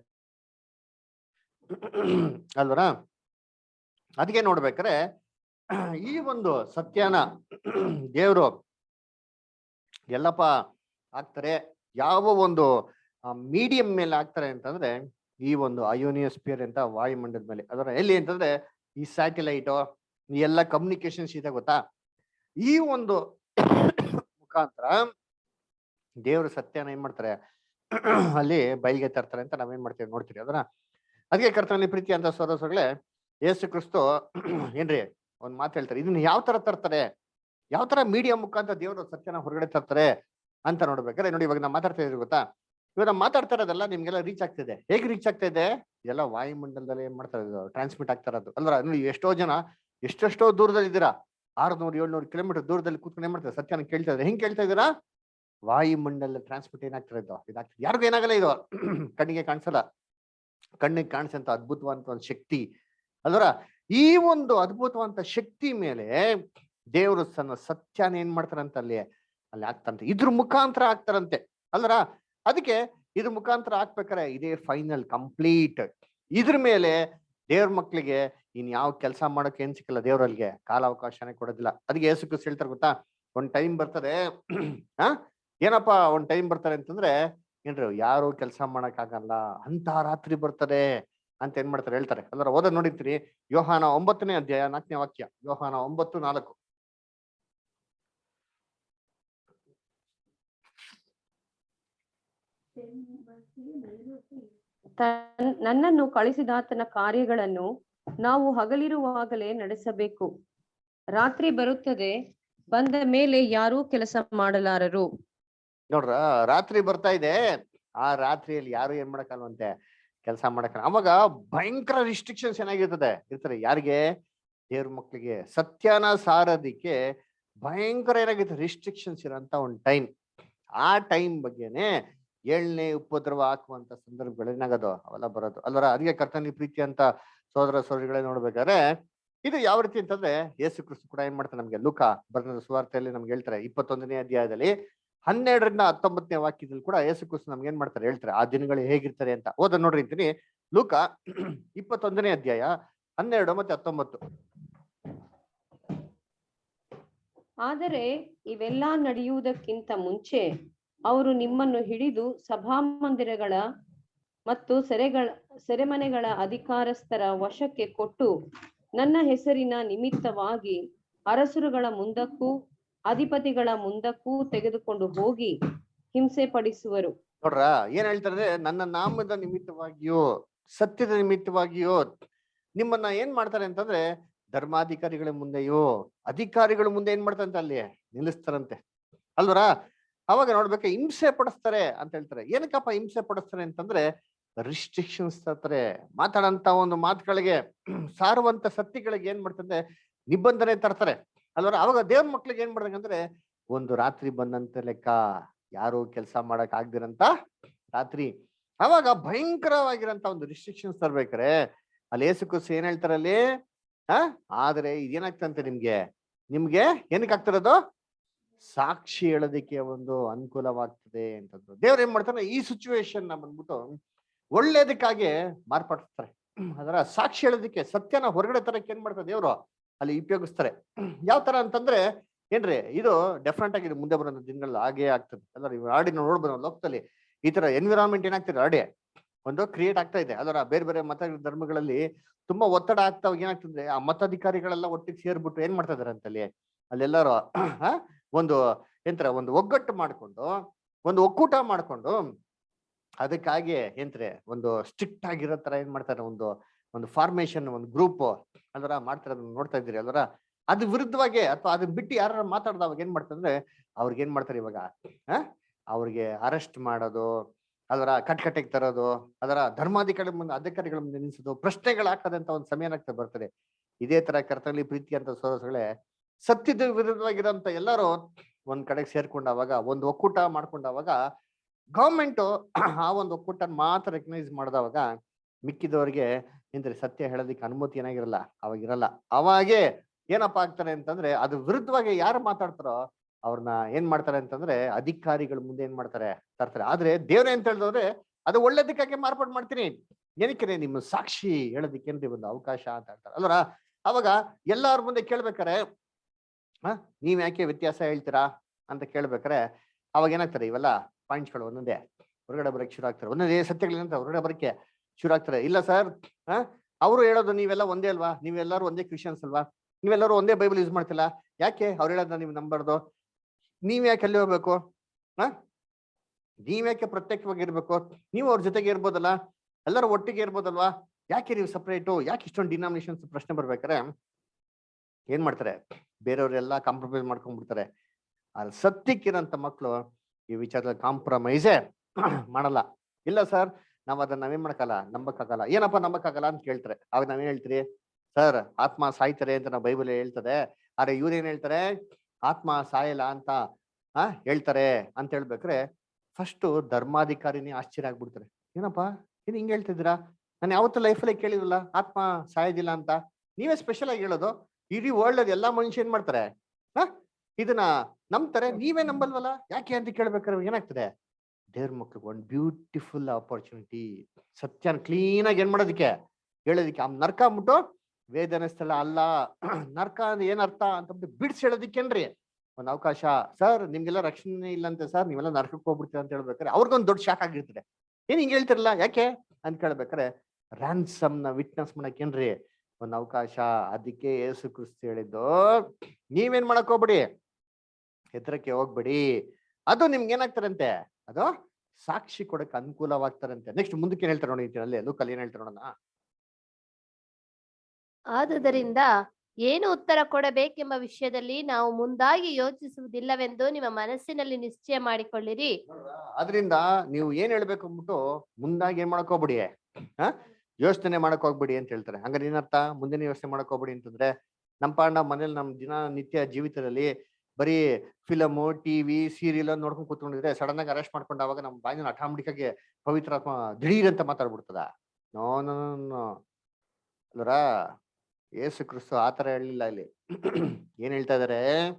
A: ಅಲ್ವರ ಅದಕ್ಕೆ ನೋಡ್ಬೇಕಾರೆ ಈ ಒಂದು ಸತ್ಯನ ದೇವರು ಎಲ್ಲಪ್ಪ ಆಗ್ತಾರೆ ಯಾವ ಒಂದು ಮೀಡಿಯಂ ಮೇಲೆ ಆಗ್ತಾರೆ ಅಂತಂದ್ರೆ ಈ ಒಂದು ಅಯೋನಿಯೋಸ್ಪಿಯರ್ ಅಂತ ವಾಯುಮಂಡಲದ ಮೇಲೆ ಅದರ ಎಲ್ಲಿ ಅಂತಂದ್ರೆ ಈ ಸ್ಯಾಟಲೈಟ್ ಈ ಎಲ್ಲ ಕಮ್ಯುನಿಕೇಶನ್ಸ್ ಇದೆ ಗೊತ್ತಾ ಈ ಒಂದು ಮುಖಾಂತರ ದೇವ್ರ ಸತ್ಯನ ಏನ್ ಮಾಡ್ತಾರೆ ಅಲ್ಲಿ ಬಯಲಿಗೆ ತರ್ತಾರೆ ಅಂತ ನಾವೇನ್ ಮಾಡ್ತೀವಿ ನೋಡ್ತೀರಿ ಅದನ್ನ ಅದಕ್ಕೆ ಕರ್ತನಲ್ಲಿ ಪ್ರೀತಿ ಅಂತ ಸೋದಸಗಳೇ ಯೇಸು ಕ್ರಿಸ್ತು ಏನ್ರಿ ಒಂದ್ ಮಾತು ಹೇಳ್ತಾರೆ ಇದನ್ನ ಯಾವ ತರ ತರ್ತಾರೆ ಯಾವ ತರ ಮೀಡಿಯಾ ಮುಖಾಂತರ ದೇವರು ಸತ್ಯನ ಹೊರಗಡೆ ತರ್ತಾರೆ ಅಂತ ನೋಡ್ಬೇಕಾದ್ರೆ ನೋಡಿ ಇವಾಗ ನಾವು ಮಾತಾಡ್ತಾ ಇದ್ರಿ ಗೊತ್ತಾ ಇವಾಗ ನಾವು ಮಾತಾಡ್ತಾ ಇರೋದೆಲ್ಲ ನಿಮ್ಗೆಲ್ಲ ರೀಚ್ ಆಗ್ತಿದೆ ಹೇಗೆ ರೀಚ್ ಆಗ್ತಾ ಇದೆ ಎಲ್ಲ ವಾಯುಮಂಡಲದಲ್ಲಿ ಏನ್ ಮಾಡ್ತಾ ಇರೋದು ಟ್ರಾನ್ಸ್ಮಿಟ್ ಆಗ್ತಾ ಇರೋದು ಅಲ್ವಾ ನೋಡಿ ಎಷ್ಟೋ ಜನ ಎಷ್ಟೆಷ್ಟೋ ದೂರದಲ್ಲಿ ಇದ್ದೀರಾ ಆರ್ನೂರು ಏಳ್ನೂರು ಕಿಲೋಮೀಟರ್ ದೂರದಲ್ಲಿ ಕೂತ್ಕೊಂಡು ಏನ್ ಮಾಡ್ತಾರೆ ಸತ್ಯನ ಕೇಳ್ತಾ ಇದ್ರೆ ಹೆಂಗ್ ಕೇಳ್ತಾ ಇದ್ದೀರಾ ವಾಯುಮಂಡಲ ಟ್ರಾನ್ಸ್ಮಿಟ್ ಏನಾಗ್ತಾ ಇದ್ದು ಇದಾಗ್ತದೆ ಯಾರಿಗೂ ಏನಾಗಲ್ಲ ಇದು ಕಣ್ಣಿಗೆ ಕಾಣಿಸಲ್ಲ ಕಣ್ಣಿಗೆ ಕಾಣಿಸಂತ ಅದ್ಭುತವಂತ ಒಂದು ಶಕ್ತಿ ಅಲ್ವರ ಈ ಒಂದು ಅದ್ಭುತವಂತ ಶಕ್ತಿ ಮೇಲೆ ದೇವರು ತನ್ನ ಸತ್ಯನ ಏನ್ ಮಾಡ್ತಾರಂತ ಅಲ್ಲಿ ಅಲ್ಲಿ ಆಗ್ತಂತೆ ಇದ್ರ ಮುಖಾಂತರ ಆಗ್ತಾರಂತೆ ಅಲ್ವರ ಅದಕ್ಕೆ ಇದ್ರ ಮುಖಾಂತರ ಹಾಕ್ಬೇಕಾರೆ ಇದೇ ಫೈನಲ್ ಕಂಪ್ಲೀಟ್ ಇದ್ರ ಮೇಲೆ ದೇವ್ರ ಮಕ್ಳಿಗೆ ಇನ್ ಯಾವ ಕೆಲಸ ಮಾಡಕ್ಕೆ ಏನ್ ಸಿಕ್ಕಲ್ಲ ದೇವ್ರಲ್ಲಿಗೆ ಕಾಲಾವಕಾಶನೇ ಕೊಡೋದಿಲ್ಲ ಅದಕ್ಕೆ ಯೇಸು ಕ್ರಿಸ್ತ ಹೇಳ್ತಾರೆ ಗೊತ್ತಾ ಒಂದ್ ಟೈಮ್ ಬರ್ತದೆ ಆ ಏನಪ್ಪ ಒಂದ್ ಟೈಮ್ ಬರ್ತಾರೆ ಅಂತಂದ್ರೆ ಏನ್ರಿ ಯಾರು ಕೆಲಸ ಮಾಡಕ್ ಆಗಲ್ಲ ಅಂತ ರಾತ್ರಿ ಬರ್ತದೆ ಅಂತ ಏನ್ ಮಾಡ್ತಾರೆ ಹೇಳ್ತಾರೆ ಅಲ್ಲರ ಓದ ನೋಡಿರ್ತೀರಿ ಯೋಹಾನ ಒಂಬತ್ತನೇ ಅಧ್ಯಾಯ ನಾಲ್ಕನೇ ವಾಕ್ಯ ಯೋಹಾನ ಒಂಬತ್ತು ನಾಲ್ಕು
E: ತನ್- ನನ್ನನ್ನು ಕಳಿಸಿದಾತನ ಕಾರ್ಯಗಳನ್ನು ನಾವು ಹಗಲಿರುವಾಗಲೇ ನಡೆಸಬೇಕು ರಾತ್ರಿ ಬರುತ್ತದೆ ಬಂದ ಮೇಲೆ ಯಾರೂ ಕೆಲಸ ಮಾಡಲಾರರು
A: ನೋಡ್ರ ರಾತ್ರಿ ಬರ್ತಾ ಇದೆ ಆ ರಾತ್ರಿಯಲ್ಲಿ ಯಾರು ಏನ್ ಮಾಡಕ್ಕಲ್ವಂತೆ ಕೆಲಸ ಮಾಡಕ್ಕ ಅವಾಗ ಭಯಂಕರ ರಿಸ್ಟ್ರಿಕ್ಷನ್ಸ್ ಏನಾಗಿರ್ತದೆ ಇರ್ತಾರೆ ಯಾರಿಗೆ ದೇವ್ರ ಮಕ್ಳಿಗೆ ಸತ್ಯನ ಸಾರೋದಿಕ್ಕೆ ಭಯಂಕರ ಏನಾಗಿರುತ್ತೆ ರಿಸ್ಟ್ರಿಕ್ಷನ್ಸ್ ಇರೋಂತ ಒಂದು ಟೈಮ್ ಆ ಟೈಮ್ ಬಗ್ಗೆನೆ ಏಳನೇ ಉಪದ್ರವ ಹಾಕುವಂತ ಸಂದರ್ಭಗಳು ಏನಾಗೋದು ಅವೆಲ್ಲ ಬರೋದು ಅಲ್ವರ ಅದಕ್ಕೆ ಕರ್ತನಿ ಪ್ರೀತಿ ಅಂತ ಸೋದರ ಸೋದರಿಗಳೇ ನೋಡ್ಬೇಕಾದ್ರೆ ಇದು ಯಾವ ರೀತಿ ಅಂತಂದ್ರೆ ಯೇಸು ಕ್ರಿಸ್ತು ಕೂಡ ಏನ್ ಮಾಡ್ತಾರೆ ನಮ್ಗೆ ಲೂಕ ಬರ್ದ ಸುವಾರ್ತೆಯಲ್ಲಿ ನಮ್ಗೆ ಹೇಳ್ತಾರೆ ಇಪ್ಪತ್ತೊಂದನೇ ಅಧ್ಯಾಯದಲ್ಲಿ ಹನ್ನೆರಡರಿಂದ ಹತ್ತೊಂಬತ್ತನೇ ವಾಕ್ಯದಲ್ಲಿ ಕೂಡ ಯೇಸು ಕ್ರಿಸ್ತು ನಮ್ಗೆ ಏನ್ ಮಾಡ್ತಾರೆ ಹೇಳ್ತಾರೆ ಆ ದಿನಗಳು ಹೇಗಿರ್ತಾರೆ ಅಂತ ಓದ ನೋಡ್ರಿ ಅಂತೀನಿ ಲೂಕ ಇಪ್ಪತ್ತೊಂದನೇ ಅಧ್ಯಾಯ ಹನ್ನೆರಡು ಮತ್ತೆ ಹತ್ತೊಂಬತ್ತು
E: ಆದರೆ ಇವೆಲ್ಲಾ ನಡೆಯುವುದಕ್ಕಿಂತ ಮುಂಚೆ ಅವರು ನಿಮ್ಮನ್ನು ಹಿಡಿದು ಸಭಾಮಂದಿರಗಳ ಮತ್ತು ಸೆರೆಗಳ ಸೆರೆಮನೆಗಳ ಅಧಿಕಾರಸ್ಥರ ವಶಕ್ಕೆ ಕೊಟ್ಟು ನನ್ನ ಹೆಸರಿನ ನಿಮಿತ್ತವಾಗಿ ಅರಸುರುಗಳ ಮುಂದಕ್ಕೂ ಅಧಿಪತಿಗಳ ಮುಂದಕ್ಕೂ ತೆಗೆದುಕೊಂಡು ಹೋಗಿ ಹಿಂಸೆ ಪಡಿಸುವರು
A: ನೋಡ್ರ ಏನ್ ಹೇಳ್ತಾರೆ ನನ್ನ ನಾಮದ ನಿಮಿತ್ತವಾಗಿಯೋ ಸತ್ಯದ ನಿಮಿತ್ತವಾಗಿಯೋ ನಿಮ್ಮನ್ನ ಏನ್ ಮಾಡ್ತಾರೆ ಅಂತಂದ್ರೆ ಧರ್ಮಾಧಿಕಾರಿಗಳ ಮುಂದೆಯೋ ಅಧಿಕಾರಿಗಳ ಮುಂದೆ ಏನ್ ಮಾಡ್ತಾರಂತೆ ಅಲ್ಲಿ ನಿಲ್ಲಿಸ್ತಾರಂತೆ ಅಲ್ವರ ಅವಾಗ ನೋಡ್ಬೇಕು ಹಿಂಸೆ ಪಡಿಸ್ತಾರೆ ಅಂತ ಹೇಳ್ತಾರೆ ಏನಕ್ಕಪ್ಪ ಹಿಂಸೆ ಪಡಿಸ್ತಾರೆ ಅಂತಂದ್ರೆ ರಿಸ್ಟ್ರಿಕ್ಷನ್ಸ್ ತರ್ತಾರೆ ಮಾತಾಡಂತ ಒಂದು ಮಾತುಗಳಿಗೆ ಸಾರುವಂತ ಸತ್ಯಗಳಿಗೆ ಏನ್ ಮಾಡ್ತಂದ್ರೆ ನಿಬಂಧನೆ ತರ್ತಾರೆ ಅಲ್ವರ ಅವಾಗ ದೇವ್ರ ಮಕ್ಳಿಗೆ ಏನ್ ಮಾಡ್ದಂಗಂದ್ರೆ ಒಂದು ರಾತ್ರಿ ಬಂದಂತ ಲೆಕ್ಕ ಯಾರು ಕೆಲಸ ಮಾಡಕ್ ಆಗ್ದಿರಂತ ರಾತ್ರಿ ಅವಾಗ ಭಯಂಕರವಾಗಿರಂತ ಒಂದು ರಿಸ್ಟ್ರಿಕ್ಷನ್ಸ್ ತರ್ಬೇಕಾರೆ ಅಲ್ಲಿ ಏಸು ಕ್ರಿಸ್ತು ಏನ್ ಹೇಳ್ತಾರೆ ಅಲ್ಲಿ ಆ ಆದ್ರೆ ಇದೇನಾಗ್ತಂತೆ ನಿಮ್ಗೆ ನಿಮ್ಗೆ ಏನಕ್ಕೆ ಆಗ್ತಿರೋದು ಸಾಕ್ಷಿ ಹೇಳೋದಕ್ಕೆ ಒಂದು ಅನುಕೂಲವಾಗ್ತದೆ ಅಂತಂದ್ರು ದೇವ್ರ ಏನ್ ಮಾಡ್ತಾನೆ ಈ ಸಿಚುವೇಶನ್ ಬಂದ್ಬಿಟ್ಟು ಒಳ್ಳೇದಕ್ಕಾಗಿ ಮಾರ್ಪಡಿಸ್ತಾರೆ ಅದರ ಸಾಕ್ಷಿ ಹೇಳೋದಕ್ಕೆ ಸತ್ಯನ ಹೊರಗಡೆ ತರಕ್ಕೆ ಏನ್ ಮಾಡ್ತಾರೆ ದೇವ್ರು ಅಲ್ಲಿ ಉಪಯೋಗಿಸ್ತಾರೆ ಯಾವ ತರ ಅಂತಂದ್ರೆ ಏನ್ರಿ ಇದು ಡೆಫ್ರೆಂಟ್ ಆಗಿದೆ ಮುಂದೆ ಬರೋ ದಿನಗಳಲ್ಲಿ ಹಾಗೆ ಆಗ್ತದೆ ಅಲ್ಲ ಇವ್ ಆಡಿ ನೋಡ್ಬೋದು ನಾವು ಲೋಕದಲ್ಲಿ ಈ ತರ ಎನ್ವಿರಾನ್ಮೆಂಟ್ ಏನಾಗ್ತದೆ ಆಡಿ ಒಂದು ಕ್ರಿಯೇಟ್ ಆಗ್ತಾ ಇದೆ ಅದರ ಬೇರೆ ಬೇರೆ ಮತ ಧರ್ಮಗಳಲ್ಲಿ ತುಂಬಾ ಒತ್ತಡ ಆಗ್ತಾ ಹೋಗಿ ಏನಾಗ್ತದೆ ಆ ಮತಾಧಿಕಾರಿಗಳೆಲ್ಲ ಒಟ್ಟಿಗೆ ಸೇರ್ಬಿಟ್ಟು ಏನ್ ಮಾಡ್ತಾ ಇದಾರೆ ಅಂತಲ್ಲಿ ಅಲ್ಲೆಲ್ಲರೂ ಆ, ಒಂದು ಎಂತರ ಒಂದು ಒಗ್ಗಟ್ಟು ಮಾಡ್ಕೊಂಡು ಒಂದು ಒಕ್ಕೂಟ ಮಾಡ್ಕೊಂಡು ಅದಕ್ಕಾಗಿ ಏನ್ತ್ರೆ ಒಂದು ಸ್ಟ್ರಿಕ್ಟ್ ಆಗಿರೋ ತರ ಏನ್ ಮಾಡ್ತಾರೆ ಒಂದು ಒಂದು ಫಾರ್ಮೇಶನ್ ಒಂದು ಗ್ರೂಪ್ ಅಲ್ವರ ಮಾಡ್ತಾರೆ ಅದನ್ನ ನೋಡ್ತಾ ಇದ್ದೀರಿ ಅಲ್ವರ ಅದ್ ವಿರುದ್ಧವಾಗಿ ಅಥವಾ ಅದನ್ನ ಬಿಟ್ಟು ಯಾರು ಮಾತಾಡ್ದವಾಗ ಏನ್ ಮಾಡ್ತಾರೆ ಅಂದ್ರೆ ಅವ್ರಿಗೆ ಏನ್ ಮಾಡ್ತಾರೆ ಇವಾಗ ಆ ಅವ್ರಿಗೆ ಅರೆಸ್ಟ್ ಮಾಡೋದು ಅದರ ಕಟ್ಕಟ್ಟೆಗೆ ತರೋದು ಅದರ ಧರ್ಮಾಧಿಕಾರಿ ಮುಂದೆ ಅಧಿಕಾರಿಗಳ ಮುಂದೆ ನಿಲ್ಲಿಸೋದು ಪ್ರಶ್ನೆಗಳು ಹಾಕದಂತ ಒಂದು ಸಮಯ ಏನಾಗ್ತಾ ಬರ್ತದೆ ಇದೇ ತರ ಕರ್ತನಲ್ಲಿ ಪ್ರೀತಿ ಅಂತ ಸೋದರಗಳೇ ಸತ್ಯದ ವಿರುದ್ಧವಾಗಿರೋಂತ ಎಲ್ಲರೂ ಒಂದ್ ಕಡೆಗೆ ಸೇರ್ಕೊಂಡಾವಾಗ ಒಂದು ಒಕ್ಕೂಟ ಮಾಡ್ಕೊಂಡಾವಾಗ ಗೌರ್ಮೆಂಟ್ ಆ ಒಂದು ಒಕ್ಕೂಟ ಮಾತ್ರ ರೆಕಗ್ನೈಸ್ ಮಾಡಿದವಾಗ ಮಿಕ್ಕಿದವರಿಗೆ ಏನ್ರಿ ಸತ್ಯ ಹೇಳೋದಕ್ಕೆ ಅನುಮತಿ ಏನಾಗಿರಲ್ಲ ಅವಾಗ ಇರಲ್ಲ ಅವಾಗೆ ಏನಪ್ಪಾ ಆಗ್ತಾರೆ ಅಂತಂದ್ರೆ ಅದು ವಿರುದ್ಧವಾಗಿ ಯಾರು ಮಾತಾಡ್ತಾರೋ ಅವ್ರನ್ನ ಏನ್ ಮಾಡ್ತಾರೆ ಅಂತಂದ್ರೆ ಅಧಿಕಾರಿಗಳ ಮುಂದೆ ಏನ್ ಮಾಡ್ತಾರೆ ತರ್ತಾರೆ ಆದ್ರೆ ದೇವ್ರ ಅಂತ ಹೇಳಿದವ್ರೆ ಅದು ಒಳ್ಳೇದಕ್ಕಾಗಿ ಮಾರ್ಪಾಡು ಮಾಡ್ತೀನಿ ಏನಕ್ಕೆ ನಿಮ್ಮ ಸಾಕ್ಷಿ ಹೇಳೋದಕ್ಕೆ ಏನ್ರಿ ಒಂದು ಅವಕಾಶ ಅಂತ ಹೇಳ್ತಾರೆ ಅಲ್ವರ ಅವಾಗ ಎಲ್ಲಾರ ಮುಂದೆ ಕೇಳ್ಬೇಕಾರೆ ಹ ನೀವ್ ಯಾಕೆ ವ್ಯತ್ಯಾಸ ಹೇಳ್ತೀರಾ ಅಂತ ಕೇಳ್ಬೇಕಾರೆ ಅವಾಗ ಏನಾಗ್ತಾರೆ ಇವೆಲ್ಲ ಪಾಯಿಂಟ್ಸ್ಗಳು ಒಂದೊಂದೇ ಹೊರಗಡೆ ಬರಕ್ಕೆ ಶುರು ಆಗ್ತಾರೆ ಒಂದೊಂದೇ ಸತ್ಯಗಳೇನಂತ ಹೊರಗಡೆ ಬರಕ್ಕೆ ಶುರು ಆಗ್ತಾರೆ ಇಲ್ಲ ಸರ್ ಹ ಅವರು ಹೇಳೋದು ನೀವೆಲ್ಲ ಒಂದೇ ಅಲ್ವಾ ನೀವೆಲ್ಲರೂ ಒಂದೇ ಕ್ರಿಶ್ಚಿಯನ್ಸ್ ಅಲ್ವಾ ನೀವೆಲ್ಲರೂ ಒಂದೇ ಬೈಬಲ್ ಯೂಸ್ ಮಾಡ್ತಿಲ್ಲ ಯಾಕೆ ಅವ್ರು ಹೇಳೋದನ್ನ ನೀವು ನಂಬಾರ್ದು ನೀವ್ ಯಾಕೆ ಅಲ್ಲಿ ಹೋಗ್ಬೇಕು ಹ ನೀವ್ ಯಾಕೆ ಪ್ರತ್ಯೇಕವಾಗಿ ಇರ್ಬೇಕು ನೀವು ಅವ್ರ ಜೊತೆಗೆ ಇರ್ಬೋದಲ್ಲ ಎಲ್ಲರೂ ಒಟ್ಟಿಗೆ ಇರ್ಬೋದಲ್ವಾ ಯಾಕೆ ನೀವು ಸಪ್ರೇಟು ಯಾಕೆ ಇಷ್ಟೊಂದು ಡಿನಾಮಿನೇಷನ್ಸ್ ಪ್ರಶ್ನೆ ಬರ್ಬೇಕಾರೆ ಏನ್ ಮಾಡ್ತಾರೆ ಬೇರೆಯವರೆಲ್ಲ ಕಾಂಪ್ರಮೈಸ್ ಮಾಡ್ಕೊಂಡ್ಬಿಡ್ತಾರೆ ಅಲ್ಲಿ ಸತ್ಯಕ್ಕಿರೋಂಥ ಮಕ್ಕಳು ಈ ವಿಚಾರದಲ್ಲಿ ಕಾಂಪ್ರಮೈಸೇ ಮಾಡಲ್ಲ ಇಲ್ಲ ಸರ್ ನಾವ್ ಅದನ್ನ ನಾವೇನ್ ಮಾಡಕ್ಕಾಗಲ್ಲ ನಂಬಕ್ಕಾಗಲ್ಲ ಏನಪ್ಪ ನಂಬಕ್ಕಾಗಲ್ಲ ಅಂತ ಕೇಳ್ತಾರೆ ಅವಾಗ ನಾವೇನ್ ಹೇಳ್ತೀರಿ ಸರ್ ಆತ್ಮ ಸಾಯ್ತಾರೆ ಅಂತ ನಾವು ಬೈಬಲ್ ಹೇಳ್ತದೆ ಆದ್ರೆ ಇವ್ರು ಏನ್ ಹೇಳ್ತಾರೆ ಆತ್ಮ ಸಾಯಲ್ಲ ಅಂತ ಆ ಹೇಳ್ತಾರೆ ಅಂತ ಹೇಳ್ಬೇಕ್ರೆ ಫಸ್ಟ್ ಧರ್ಮಾಧಿಕಾರಿನೇ ಆಶ್ಚರ್ಯ ಆಗ್ಬಿಡ್ತಾರೆ ಏನಪ್ಪ ಏನ್ ಹಿಂಗ್ ಹೇಳ್ತಿದ್ದೀರಾ ನಾನು ಯಾವತ್ತೂ ಲೈಫಲ್ಲಿ ಕೇಳಿರಲ್ಲ ಆತ್ಮ ಸಾಯೋದಿಲ್ಲ ಅಂತ ನೀವೇ ಸ್ಪೆಷಲ್ ಆಗಿ ಹೇಳೋದು ಇಡೀ ವರ್ಲ್ಡ್ ಅಲ್ಲಿ ಎಲ್ಲಾ ಮನುಷ್ಯ ಏನ್ ಮಾಡ್ತಾರೆ ಹ ಇದನ್ನ ನಂಬ್ತಾರೆ ನೀವೇ ನಂಬಲ್ವಲ್ಲ ಯಾಕೆ ಅಂತ ಕೇಳ್ಬೇಕಾದ್ರೆ ಏನಾಗ್ತದೆ ದೇವ್ರ ಮಕ್ಳಿಗೆ ಒಂದು ಬ್ಯೂಟಿಫುಲ್ ಆಪರ್ಚುನಿಟಿ ಸತ್ಯನ ಕ್ಲೀನ್ ಆಗಿ ಏನ್ ಮಾಡೋದಕ್ಕೆ ಹೇಳೋದಕ್ಕೆ ಆ ನರ್ಕ ಅಂದ್ಬಿಟ್ಟು ವೇದನೆ ಸ್ಥಳ ಅಲ್ಲ ನರ್ಕ ಅಂದ್ರೆ ಏನ್ ಅರ್ಥ ಅಂತ ಬಿಡ್ಸಿ ಹೇಳೋದಿಕ್ಕೇನ್ರಿ ಒಂದ್ ಅವಕಾಶ ಸರ್ ನಿಮ್ಗೆಲ್ಲ ರಕ್ಷಣೆ ಇಲ್ಲಂತೆ ಸರ್ ನೀವೆಲ್ಲ ನರ್ಕಕ್ಕೆ ಹೋಗ್ಬಿಡ್ತೀರ ಅಂತ ಹೇಳ್ಬೇಕಾರೆ ಅವ್ರಿಗೊಂದು ದೊಡ್ಡ ಶಾಕ್ ಆಗಿರ್ತದೆ ಏನ್ ಹಿಂಗ್ ಹೇಳ್ತಿರಲ್ಲ ಯಾಕೆ ಅಂತ ಕೇಳ್ಬೇಕಾರೆ ರ್ಯಾನ್ಸಮ್ ನ ವಿಟ್ನೆಸ್ ಮಾಡಕ್ಕೇನ್ರಿ ಒಂದ್ ಅವಕಾಶ ಅದಕ್ಕೆ ಏಸು ಕ್ರಿಸ್ತ ಹೇಳಿದ್ದು ನೀವೇನ್ ಮಾಡಕ್ ಹೋಗ್ಬಿಡಿ ಹೆದರಕ್ಕೆ ಹೋಗ್ಬೇಡಿ ಅದು ನಿಮ್ಗೆ ಏನಾಗ್ತಾರಂತೆ ಅದು ಸಾಕ್ಷಿ ಕೊಡಕ್ ಅನುಕೂಲವಾಗ್ತಾರಂತೆ ನೆಕ್ಸ್ಟ್ ಮುಂದಕ್ಕೆ ಏನ್ ಹೇಳ್ತಾರೆ ನೋಡಿ ಅಲ್ಲಿ ಲೂಕಲ್ಲಿ ಏನ್ ಹೇಳ್ತಾರೆ ನೋಡೋಣ
B: ಆದುದರಿಂದ ಏನು ಉತ್ತರ ಕೊಡಬೇಕೆಂಬ ವಿಷಯದಲ್ಲಿ ನಾವು ಮುಂದಾಗಿ ಯೋಚಿಸುವುದಿಲ್ಲವೆಂದು ನಿಮ್ಮ ಮನಸ್ಸಿನಲ್ಲಿ ನಿಶ್ಚಯ ಮಾಡಿಕೊಳ್ಳಿರಿ
A: ಅದರಿಂದ ನೀವು ಏನ್ ಹೇಳ್ಬೇಕು ಅಂದ್ಬಿಟ್ಟು ಮುಂದಾಗಿ ಏನ್ ಮಾಡಕ್ ಹೋಗ್ಬಿಡಿ ಹ ಯೋಚನೆ ಮಾಡಕ್ ಹೋಗ್ಬಿಡಿ ಅಂತ ಹೇಳ್ತಾರೆ ಹಂಗಾರೆ ಏನರ್ಥ ಮುಂದಿನ ಯೋಚನೆ ಮಾಡಕ್ ಹೋಗ್ಬಿಡಿ ಅಂತಂದ್ರೆ ನಮ್ಮ ಪಾಂಡ ಮನೇಲಿ ನಮ್ ದಿನ ನಿತ್ಯ ಜೀವಿತದಲ್ಲಿ ಬರೀ ಫಿಲಮು ಟಿವಿ ಸೀರಿಯಲ್ ನೋಡ್ಕೊಂಡ್ ಕೂತ್ಕೊಂಡಿದ್ರೆ ಸಡನ್ ಆಗಿ ಅರೆಸ್ಟ್ ಮಾಡ್ಕೊಂಡು ಅವಾಗ ನಮ್ಮ ಬಾಯಿನ ಆಟೋಮೆಟಿಕ್ಕಾಗಿ ಪವಿತ್ರಾತ್ಮ ದಿಢೀರ್ ಅಂತ ಮಾತಾಡ್ಬಿಡ್ತದ ನೋ ನೋ ನೋ ಅಲ್ವರ ಏಸು ಕ್ರಿಸ್ತು ಆತರ ಹೇಳಿಲ್ಲ ಇಲ್ಲಿ ಏನ್ ಹೇಳ್ತಾ ಇದಾರೆ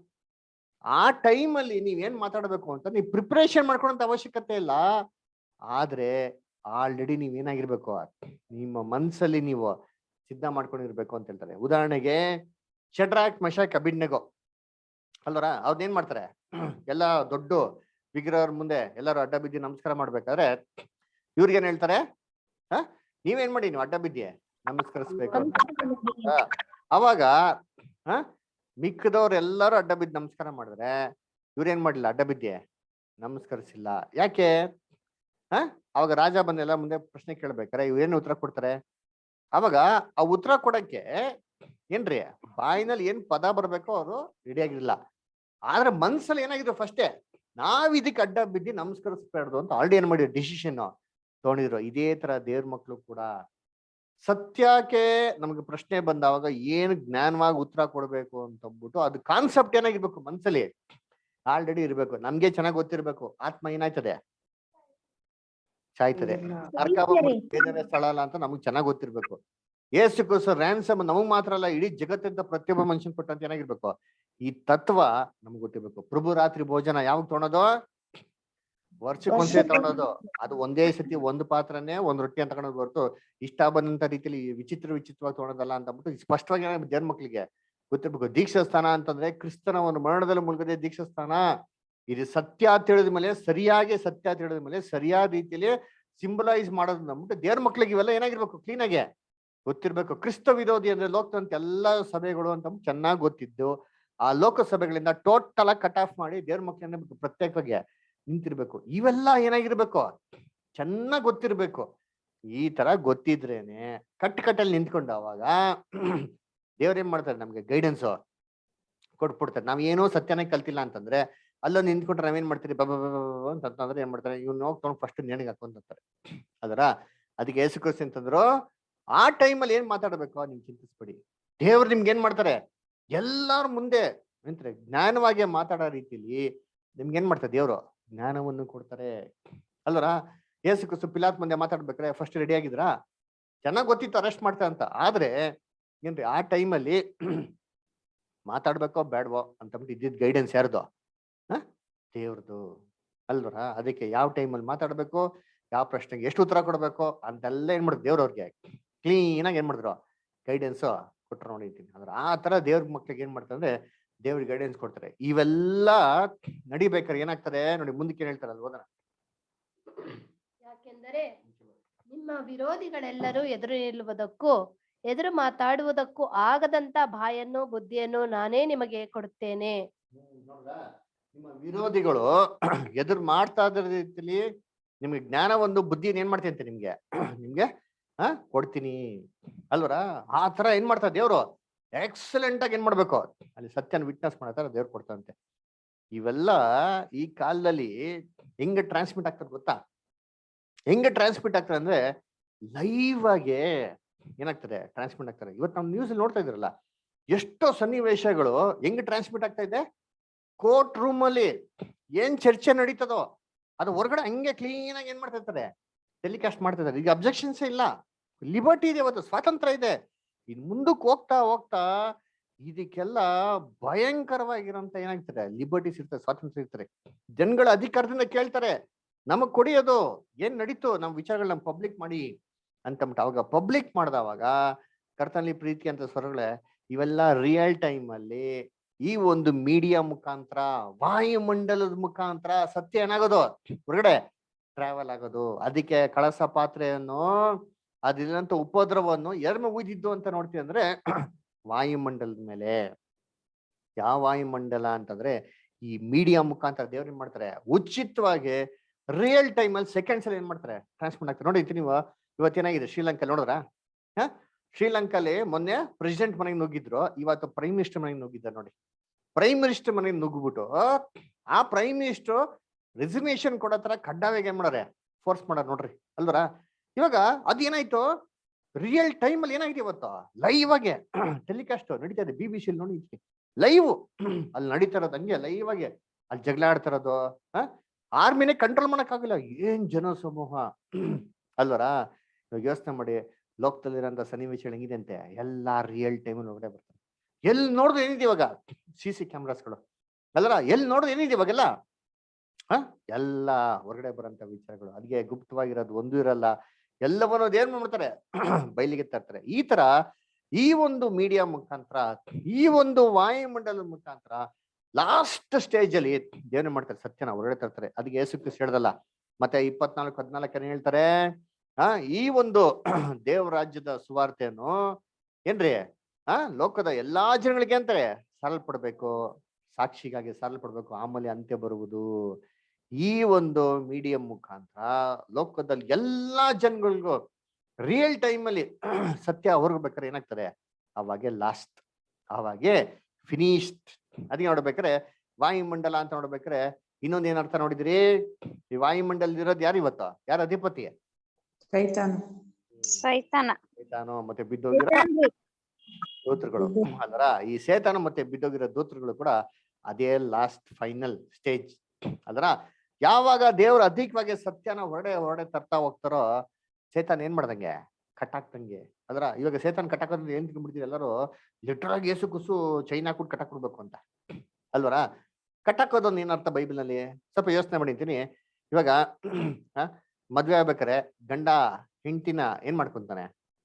A: ಆ ಟೈಮಲ್ಲಿ ನೀವೇನ್ ಮಾತಾಡ್ಬೇಕು ಅಂತ ನೀವು ಪ್ರಿಪರೇಷನ್ ಮಾಡ್ಕೊಳ್ಳೋಂತ ಅವಶ್ಯಕತೆ ಇಲ್ಲ ಆದ್ರೆ ಆಲ್ರೆಡಿ ನೀವೇನಾಗಿರ್ಬೇಕು ನಿಮ್ಮ ಮನ್ಸಲ್ಲಿ ನೀವು ಸಿದ್ಧ ಮಾಡ್ಕೊಂಡಿರ್ಬೇಕು ಅಂತ ಹೇಳ್ತಾರೆ ಉದಾಹರಣೆಗೆ ಶಡ್ರಾಕ್ ಮಶಾಕ್ ಅಬಿಡ್ನೆಗೋ ಅಲ್ವರ ಅವ್ರನ್ನೇನ್ ಮಾಡ್ತಾರೆ ಎಲ್ಲ ದೊಡ್ಡ ವಿಗ್ರಹರ ಮುಂದೆ ಎಲ್ಲರೂ ಅಡ್ಡ ಬಿದ್ದು ನಮಸ್ಕಾರ ಮಾಡ್ಬೇಕಾದ್ರೆ ಇವ್ರಿಗೇನ್ ಹೇಳ್ತಾರೆ ಹ ನೀವೇನ್ ಮಾಡಿ ನೀವು ಅಡ್ಡ ಬಿದ್ದಿ ನಮಸ್ಕರಿಸ್ಬೇಕು ಅಂತ ಆ, ಅವಾಗ ಹ ಮಿಕ್ಕದವ್ರು ಎಲ್ಲರೂ ಅಡ್ಡ ಬಿದ್ದು ನಮಸ್ಕಾರ ಮಾಡಿದ್ರೆ ಇವ್ರೇನ್ ಮಾಡ್ಲಿಲ್ಲ ಅಡ್ಡ ಬಿದ್ದೆ ನಮಸ್ಕರಿಸಿಲ್ಲ ಯಾಕೆ ಹ ಅವಾಗ ರಾಜ ಬಂದೆಲ್ಲ ಮುಂದೆ ಪ್ರಶ್ನೆ ಕೇಳ್ಬೇಕಾರೆ ಇವ್ರೇನು ಉತ್ತರ ಕೊಡ್ತಾರೆ ಅವಾಗ ಆ ಉತ್ತರ ಕೊಡಕ್ಕೆ ಏನ್ರಿ ಬಾಯಿನಲ್ಲಿ ಏನ್ ಪದ ಬರ್ಬೇಕೋ ಅವರು ರೆಡಿ ಆಗಿರ್ಲಿಲ್ಲ ಆದ್ರೆ ಮನ್ಸಲ್ಲಿ ಏನಾಗಿದ್ರು ಫಸ್ಟೇ ನಾವ್ ಇದಕ್ಕೆ ಅಡ್ಡ ಬಿದ್ದು ನಮಸ್ಕರಿಸ್ಬಾರ್ದು ಅಂತ ಆಲ್ರೆಡಿ ಏನ್ ಮಾಡಿದ್ರು ಡಿಸಿಷನ್ ತಗೊಂಡಿದ್ರು ಇದೇ ತರ ದೇವ್ರ ಮಕ್ಳು ಕೂಡ ಸತ್ಯಕ್ಕೆ ನಮ್ಗೆ ಪ್ರಶ್ನೆ ಬಂದಾವಾಗ ಏನು ಜ್ಞಾನವಾಗಿ ಉತ್ತರ ಕೊಡ್ಬೇಕು ಅಂತ ಅಂದ್ಬಿಟ್ಟು ಅದು ಕಾನ್ಸೆಪ್ಟ್ ಏನಾಗಿರ್ಬೇಕು ಮನ್ಸಲ್ಲಿ ಆಲ್ರೆಡಿ ಇರ್ಬೇಕು ನಮ್ಗೆ ಚೆನ್ನಾಗಿ ಗೊತ್ತಿರ್ಬೇಕು ಆತ್ಮ ಏನಾಯ್ತದೆ ಸಾಯ್ತದೆ ನರಕ ಬಂದ್ಬಿಟ್ಟು ವೇದನೆ ಸ್ಥಳ ಅಲ್ಲ ಅಂತ ನಮಗ್ ಚೆನ್ನಾಗಿ ಗೊತ್ತಿರ್ಬೇಕು ಏಸು ಕ್ರಿಸ್ತ ರ್ಯಾನ್ಸಮ್ ನಮಗ್ ಮಾತ್ರ ಅಲ್ಲ ಇಡೀ ಜಗತ್ತಿಂದ ಪ್ರತಿಯೊಬ್ಬ ಮನುಷ್ಯನ್ ಕೊಟ್ಟಂತ ಏನಾಗಿರ್ಬೇಕು ಈ ತತ್ವ ನಮ್ಗ್ ಗೊತ್ತಿರ್ಬೇಕು ಪ್ರಭು ರಾತ್ರಿ ಭೋಜನ ಯಾವಾಗ ತೊಗೊಳೋದು ವರ್ಷಕ್ಕೆ ಒಂದ್ಸತಿ ತಗೊಳೋದು ಅದು ಒಂದೇ ಸತಿ ಒಂದು ಪಾತ್ರನೇ ಒಂದ್ ರೊಟ್ಟಿ ಅಂತ ತಗೊಳೋದು ಹೊರತು ಇಷ್ಟ ಬಂದಂತ ರೀತಿಲಿ ವಿಚಿತ್ರ ವಿಚಿತ್ರವಾಗಿ ತೊಗೊಳೋದಲ್ಲ ಅಂತ ಅಂದ್ಬಿಟ್ಟು ಸ್ಪಷ್ಟವಾಗಿ ಏನಾಗ್ಬೇಕು ದೇವ್ರ ಮಕ್ಳಿಗೆ ಗೊತ್ತಿರ್ಬೇಕು ದೀಕ್ಷಾ ಸ್ಥಾನ ಅಂತಂದ್ರೆ ಕ್ರಿಸ್ತನ ಒಂದು ಮರಣದಲ್ಲಿ ಮುಳುಗದೆ ದೀಕ್ಷಾ ಸ್ಥಾನ ಇದು ಸತ್ಯ ತಿಳಿದ ಮೇಲೆ ಸರಿಯಾಗಿ ಸತ್ಯ ತಿಳಿದ ಮೇಲೆ ಸರಿಯಾದ ರೀತಿಯಲ್ಲಿ ಸಿಂಬಲೈಸ್ ಮಾಡೋದು ನಮ್ಬಿಟ್ಟು ದೇವ್ರ ಮಕ್ಳಿಗೆ ಇವೆಲ್ಲ ಏನಾಗಿರ್ಬೇಕು ಕ್ಲೀನ್ ಆಗಿ ಗೊತ್ತಿರ್ಬೇಕು ಕ್ರಿಸ್ತ ವಿರೋಧಿ ಅಂದ್ರೆ ಲೋಕದಂತ ಎಲ್ಲಾ ಸಭೆಗಳು ಅಂತ ಚೆನ್ನಾಗಿ ಗೊತ್ತಿದ್ದು ಆ ಲೋಕಸಭೆಗಳಿಂದ ಟೋಟಲ್ ಆಗಿ ಕಟ್ ಆಫ್ ಮಾಡಿ ದೇವ್ರ ಮಕ್ಳನ್ನ ಬಿಟ್ಟು ಪ್ರತ್ಯೇಕವಾಗಿ ನಿಂತಿರ್ಬೇಕು ಇವೆಲ್ಲ ಏನಾಗಿರ್ಬೇಕು ಚೆನ್ನಾಗ್ ಗೊತ್ತಿರ್ಬೇಕು ಈ ತರ ಗೊತ್ತಿದ್ರೇನೆ ಕಟ್ ಕಟ್ಟಲ್ಲಿ ನಿಂತ್ಕೊಂಡು ಅವಾಗ ದೇವ್ರ ಏನ್ ಮಾಡ್ತಾರೆ ನಮ್ಗೆ ಗೈಡೆನ್ಸ್ ಕೊಟ್ಬಿಡ್ತಾರೆ ನಾವ್ ಏನೋ ಸತ್ಯನೇ ಕಲ್ತಿಲ್ಲ ಅಂತಂದ್ರೆ ಅಲ್ಲೋ ನಿಂತ್ಕೊಂಡ್ರೆ ನಾವೇನ್ ಮಾಡ್ತೀರಿ ಬಬ ಅಂತಂದ್ರೆ ಏನ್ ಮಾಡ್ತಾರೆ ಇವ್ನ ಹೋಗಿ ತೊಗೊಂಡು ಫಸ್ಟ್ ನೇಣಿಗೆ ಹಾಕೊಂತಾರೆ ಅದರ ಅದಕ್ಕೆ ಯೇಸು ಕ್ರಿಸ್ತ ಅಂತಂದ್ರು ಆ ಟೈಮಲ್ಲಿ ಏನ್ ಮಾತಾಡ್ಬೇಕು ನಿಮ್ ಚಿಂತಿಸ್ಬೇಡಿ ದೇವ್ರು ನಿಮ್ಗೆ ಏನ್ ಮಾಡ್ತಾರೆ ಎಲ್ಲಾರ ಮುಂದೆ ಎಂತಾರೆ ಜ್ಞಾನವಾಗಿ ಮಾತಾಡೋ ರೀತಿಲಿ ನಿಮ್ಗೆ ಏನ್ ಮಾಡ್ತಾರೆ ದೇವ್ರು ಜ್ಞಾನವನ್ನು ಕೊಡ್ತಾರೆ ಅಲ್ವರ ಯೇಸು ಕ್ರಿಸ್ತು ಪಿಲಾತ್ ಮುಂದೆ ಮಾತಾಡ್ಬೇಕಾರೆ ಫಸ್ಟ್ ರೆಡಿ ಆಗಿದ್ರಾ ಚೆನ್ನಾಗ್ ಗೊತ್ತಿತ್ತು ಅರೆಸ್ಟ್ ಮಾಡ್ತಾರೆ ಅಂತ ಆದ್ರೆ ಏನ್ರಿ ಆ ಟೈಮಲ್ಲಿ ಮಾತಾಡ್ಬೇಕೋ ಬೇಡವೋ ಅಂತಂದ್ಬಿಟ್ಟು ಇದ್ದಿದ್ ಗೈಡೆನ್ಸ್ ಯಾರ್ದು ಹ ದೇವ್ರದು ಅಲ್ವರ ಅದಕ್ಕೆ ಯಾವ ಟೈಮಲ್ಲಿ ಮಾತಾಡ್ಬೇಕು ಯಾವ ಪ್ರಶ್ನೆಗೆ ಎಷ್ಟು ಉತ್ತರ ಕೊಡ್ಬೇಕು ಅಂತೆಲ್ಲ ಏನ್ ಮಾಡಿದ್ರು ದೇವ್ರ ಅವ್ರಿಗೆ ಕ್ಲೀನ್ ಆಗಿ ಏನ್ ಮಾಡಿದ್ರು ಗೈಡೆನ್ಸ್ ಕೊಟ್ರು ನೋಡಿದ್ದೀನಿ ಅಂದ್ರೆ ಆ ತರ ದೇವ್ರ ಮಕ್ಳಿಗೆ ಏನ್ ಮಾಡ್ತಾರೆ ಅಂದ್ರೆ ದೇವ್ರಿಗೆ ಗೈಡೆನ್ಸ್ ಕೊಡ್ತಾರೆ ಇವೆಲ್ಲ ನಡಿಬೇಕಾದ್ರೆ ಏನಾಗ್ತಾರೆ ನೋಡಿ ಮುಂದಕ್ಕೆ ಏನ್ ಹೇಳ್ತಾರೆ ಅದು ಓದೋಣ
B: ಯಾಕೆಂದರೆ ನಿಮ್ಮ ವಿರೋಧಿಗಳೆಲ್ಲರೂ ಎದುರು ನಿಲ್ಲುವುದಕ್ಕೂ ಎದುರು ಮಾತಾಡುವುದಕ್ಕೂ ಆಗದಂತ ಬಾಯನ್ನು ಬುದ್ಧಿಯನ್ನು ನಾನೇ ನಿಮಗೆ ಕೊಡುತ್ತೇನೆ
A: ಹ್ಮ್, ನೋಡ್ರಾ? ನಿಮ್ಮ ವಿರೋಧಿಗಳು ಎದುರು ಮಾಡ್ತಾ ಇದ್ರ ರೀತಿಲಿ ನಿಮ್ಗೆ ಜ್ಞಾನ ಒಂದು ಬುದ್ಧಿ ಏನ್ ಮಾಡ್ತೀನಿ ಅಂತ ನಿಮ್ಗೆ ನಿಮ್ಗೆ ಹಾ ಕೊಡ್ತೀನಿ ಅಲ್ವರ ಆ ತರ ಏನ್ ಮಾಡ್ತಾರೆ ದೇವ್ರು ಎಕ್ಸಲೆಂಟ್ ಆಗಿ ಏನ್ ಮಾಡ್ಬೇಕು ಅಲ್ಲಿ ಸತ್ಯನ ವಿಟ್ನೆಸ್ ಮಾಡತ್ತಾರ ದೇವ್ರು ಕೊಡ್ತಾರಂತೆ ಇವೆಲ್ಲ ಈ ಕಾಲದಲ್ಲಿ ಹೆಂಗೆ ಟ್ರಾನ್ಸ್ಮಿಟ್ ಆಗ್ತದೆ ಗೊತ್ತಾ ಹೆಂಗೆ ಟ್ರಾನ್ಸ್ಮಿಟ್ ಆಗ್ತದೆ ಅಂದ್ರೆ ಲೈವ್ ಆಗಿ ಏನಾಗ್ತದೆ ಟ್ರಾನ್ಸ್ಮಿಟ್ ಆಗ್ತಾರೆ ಇವತ್ತು ನಾವು ನ್ಯೂಸ್ ನೋಡ್ತಾ ಇದ್ರಲ್ಲ ಎಷ್ಟೋ ಸನ್ನಿವೇಶಗಳು ಹೆಂಗ್ ಟ್ರಾನ್ಸ್ಮಿಟ್ ಆಗ್ತಾ ಇದೆ ಕೋರ್ಟ್ ರೂಮ್ ಅಲ್ಲಿ ಏನ್ ಚರ್ಚೆ ನಡೀತದೋ ಅದು ಹೊರಗಡೆ ಹಂಗೆ ಕ್ಲೀನ್ ಆಗಿ ಏನ್ ಮಾಡ್ತಾ ಇರ್ತಾರೆ ಟೆಲಿಕಾಸ್ಟ್ ಮಾಡ್ತಾ ಇದ್ದಾರೆ ಈಗ ಅಬ್ಜೆಕ್ಷನ್ಸ್ ಇಲ್ಲ ಲಿಬರ್ಟಿ ಇದೆ ಇವತ್ತು ಸ್ವಾತಂತ್ರ್ಯ ಇದೆ ಇನ್ ಮುಂದಕ್ಕೆ ಹೋಗ್ತಾ ಹೋಗ್ತಾ ಇದಕ್ಕೆಲ್ಲ ಭಯಂಕರವಾಗಿರೋಂತ ಏನಾಗ್ತದೆ ಲಿಬರ್ಟೀಸ್ ಇರ್ತದೆ ಸ್ವಾತಂತ್ರ್ಯ ಇರ್ತಾರೆ ಜನಗಳ ಅಧಿಕಾರದಿಂದ ಕೇಳ್ತಾರೆ ನಮಗ್ ಕೊಡಿಯೋದು ಏನ್ ನಡೀತು ನಮ್ ವಿಚಾರಗಳು ನಮ್ ಪಬ್ಲಿಕ್ ಮಾಡಿ ಅಂತಂದ್ಬಿಟ್ಟು ಅವಾಗ ಪಬ್ಲಿಕ್ ಮಾಡ್ದವಾಗ ಕರ್ತನಲ್ಲಿ ಪ್ರೀತಿ ಅಂತ ಸ್ವರಗಳೇ ಇವೆಲ್ಲ ರಿಯಲ್ ಟೈಮ್ ಅಲ್ಲಿ ಈ ಒಂದು ಮೀಡಿಯಾ ಮುಖಾಂತರ ವಾಯುಮಂಡಲದ ಮುಖಾಂತರ ಸತ್ಯ ಏನಾಗೋದು ಹೊರಗಡೆ ಟ್ರಾವೆಲ್ ಆಗೋದು ಅದಕ್ಕೆ ಕಳಸ ಪಾತ್ರೆಯನ್ನು ಅದಿಲ್ಲಂತ ಉಪದ್ರವವನ್ನು ಎರ್ಮ ಉಯ್ದಿದ್ದು ಅಂತ ನೋಡ್ತೀವಿ ಅಂದ್ರೆ ವಾಯುಮಂಡಲದ ಮೇಲೆ ಯಾವ ವಾಯುಮಂಡಲ ಅಂತಂದ್ರೆ ಈ ಮೀಡಿಯಾ ಮುಖಾಂತರ ದೇವ್ರು ಏನ್ ಮಾಡ್ತಾರೆ ಉಚಿತವಾಗಿ ರಿಯಲ್ ಟೈಮ್ ಅಲ್ಲಿ ಸೆಕೆಂಡ್ಸ್ ಅಲ್ಲಿ ಏನ್ ಮಾಡ್ತಾರೆ ಟ್ರಾನ್ಸ್ಮಿಟ್ ಆಗ್ತಾರೆ ನೋಡಿ ನೀವು ಇವತ್ತೇನಾಗಿದೆ ಶ್ರೀಲಂಕಾ ನೋಡಿದ್ರ ಹ ಶ್ರೀಲಂಕಾಲಿ ಮೊನ್ನೆ ಪ್ರೆಸಿಡೆಂಟ್ ಮನೆಗೆ ನುಗ್ಗಿದ್ರು ಇವತ್ತು ಪ್ರೈಮ್ ಮಿನಿಸ್ಟರ್ ಮನೆಗೆ ನುಗ್ಗಿದ್ದಾರೆ ನೋಡಿ ಪ್ರೈಮ್ ಮಿನಿಸ್ಟರ್ ಮನೆಗೆ ನುಗ್ಗ್ಬಿಟ್ಟು ಆ ಪ್ರೈಮ್ ಮಿನಿಸ್ಟರ್ ರೆಸಿಗ್ನೇಷನ್ ಕೊಡೋ ತರ ಕಡ್ಡಾಯವಾಗಿ ಏನ್ ಮಾಡಾರೆ ಫೋರ್ಸ್ ಮಾಡಾರ ನೋಡ್ರಿ ಅಲ್ವರ ಇವಾಗ ಅದೇನಾಯ್ತು ರಿಯಲ್ ಟೈಮ್ ಅಲ್ಲಿ ಏನಾಗಿದೆ ಇವತ್ತು ಲೈವ್ ಆಗಿ ಟೆಲಿಕಾಸ್ಟ್ ನಡೀತಾ ಇದೆ ಬಿ ಬಿ ಸಿ ನೋಡಿ ಲೈವ್ ಅಲ್ಲಿ ನಡೀತಾ ಇರೋದು ಹಂಗೆ ಲೈವ್ ಆಗಿ ಅಲ್ಲಿ ಜಗಳ ಆಡ್ತಾ ಇರೋದು ಆರ್ಮಿನೇ ಕಂಟ್ರೋಲ್ ಮಾಡಕ್ಕಾಗಿಲ್ಲ ಏನ್ ಜನ ಸಮೂಹ ಅಲ್ವರ ಇವಾಗ ಯೋಚನೆ ಮಾಡಿ ಲೋಕದಲ್ಲಿರೋಂಥ ಸನ್ನಿವೇಶ ಹೆಂಗಿದೆ ಅಂತೆ ಎಲ್ಲಾ ರಿಯಲ್ ಟೈಮಲ್ಲಿ ಹೊರಗಡೆ ಬರ್ತಾರೆ ಎಲ್ಲಿ ನೋಡಿದ್ರೆ ಏನಿದೆ ಇವಾಗ ಸಿ ಸಿ ಕ್ಯಾಮ್ರಾಸ್ಗಳು ಅಲ್ಲರ ಎಲ್ಲಿ ನೋಡಿದ್ರೆ ಏನಿದೆ ಇವಾಗೆಲ್ಲ ಹ ಎಲ್ಲ ಹೊರಗಡೆ ಬರೋಂಥ ವಿಚಾರಗಳು ಅದಕ್ಕೆ ಗುಪ್ತವಾಗಿರೋದು ಒಂದು ಇರಲ್ಲ ಎಲ್ಲವನ್ನೂ ಏನ್ ಮಾಡ್ತಾರೆ ಬಯಲಿಗೆ ತರ್ತಾರೆ ಈ ತರ ಈ ಒಂದು ಮೀಡಿಯಾ ಮುಖಾಂತರ ಈ ಒಂದು ವಾಯುಮಂಡಲದ ಮುಖಾಂತರ ಲಾಸ್ಟ್ ಸ್ಟೇಜ್ ಅಲ್ಲಿ ಏನ್ ಮಾಡ್ತಾರೆ ಸತ್ಯನ ಹೊರಗಡೆ ತರ್ತಾರೆ ಅದಕ್ಕೆ ಯೇಸು ಕ್ರಿಸ್ತ ಹೇಳ್ದಲ್ಲ ಮತ್ತೆ ಇಪ್ಪತ್ನಾಲ್ಕು ಹದಿನಾಲ್ಕನೇ ಹೇಳ್ತಾರೆ ಆ ಈ ಒಂದು ದೇವ ರಾಜ್ಯದ ಸುವಾರ್ತೆಯನ್ನು ಏನ್ರಿ ಆ ಲೋಕದ ಎಲ್ಲಾ ಜನಗಳಿಗೆ ಅಂತಾರೆ ಸಾರಲ್ಪಡ್ಬೇಕು ಸಾಕ್ಷಿಗಾಗಿ ಸಾರಲ್ಪಡ್ಬೇಕು ಆಮೇಲೆ ಅಂತ್ಯ ಬರುವುದು ಈ ಒಂದು ಮೀಡಿಯಂ ಮುಖಾಂತರ ಲೋಕದಲ್ಲಿ ಎಲ್ಲಾ ಜನಗಳಿಗೂ ರಿಯಲ್ ಟೈಮ್ ಅಲ್ಲಿ ಸತ್ಯ ಹೊರಗ್ಬೇಕಾದ್ರೆ ಏನಾಗ್ತದೆ ಅವಾಗೆ ಲಾಸ್ಟ್ ಅವಾಗೆ ಫಿನಿಶ್ಡ್ ಅದಕ್ಕೆ ನೋಡ್ಬೇಕಾರೆ ವಾಯುಮಂಡಲ ಅಂತ ನೋಡ್ಬೇಕಾರೆ ಇನ್ನೊಂದ್ ಏನ್ ಅರ್ಥ ನೋಡಿದ್ರಿ ಈ ವಾಯುಮಂಡಲ ಇರೋದು ಯಾರು ಇವತ್ತು ಯಾರ ಅಧಿಪತಿ
F: ಸೈತಾನ
D: ಸೈತಾನ
A: ಸೈತಾನು ಮತ್ತೆ ಬಿದ್ದೋಗಿರೋ ದೂತರುಗಳು ಅದರ ಈ ಸೇತಾನ ಮತ್ತೆ ಬಿದ್ದೋಗಿರೋ ದೂತರುಗಳು ಕೂಡ ಅದೇ ಲಾಸ್ಟ್ ಫೈನಲ್ ಸ್ಟೇಜ್ ಅದರ ಯಾವಾಗ ದೇವ್ರು ಅಧಿಕವಾಗಿ ಸತ್ಯನ ಹೊರಡೆ ಹೊರಡೆ ತರ್ತಾ ಹೋಗ್ತಾರೋ ಸೇತಾನ್ ಏನ್ ಮಾಡ್ದಂಗೆ ಕಟ್ಟಾಕ್ದಂಗೆ ಅದರ ಇವಾಗ ಸೇತಾನ್ ಕಟ್ಟಾಕೋದ್ರೆ ಏನ್ ತಿನ್ಬಿಡ್ತೀವಿ ಎಲ್ಲರೂ ಲಿಟರ್ ಆಗಿ ಏಸು ಕುಸು ಚೈನಾ ಕೊಟ್ಟು ಕಟ್ಟಾಕ್ಬಿಡ್ಬೇಕು ಅಂತ ಅಲ್ವರ ಕಟ್ಟಾಕೋದೊಂದು ಏನರ್ಥ ಬೈಬಲ್ ನಲ್ಲಿ ಸ್ವಲ್ಪ ಯೋಚನೆ ಮಾಡಿದ್ದೀನಿ ಇವಾಗ ಆ, ಮದ್ವೆ ಆಗ್ಬೇಕಾರೆ ಗಂಡ ಹೆಂಡತಿನ ಏನ್ ಮಾಡ್ಕೊಂತಾನೆ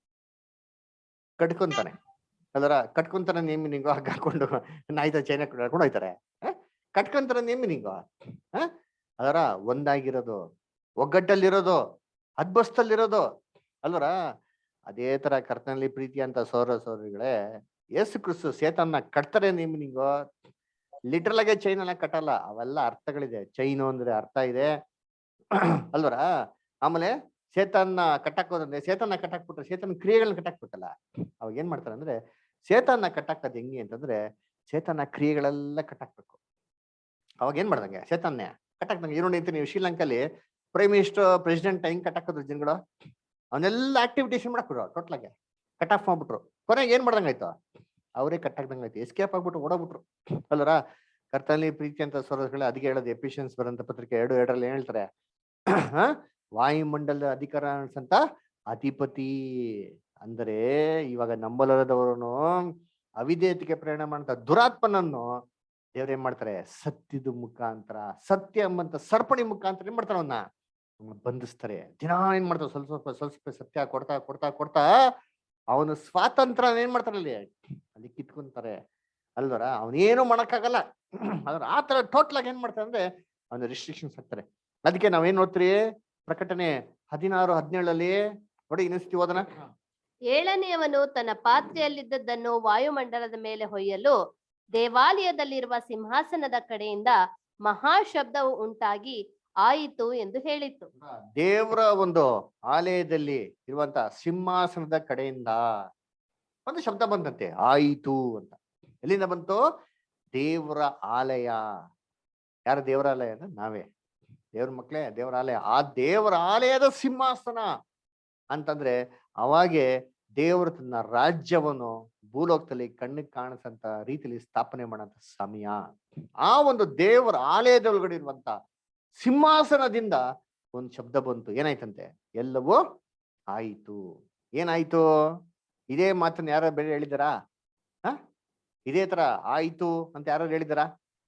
A: ಕಟ್ಕೊಂತಾನೆ ಅದರ ಕಟ್ಕೊಂತಾನೆ ನೇಮ್ ಮೀನಿಂಗು ಹಗ್ಗ ಹಾಕೊಂಡು ನಾಯ್ದ ಚೈನಾ ಕಟ್ಕೊಂಡು ಹೋಯ್ತಾರೆ ಆ? ಕಟ್ಕೊಂತಾರ ನೇಮ್ ಮೀನಿಂಗು ಅದರ ಒಂದಾಗಿರೋದು ಒಗ್ಗಟ್ಟಲ್ಲಿರೋದು ಅದ್ಬಸ್ತಲ್ಲಿರೋದು ಅಲ್ವರ ಅದೇ ತರ ಕರ್ತನಲ್ಲಿ ಪ್ರೀತಿ ಅಂತ ಸೌರ ಸೌರಿಗಳೇ ಯೇಸು ಕ್ರಿಸ್ತು ಸೇತನ್ನ ಕಟ್ತಾರೆ ನಿಮ್ ನಿಂಗೋ ಲಿಟ್ರಲ್ ಆಗಿ ಚೈನ್ ಎಲ್ಲ ಕಟ್ಟಲ್ಲ ಅವೆಲ್ಲ ಅರ್ಥಗಳಿದೆ ಚೈನು ಅಂದ್ರೆ ಅರ್ಥ ಇದೆ ಅಲ್ವರ ಆಮೇಲೆ ಸೇತನ್ನ ಕಟ್ಟಕ್ ಹೋದಂದ್ರೆ ಸೇತನ್ನ ಕಟ್ಟಾಕ್ಬಿಟ್ರೆ ಸೇತನ ಕ್ರಿಯೆಗಳನ್ನ ಕಟ್ಟಾಕ್ಬಿಟ್ಟಲ್ಲ ಅವಾಗ ಏನ್ ಮಾಡ್ತಾರೆ ಅಂದ್ರೆ ಸೇತನ್ನ ಕಟ್ಟಾಕೋದು ಹೆಂಗೆ ಅಂತಂದ್ರೆ ಸೇತನ ಕ್ರಿಯೆಗಳೆಲ್ಲ ಕಟ್ಟಾಕ್ಬೇಕು ಅವಾಗ ಏನ್ ಮಾಡ್ದಂಗೆ ಸೇತನ್ನೇ ಕಟ್ಟಾಕ್ದಂಗೆ ಇರೋ ನಿಂತು ನೀವು ಶ್ರೀಲಂಕಲ್ಲಿ ಪ್ರೈಮ್ ಮಿನಿಸ್ಟರ್ ಪ್ರೆಸಿಡೆಂಟ್ ಹೆಂಗ್ ಕಟ್ಟಾಕೋದ್ರು ಜನಗಳು ಅವನ್ನೆಲ್ಲ ಆಕ್ಟಿವಿಟೀಸ್ ಮಾಡಕ್ಬಿಟ್ರು ಟೋಟಲ್ ಆಗಿ ಕಟ್ ಆಫ್ ಮಾಡ್ಬಿಟ್ರು ಕೊನೆಗೆ ಏನ್ ಮಾಡ್ದಂಗಾಯ್ತು ಅವರೇ ಕಟ್ಟಾಕ್ದಂಗೆ ಆಯ್ತು ಎಸ್ಕೇಪ್ ಆಗ್ಬಿಟ್ಟು ಓಡೋಗ್ಬಿಟ್ರು ಅಲ್ಲರ ಕರ್ತನಲ್ಲಿ ಪ್ರೀತಿ ಅಂತ ಸ್ವರಗಳೇ ಅದಕ್ಕೆ ಹೇಳೋದು ಎಫಿಷಿಯನ್ಸ್ ಬರಂತ ಪತ್ರಿಕೆ ಎರಡು ಎರಡರಲ್ಲಿ ಏನ್ ಹೇಳ್ತಾರೆ ಹ? ವಾಯುಮಂಡಲದ ಅಧಿಕಾರ ಅಂತ ಅಧಿಪತಿ ಅಂದರೆ ಇವಾಗ ನಂಬಲರದವರನು ಅವಿಧೇಯತೆಗೆ ಪ್ರೇರಣೆ ಮಾಡಂತ ದುರಾತ್ಮನನ್ನು ದೇವ್ರು ಏನ್ ಮಾಡ್ತಾರೆ ಸತ್ಯದ ಮುಖಾಂತರ ಸತ್ಯ ಎಂಬಂತ ಸರ್ಪಣಿ ಮುಖಾಂತರ ಏನ್ ಮಾಡ್ತಾರೆ ಅವನ್ನ ಅವ್ನ ಬಂಧಿಸ್ತಾರೆ ದಿನ ಏನ್ ಮಾಡ್ತಾರೆ ಸ್ವಲ್ಪ ಸ್ವಲ್ಪ ಸ್ವಲ್ಪ ಸ್ವಲ್ಪ ಸತ್ಯ ಕೊಡ್ತಾ ಕೊಡ್ತಾ ಕೊಡ್ತಾ ಅವನು ಸ್ವಾತಂತ್ರ್ಯ ಏನ್ ಮಾಡ್ತಾರೆ ಅಲ್ಲಿ ಅಲ್ಲಿ ಕಿತ್ಕೊಂತಾರೆ ಅಲ್ವರ ಅವನೇನು ಮಾಡಕ್ಕಾಗಲ್ಲ ಅದ್ರ ಆ ತರ ಟೋಟಲ್ ಆಗಿ ಏನ್ ಮಾಡ್ತಾರೆ ಅಂದ್ರೆ ಅವನ ರಿಸ್ಟ್ರಿಕ್ಷನ್ಸ್ ಹಾಕ್ತಾರೆ ಅದಕ್ಕೆ ನಾವೇನ್ ನೋಡ್ತೀರಿ ಪ್ರಕಟಣೆ ಹದಿನಾರು ಹದಿನೇಳಲ್ಲಿ ನೋಡಿ ಇನ್ನೊಂದ್ಸತಿ ಓದನ
B: ಏಳನೆಯವನು ತನ್ನ ಪಾತ್ರೆಯಲ್ಲಿದ್ದದ್ದನ್ನು ವಾಯುಮಂಡಲದ ಮೇಲೆ ಹೊಯ್ಯಲು ದೇವಾಲಯದಲ್ಲಿರುವ ಸಿಂಹಾಸನದ ಕಡೆಯಿಂದ ಮಹಾಶಬ್ದವು ಉಂಟಾಗಿ ಆಯಿತು ಎಂದು ಹೇಳಿತು
A: ದೇವರ ಒಂದು ಆಲಯದಲ್ಲಿ ಇರುವಂತ ಸಿಂಹಾಸನದ ಕಡೆಯಿಂದ ಒಂದು ಶಬ್ದ ಬಂದಂತೆ ಆಯಿತು ಅಂತ ಎಲ್ಲಿಂದ ಬಂತು ದೇವರ ಆಲಯ ಯಾರ ದೇವರ ಆಲಯ ಅಂದ್ರೆ ನಾವೇ ದೇವ್ರ ಮಕ್ಳೇ ದೇವರ ಆಲಯ ಆ ದೇವರ ಆಲಯದ ಸಿಂಹಾಸನ ಅಂತಂದ್ರೆ ಅವಾಗೆ ದೇವರು ತನ್ನ ರಾಜ್ಯವನ್ನು ಭೂಲೋಕದಲ್ಲಿ ಕಣ್ಣಿಗೆ ಕಾಣಿಸಂತ ರೀತಿಯಲ್ಲಿ ಸ್ಥಾಪನೆ ಮಾಡಂತ ಸಮಯ ಆ ಒಂದು ದೇವರ ಆಲಯದ ಒಳಗಡೆ ಇರುವಂತ ಸಿಂಹಾಸನದಿಂದ ಒಂದು ಶಬ್ದ ಬಂತು ಏನಾಯ್ತಂತೆ ಎಲ್ಲವೂ ಆಯಿತು ಏನಾಯ್ತು ಇದೇ ಮಾತನ್ನ ಯಾರ ಬೇರೆ ಹೇಳಿದಾರಾ ಹ ಇದೇ ತರ ಆಯ್ತು ಅಂತ ಯಾರು ಹೇಳಿದಾರಾ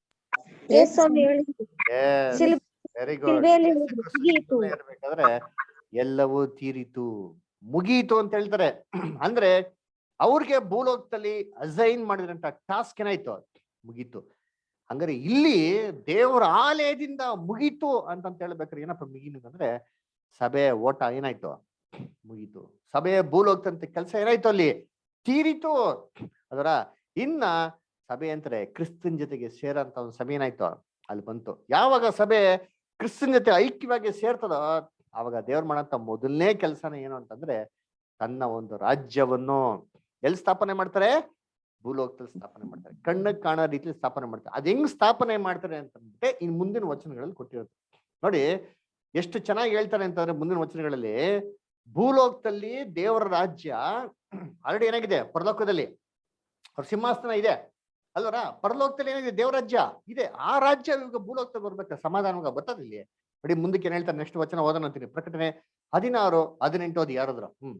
C: ಯೇಸು ಸ್ವಾಮಿ ಹೇಳಿದ್ರು. ಶಿಲ್ಬೆ-
A: ವೆರಿ ಗುಡ್
C: ಶಿಲ್ಬೆಯಲ್ಲಿ ಮುಗಿಯಿತು.
A: ಇರ್ಬೇಕಾದ್ರೆ ಎಲ್ಲವೂ ತೀರಿತು ಮುಗೀತು ಅಂತ ಹೇಳ್ತಾರೆ ಅಂದ್ರೆ ಅವ್ರಿಗೆ ಭೂಲೋಕದಲ್ಲಿ ಅಸೈನ್ ಮಾಡಿದ್ರಂತ ಟಾಸ್ಕ್ ಏನಾಯ್ತು ಮುಗೀತು ಹಂಗಾರೆ ಇಲ್ಲಿ ದೇವರ ಆಲಯದಿಂದ ಮುಗೀತು ಅಂತಂತ ಹೇಳ್ಬೇಕಾದ್ರೆ ಏನಪ್ಪ ಮುಗೀನು ಅಂದ್ರೆ ಸಭೆ ಓಟ ಏನಾಯ್ತು ಮುಗೀತು ಸಭೆ ಭೂಲೋಕದಂತ ಕೆಲಸ ಏನಾಯ್ತು ಅಲ್ಲಿ ತೀರಿತು ಅದರ ಇನ್ನ ಸಭೆ ಅಂತಾರೆ ಕ್ರಿಸ್ತನ್ ಜೊತೆಗೆ ಸೇರಂತ ಒಂದು ಸಭೆ ಏನಾಯ್ತು ಅಲ್ಲಿ ಬಂತು ಯಾವಾಗ ಸಭೆ ಕ್ರಿಸ್ತನ್ ಜೊತೆ ಐಕ್ಯವಾಗಿ ಸೇರ್ತದ ಆವಾಗ ದೇವ್ರು ಮಾಡಂತ ಮೊದಲನೇ ಕೆಲಸನ ಏನು ಅಂತಂದ್ರೆ ತನ್ನ ಒಂದು ರಾಜ್ಯವನ್ನು ಎಲ್ಲಿ ಸ್ಥಾಪನೆ ಮಾಡ್ತಾರೆ ಭೂಲೋಕದಲ್ಲಿ ಸ್ಥಾಪನೆ ಮಾಡ್ತಾರೆ ಕಣ್ಣಿಗೆ ಕಾಣೋ ರೀತಿಯಲ್ಲಿ ಸ್ಥಾಪನೆ ಮಾಡ್ತಾರೆ ಅದ್ ಹೆಂಗ್ ಸ್ಥಾಪನೆ ಮಾಡ್ತಾರೆ ಅಂತಂದ್ರೆ ಇನ್ ಮುಂದಿನ ವಚನಗಳಲ್ಲಿ ಕೊಟ್ಟಿರೋದು ನೋಡಿ ಎಷ್ಟು ಚೆನ್ನಾಗಿ ಹೇಳ್ತಾರೆ ಅಂತಂದ್ರೆ ಮುಂದಿನ ವಚನಗಳಲ್ಲಿ ಭೂಲೋಕದಲ್ಲಿ ದೇವರ ರಾಜ್ಯ ಆಲ್ರೆಡಿ ಏನಾಗಿದೆ ಪರಲೋಕದಲ್ಲಿ ಅವ್ರ ಸಿಂಹಾಸನ ಇದೆ ಅಲ್ವರ ಪರಲೋಕದಲ್ಲಿ ಏನಿದೆ ದೇವರ ರಾಜ್ಯ ಇದೆ ಆ ರಾಜ್ಯ ಇವಾಗ ಭೂಲೋಕದಲ್ಲಿ ಬರ್ಬೇಕು ಸಮಾಧಾನವಾಗ ಬರ್ತದೆ ಇಲ್ಲಿ ನೋಡಿ ಮುಂದಕ್ಕೆ ಏನ್ ಹೇಳ್ತಾರೆ ನೆಕ್ಸ್ಟ್ ವಚನ ಓದೋಣ ಅಂತೀನಿ ಪ್ರಕಟಣೆ ಹದಿನಾರು ಹದಿನೆಂಟು ಅದು ಯಾರದ್ರ ಹ್ಮ್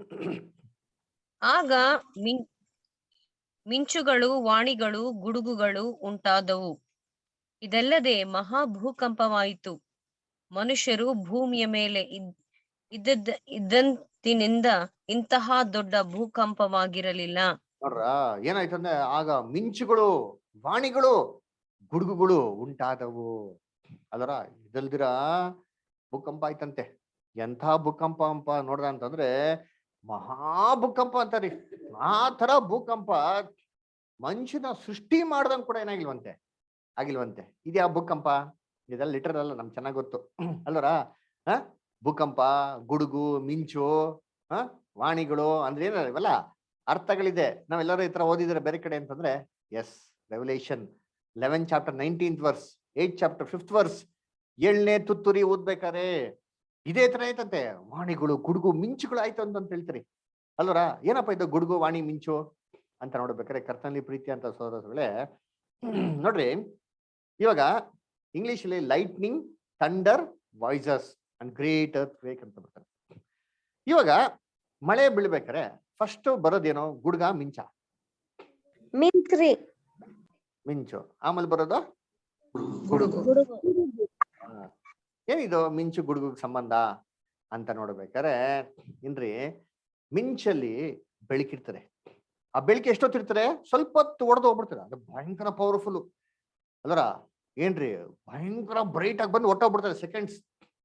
F: ಆಗ ಮಿಂ ಮಿಂಚುಗಳು ವಾಣಿಗಳು ಗುಡುಗುಗಳು ಉಂಟಾದವು ಇದಲ್ಲದೆ ಮಹಾ ಭೂಕಂಪವಾಯಿತು ಮನುಷ್ಯರು ಭೂಮಿಯ ಮೇಲೆ ಇದ್ ಇದ್ದದ್ದ ಇದ್ದಂತಿನಿಂದ ಇಂತಹ ದೊಡ್ಡ ಭೂಕಂಪವಾಗಿರಲಿಲ್ಲ
A: ನೋಡ್ರ ಏನಾಯ್ತು ಅಂದ್ರೆ ಆಗ ಮಿಂಚುಗಳು ವಾಣಿಗಳು ಗುಡುಗುಗಳು ಉಂಟಾದವು ಅದರ ಇದಲ್ದಿರ ಭೂಕಂಪ ಆಯ್ತಂತೆ ಎಂಥ ಭೂಕಂಪ ಅಂಪ ನೋಡ್ದ ಅಂತಂದ್ರೆ ಮಹಾ ಭೂಕಂಪ ಅಂತಾರಿ ಆ ತರ ಭೂಕಂಪ ಮನುಷ್ಯನ ಸೃಷ್ಟಿ ಮಾಡ್ದಂಗ್ ಕೂಡ ಏನಾಗಿಲ್ವಂತೆ ಆಗಿಲ್ವಂತೆ ಇದ್ಯಾ ಭೂಕಂಪ ಇದೆಲ್ಲ ಲಿಟರ್ ಅಲ್ಲ ನಮ್ಗೆ ಚೆನ್ನಾಗ್ ಗೊತ್ತು ಅಲ್ವರ ಹ ಭೂಕಂಪ ಗುಡುಗು ಮಿಂಚು ಹ ವಾಣಿಗಳು ಅಂದ್ರೆ ಏನ ಇವೆಲ್ಲ ಅರ್ಥಗಳಿದೆ ನಾವೆಲ್ಲರೂ ಈ ತರ ಓದಿದ್ರೆ ಬೇರೆ ಕಡೆ ಅಂತಂದ್ರೆ yes Revelation eleven chapter nineteenth verse eight chapter fifth verse ಏಳನೇ ತುತ್ತೂರಿ ಓದ್ಬೇಕಾರೆ ಇದೇ ತರ ಆಯ್ತಂತೆ ವಾಣಿಗಳು ಗುಡುಗು ಮಿಂಚುಗಳು ಆಯ್ತು ಅಂತ ಹೇಳ್ತೀರಿ ಅಲ್ವರ ಏನಪ್ಪ ಇದು ಗುಡುಗು ವಾಣಿ ಮಿಂಚು ಅಂತ ನೋಡ್ಬೇಕಾರೆ ಕರ್ತನಲ್ಲಿ ಪ್ರೀತಿ ಅಂತ ಸೋದರಗಳೇ ನೋಡ್ರಿ ಇವಾಗ ಇಂಗ್ಲಿಷ್ ಅಲ್ಲಿ lightning thunder voices and great earthquake ಅಂತ ಬರ್ತಾರೆ ಇವಾಗ ಮಳೆ ಬೀಳ್ಬೇಕಾರೆ ಫಸ್ಟ್ ಬರೋದೇನೋ ಗುಡ್ಗ ಮಿಂಚ
C: ಮಿಂಚ್ರಿ
A: ಮಿಂಚು ಆಮೇಲೆ ಬರೋದು ಗುಡುಗು ಹಾ. ಏನಿದು ಮಿಂಚು ಗುಡುಗುಗ್ ಸಂಬಂಧ ಅಂತ ನೋಡ್ಬೇಕಾರೆ ಏನ್ರಿ ಮಿಂಚಲ್ಲಿ ಬೆಳಕಿರ್ತದೆ ಆ ಬೆಳಕು ಎಷ್ಟೊತ್ತಿರ್ತಾರೆ ಸ್ವಲ್ಪ ಹೊತ್ತು ಹೊಡೆದು ಹೋಗ್ಬಿಡ್ತಾರೆ ಅದು ಭಯಂಕರ ಪವರ್ಫುಲ್ ಅಲ್ಲರ ಏನ್ರಿ ಭಯಂಕರ ಬ್ರೈಟ್ ಆಗಿ ಬಂದು ಹೊಟ್ಟೋಗ್ಬಿಡ್ತಾರೆ ಸೆಕೆಂಡ್ಸ್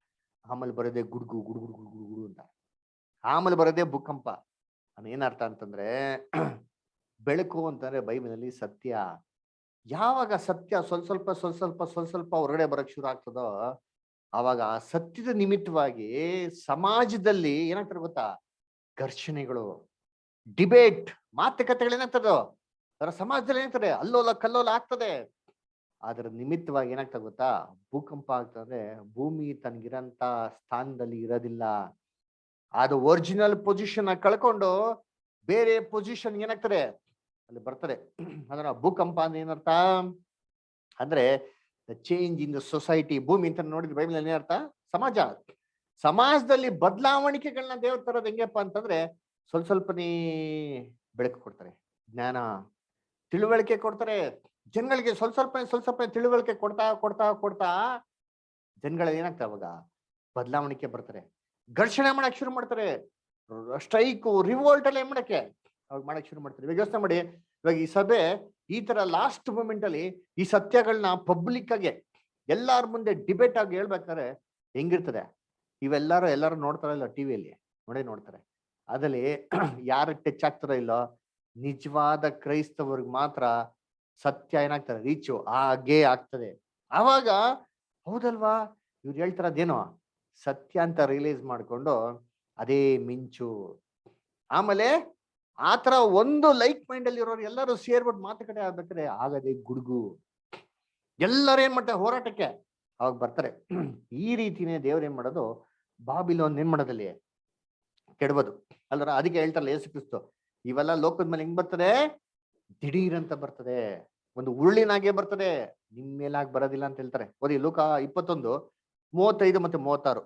A: ಆಮೇಲೆ ಬರೋದೇ ಗುಡ್ಗು ಗುಡು ಗುಡು ಗುಡು ಗುಡು ಅಂತ ಆಮೇಲೆ ಬರೋದೇ ಭೂಕಂಪ ಅದ್ ಏನರ್ಥ ಅಂತಂದ್ರೆ ಬೆಳಕು ಅಂತಂದ್ರೆ ಬೈಬಲಲ್ಲಿ ಸತ್ಯ ಯಾವಾಗ ಸತ್ಯ ಸ್ವಲ್ಪ ಸ್ವಲ್ಪ ಸ್ವಲ್ಪ ಸ್ವಲ್ಪ ಸ್ವಲ್ಪ ಸ್ವಲ್ಪ ಹೊರಗಡೆ ಬರಕ್ ಶುರು ಆಗ್ತದೋ ಅವಾಗ ಆ ಸತ್ಯದ ನಿಮಿತ್ತವಾಗಿ ಸಮಾಜದಲ್ಲಿ ಏನಾಗ್ತದೆ ಗೊತ್ತಾ ಘರ್ಷಣೆಗಳು ಡಿಬೇಟ್ ಮಾತುಕತೆಗಳು ಏನಾಗ್ತದೋ ಅದರ ಸಮಾಜದಲ್ಲಿ ಏನಾಗ್ತದೆ ಅಲ್ಲೋಲ ಕಲ್ಲೋಲ ಆಗ್ತದೆ ಅದರ ನಿಮಿತ್ತವಾಗಿ ಏನಾಗ್ತದೆ ಗೊತ್ತಾ ಭೂಕಂಪ ಆಗ್ತದೆ ಭೂಮಿ ತನಗಿರಂತ ಸ್ಥಾನದಲ್ಲಿ ಇರೋದಿಲ್ಲ ಅದು ಒರಿಜಿನಲ್ ಪೊಸಿಷನ್ ಕಳ್ಕೊಂಡು ಬೇರೆ ಪೊಸಿಷನ್ ಏನಾಗ್ತದೆ ಅಲ್ಲಿ ಬರ್ತಾರೆ ಅದರ ಭೂಕಂಪ ಅಂದ್ರೆ ಏನರ್ಥ ಅಂದ್ರೆ ಚೇಂಜ್ ಇನ್ ದ ಸೊಸೈಟಿ ಭೂಮಿ ಅಂತ ನೋಡಿದ್ರೆ ಬೈಬಲ್ ಏನರ್ಥ ಸಮಾಜ ಸಮಾಜದಲ್ಲಿ ಬದಲಾವಣಿಕೆಗಳನ್ನ ದೇವ್ರ ತರೋದು ಹೆಂಗಪ್ಪ ಅಂತಂದ್ರೆ ಸ್ವಲ್ಪ ಸ್ವಲ್ಪನೇ ಬೆಳಕು ಕೊಡ್ತಾರೆ ಜ್ಞಾನ ತಿಳುವಳಿಕೆ ಕೊಡ್ತಾರೆ ಜನಗಳಿಗೆ ಸ್ವಲ್ಪ ಸ್ವಲ್ಪ ಸ್ವಲ್ಪ ಸ್ವಲ್ಪ ತಿಳುವಳಿಕೆ ಕೊಡ್ತಾ ಕೊಡ್ತಾ ಕೊಡ್ತಾ ಜನಗಳಲ್ಲಿ ಏನಾಗ್ತದೆ ಅವಾಗ ಬದಲಾವಣಿಕೆ ಬರ್ತಾರೆ ಘರ್ಷಣೆ ಮಾಡಕ್ ಶುರು ಮಾಡ್ತಾರೆ ಸ್ಟ್ರೈಕು ರಿವೋಲ್ಟ್ ಎಲ್ಲ ಏನ್ ಮಾಡಕ್ಕೆ ಅವಾಗ ಮಾಡಕ್ ಶುರು ಮಾಡ್ತಾರೆ ಇವಾಗ ಯೋಚನೆ ಮಾಡಿ ಇವಾಗ ಈ ಸಭೆ ಈ ತರ ಲಾಸ್ಟ್ ಮೂಮೆಂಟ್ ಅಲ್ಲಿ ಈ ಸತ್ಯಗಳನ್ನ ಪಬ್ಲಿಕ್ ಆಗಿ ಎಲ್ಲಾರ ಮುಂದೆ ಡಿಬೇಟ್ ಆಗಿ ಹೇಳ್ಬೇಕಾದ್ರೆ ಹೆಂಗಿರ್ತದೆ ಇವೆಲ್ಲಾರು ಎಲ್ಲಾರು ನೋಡ್ತಾರ ಇಲ್ಲ ಟಿವಿಯಲ್ಲಿ ನೋಡೇ ನೋಡ್ತಾರೆ ಅದ್ರಲ್ಲಿ ಯಾರು ಟಚ್ ಆಗ್ತಾರೋ ಇಲ್ಲೋ ನಿಜವಾದ ಕ್ರೈಸ್ತವ್ರಿಗೆ ಮಾತ್ರ ಸತ್ಯ ಏನಾಗ್ತದೆ ರೀಚು ಹಾಗೇ ಆಗ್ತದೆ ಆವಾಗ ಹೌದಲ್ವಾ ಇವ್ರು ಹೇಳ್ತಾರದೇನೋ ಸತ್ಯ ಅಂತ ರಿಯಲೈಸ್ ಮಾಡ್ಕೊಂಡು ಅದೇ ಮಿಂಚು ಆಮೇಲೆ ಆತರ ಒಂದು ಲೈಕ್ ಮೈಂಡ್ ಅಲ್ಲಿ ಇರೋರು ಎಲ್ಲರೂ ಸೇರ್ಬಿಟ್ಟು ಮಾತುಕತೆ ಆಗ್ಬೇಕಾದ್ರೆ ಆಗದೆ ಗುಡುಗು ಎಲ್ಲರೂ ಏನ್ ಮಾಡ್ತಾರೆ ಹೋರಾಟಕ್ಕೆ ಅವಾಗ ಬರ್ತಾರೆ ಈ ರೀತಿನೇ ದೇವ್ರ ಏನ್ ಮಾಡೋದು ಬಾಬಿಲೋನ್ ಏನ್ ಮಾಡೋದಲ್ಲಿ ಕೆಡಬೋದು ಅಲ್ರ ಅದಕ್ಕೆ ಹೇಳ್ತಾರಲ್ಲ ಯೇಸು ಕ್ರಿಸ್ತು ಇವೆಲ್ಲ ಲೋಕದ ಮೇಲೆ ಹೆಂಗ್ ಬರ್ತದೆ ದಿಢೀರ್ ಅಂತ ಬರ್ತದೆ ಒಂದು ಉರುಳಿನಾಗೆ ಬರ್ತದೆ ನಿಮ್ ಮೇಲಾಗಿ ಬರೋದಿಲ್ಲ ಅಂತ ಹೇಳ್ತಾರೆ ಓದಿ ಲೋಕ ಇಪ್ಪತ್ತೊಂದು ಮೂವತ್ತೈದು ಮತ್ತೆ ಮೂವತ್ತಾರು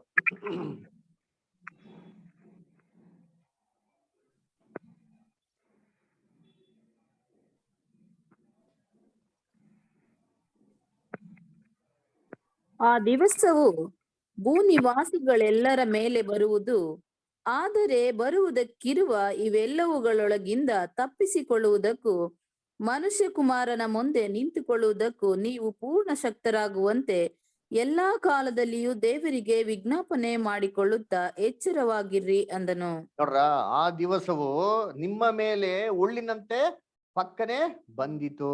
G: ಆ ದಿವಸವು ಭೂನಿವಾಸಿಗಳೆಲ್ಲರ ಮೇಲೆ ಬರುವುದು ಆದರೆ ಬರುವುದಕ್ಕಿರುವ ಇವೆಲ್ಲವುಗಳೊಳಗಿಂದ ತಪ್ಪಿಸಿಕೊಳ್ಳುವುದಕ್ಕೂ ಮನುಷ್ಯ ಕುಮಾರನ ಮುಂದೆ ನಿಂತುಕೊಳ್ಳುವುದಕ್ಕೂ ನೀವು ಪೂರ್ಣ ಶಕ್ತರಾಗುವಂತೆ ಎಲ್ಲಾ ಕಾಲದಲ್ಲಿಯೂ ದೇವರಿಗೆ ವಿಜ್ಞಾಪನೆ ಮಾಡಿಕೊಳ್ಳುತ್ತಾ ಎಚ್ಚರವಾಗಿರ್ರಿ ಅಂದನು
A: ನೋಡ್ರ ಆ ದಿವಸವು ನಿಮ್ಮ ಮೇಲೆ ಉಳ್ಳಿನಂತೆ ಪಕ್ಕನೆ ಬಂದಿತು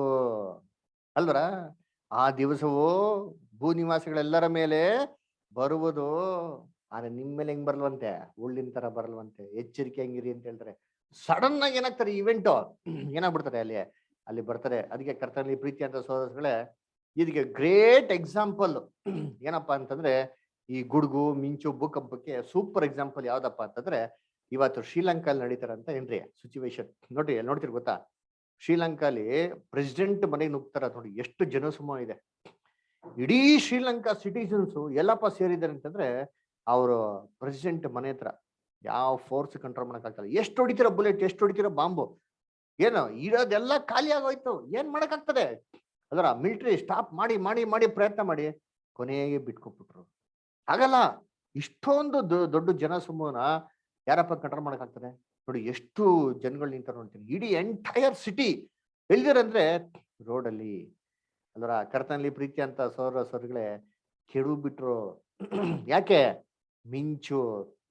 A: ಅಲ್ವರ ಆ ದಿವಸವು ಭೂ ನಿವಾಸಿಗಳೆಲ್ಲರ ಮೇಲೆ ಬರುವುದು ಆದ್ರೆ ನಿಮ್ ಮೇಲೆ ಹೆಂಗ್ ಬರ್ಲ್ವಂತೆ ಉಳ್ಳಿನ ತರ ಬರಲ್ವಂತೆ ಎಚ್ಚರಿಕೆ ಹೆಂಗಿರಿ ಅಂತ ಹೇಳ್ತಾರೆ ಸಡನ್ ಆಗಿ ಏನಾಗ್ತಾರೆ ಇವೆಂಟ್ ಏನಾಗ್ಬಿಡ್ತಾರೆ ಅಲ್ಲಿ ಅಲ್ಲಿ ಬರ್ತಾರೆ ಅದಕ್ಕೆ ಕರ್ತನಲ್ಲಿ ಪ್ರೀತಿ ಅಂತ ಸೋದರಗಳೇ ಇದಕ್ಕೆ ಗ್ರೇಟ್ ಎಕ್ಸಾಂಪಲ್ ಏನಪ್ಪಾ ಅಂತಂದ್ರೆ ಈ ಗುಡುಗು ಮಿಂಚು ಭೂಕಂಪಕ್ಕೆ ಸೂಪರ್ ಎಕ್ಸಾಂಪಲ್ ಯಾವ್ದಪ್ಪ ಅಂತಂದ್ರೆ ಇವತ್ತು ಶ್ರೀಲಂಕಾಲ್ ನಡೀತಾರಂತ ಏನ್ರಿ ಸಿಚುವೇಶನ್ ನೋಡ್ರಿ ಅಲ್ಲಿ ನೋಡ್ತಿರ್ ಗೊತ್ತಾ ಶ್ರೀಲಂಕಾಲಿ ಪ್ರೆಸಿಡೆಂಟ್ ಮನೆಗೆ ನುಗ್ತಾರ ನೋಡಿ ಎಷ್ಟು ಜನಸಮೂಹ ಇದೆ ಇಡೀ ಶ್ರೀಲಂಕಾ ಸಿಟಿಸನ್ಸ್ ಎಲ್ಲಪ್ಪ ಸೇರಿದ್ದಾರೆ ಅಂತಂದ್ರೆ ಅವರು ಪ್ರೆಸಿಡೆಂಟ್ ಮನೆ ಹತ್ರ ಯಾವ ಫೋರ್ಸ್ ಕಂಟ್ರೋಲ್ ಮಾಡಕ್ ಆಗ್ತಲ್ಲ ಎಷ್ಟು ಹೊಡಿತಿರೋ ಬುಲೆಟ್ ಎಷ್ಟು ಹೊಡಿತಿರೋ ಬಾಂಬು ಏನು ಇರೋದೆಲ್ಲ ಖಾಲಿ ಆಗೋಯ್ತು ಏನ್ ಮಾಡಕ್ ಆಗ್ತದೆ ಅದರ ಮಿಲಿಟರಿ ಸ್ಟಾಪ್ ಮಾಡಿ ಮಾಡಿ ಮಾಡಿ ಪ್ರಯತ್ನ ಮಾಡಿ ಕೊನೆಗೆ ಬಿಟ್ಕೊಟ್ಬಿಟ್ರು ಹಾಗಲ್ಲ ಇಷ್ಟೊಂದು ದೊ- ದೊಡ್ಡ ಜನಸಮೂಹನ ಯಾರಪ್ಪ ಕಂಟ್ರೋಲ್ ಮಾಡಕ್ ಆಗ್ತದೆ ನೋಡಿ ಎಷ್ಟು ಜನಗಳು ನಿಂತ ನೋಡ್ತೀನಿ ಇಡೀ ಎಂಟೈರ್ ಸಿಟಿ ಎಲ್ಲಿದ್ದಾರೆ ಅಂದ್ರೆ ರೋಡಲ್ಲಿ ಅಲ್ವರ ಕರ್ತನಲ್ಲಿ ಪ್ರೀತಿ ಅಂತ ಸೌರ ಸೌರಗಳೇ ಕೆಡು ಬಿಟ್ರು ಯಾಕೆ ಮಿಂಚು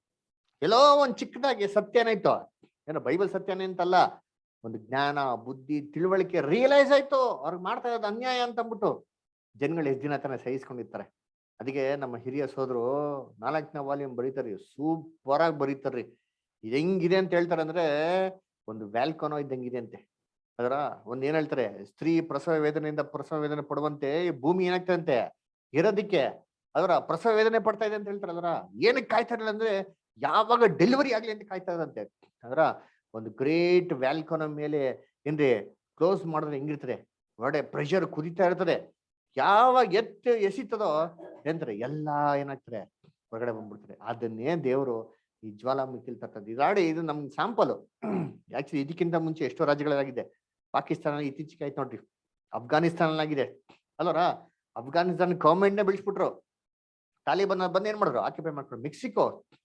A: ಎಲ್ಲೋ ಒಂದ್ ಚಿಕ್ಕದಾಗಿ ಸತ್ಯನಾಯ್ತು ಏನೋ ಬೈಬಲ್ ಸತ್ಯನೇ ಅಂತಲ್ಲ ಒಂದು ಜ್ಞಾನ ಬುದ್ಧಿ ತಿಳುವಳಿಕೆ ರಿಯಲೈಸ್ ಆಯ್ತು ಅವ್ರಿಗೆ ಮಾಡ್ತಾ ಇರೋದು ಅನ್ಯಾಯ ಅಂತ ಅಂದ್ಬಿಟ್ಟು ಜನಗಳು ಎಷ್ಟು ದಿನ ತಾನೇ ಸಹಿಸ್ಕೊಂಡಿರ್ತಾರೆ ಅದಕ್ಕೆ ನಮ್ಮ ಹಿರಿಯ ಸೋದರು ನಾಲ್ಕನೇ ವಾಲ್ಯೂಮ್ ಬರೀತಾರ್ರಿ ಸೂಪರ್ ಆಗಿ ಬರೀತಾರ್ರಿ ಇದು ಹೆಂಗಿದೆ ಅಂತ ಹೇಳ್ತಾರೆ ಅಂದ್ರೆ ಒಂದು ವ್ಯಾಲ್ಕೊನೋ ಇದ್ದಂಗಿದೆ ಅಂತೆ ಅದರ ಒಂದ್ ಏನ್ ಹೇಳ್ತಾರೆ ಸ್ತ್ರೀ ಪ್ರಸವ ವೇದನೆಯಿಂದ ಪ್ರಸವ ವೇದನೆ ಪಡುವಂತೆ ಈ ಭೂಮಿ ಏನಾಗ್ತದಂತೆ ಇರೋದಿಕ್ಕೆ ಅದರ ಪ್ರಸವ ವೇದನೆ ಪಡ್ತಾ ಇದೆ ಅಂತ ಹೇಳ್ತಾರೆ ಅದರ ಏನಕ್ಕೆ ಕಾಯ್ತಾ ಇರಲಿಲ್ಲ ಅಂದ್ರೆ ಯಾವಾಗ ಡೆಲಿವರಿ ಆಗ್ಲಿ ಅಂತ ಕಾಯ್ತಾ ಇದಂತೆ ಅದರ ಒಂದು ಗ್ರೇಟ್ ವ್ಯಾಲ್ಕೊನ ಮೇಲೆ ಏನ್ರಿ ಕ್ಲೋಸ್ ಮಾಡಿದ್ರೆ ಹೆಂಗಿರ್ತದೆ ಒಳ್ಳೆ ಪ್ರೆಷರ್ ಕುದಿತಾ ಇರ್ತದೆ ಯಾವಾಗ ಎತ್ತು ಎಸಿತದೋ ಎಂದ್ರೆ ಎಲ್ಲಾ ಏನಾಗ್ತದೆ ಹೊರಗಡೆ ಬಂದ್ಬಿಡ್ತಾರೆ ಅದನ್ನೇ ದೇವರು ಈ ಜ್ವಾಲಾಮುಖಿಲ್ ತರ್ತದ್ದು ಇದಾಡಿ ಇದು ನಮ್ ಸ್ಯಾಂಪಲ್ ಆಕ್ಚುಲಿ ಇದಕ್ಕಿಂತ ಮುಂಚೆ ಎಷ್ಟೋ ರಾಜ್ಯಗಳಾಗಿದೆ ಪಾಕಿಸ್ತಾನ ಇತ್ತೀಚೆಗೆ ಆಯ್ತು ನೋಡ್ರಿ ಅಫ್ಘಾನಿಸ್ತಾನಲ್ಲಾಗಿದೆ ಅಲ್ವರ ಅಫ್ಘಾನಿಸ್ತಾನ ಗೌರ್ಮೆಂಟ್ನೇ ಬೆಳೆಸ್ಬಿಟ್ರು ತಾಲಿಬಾನ್ ಬಂದ್ ಏನ್ ಮಾಡಿದ್ರು ಆಕ್ಯುಪೈ ಮಾಡ್ಕೊಂಡ್ರು ಮೆಕ್ಸಿಕೋ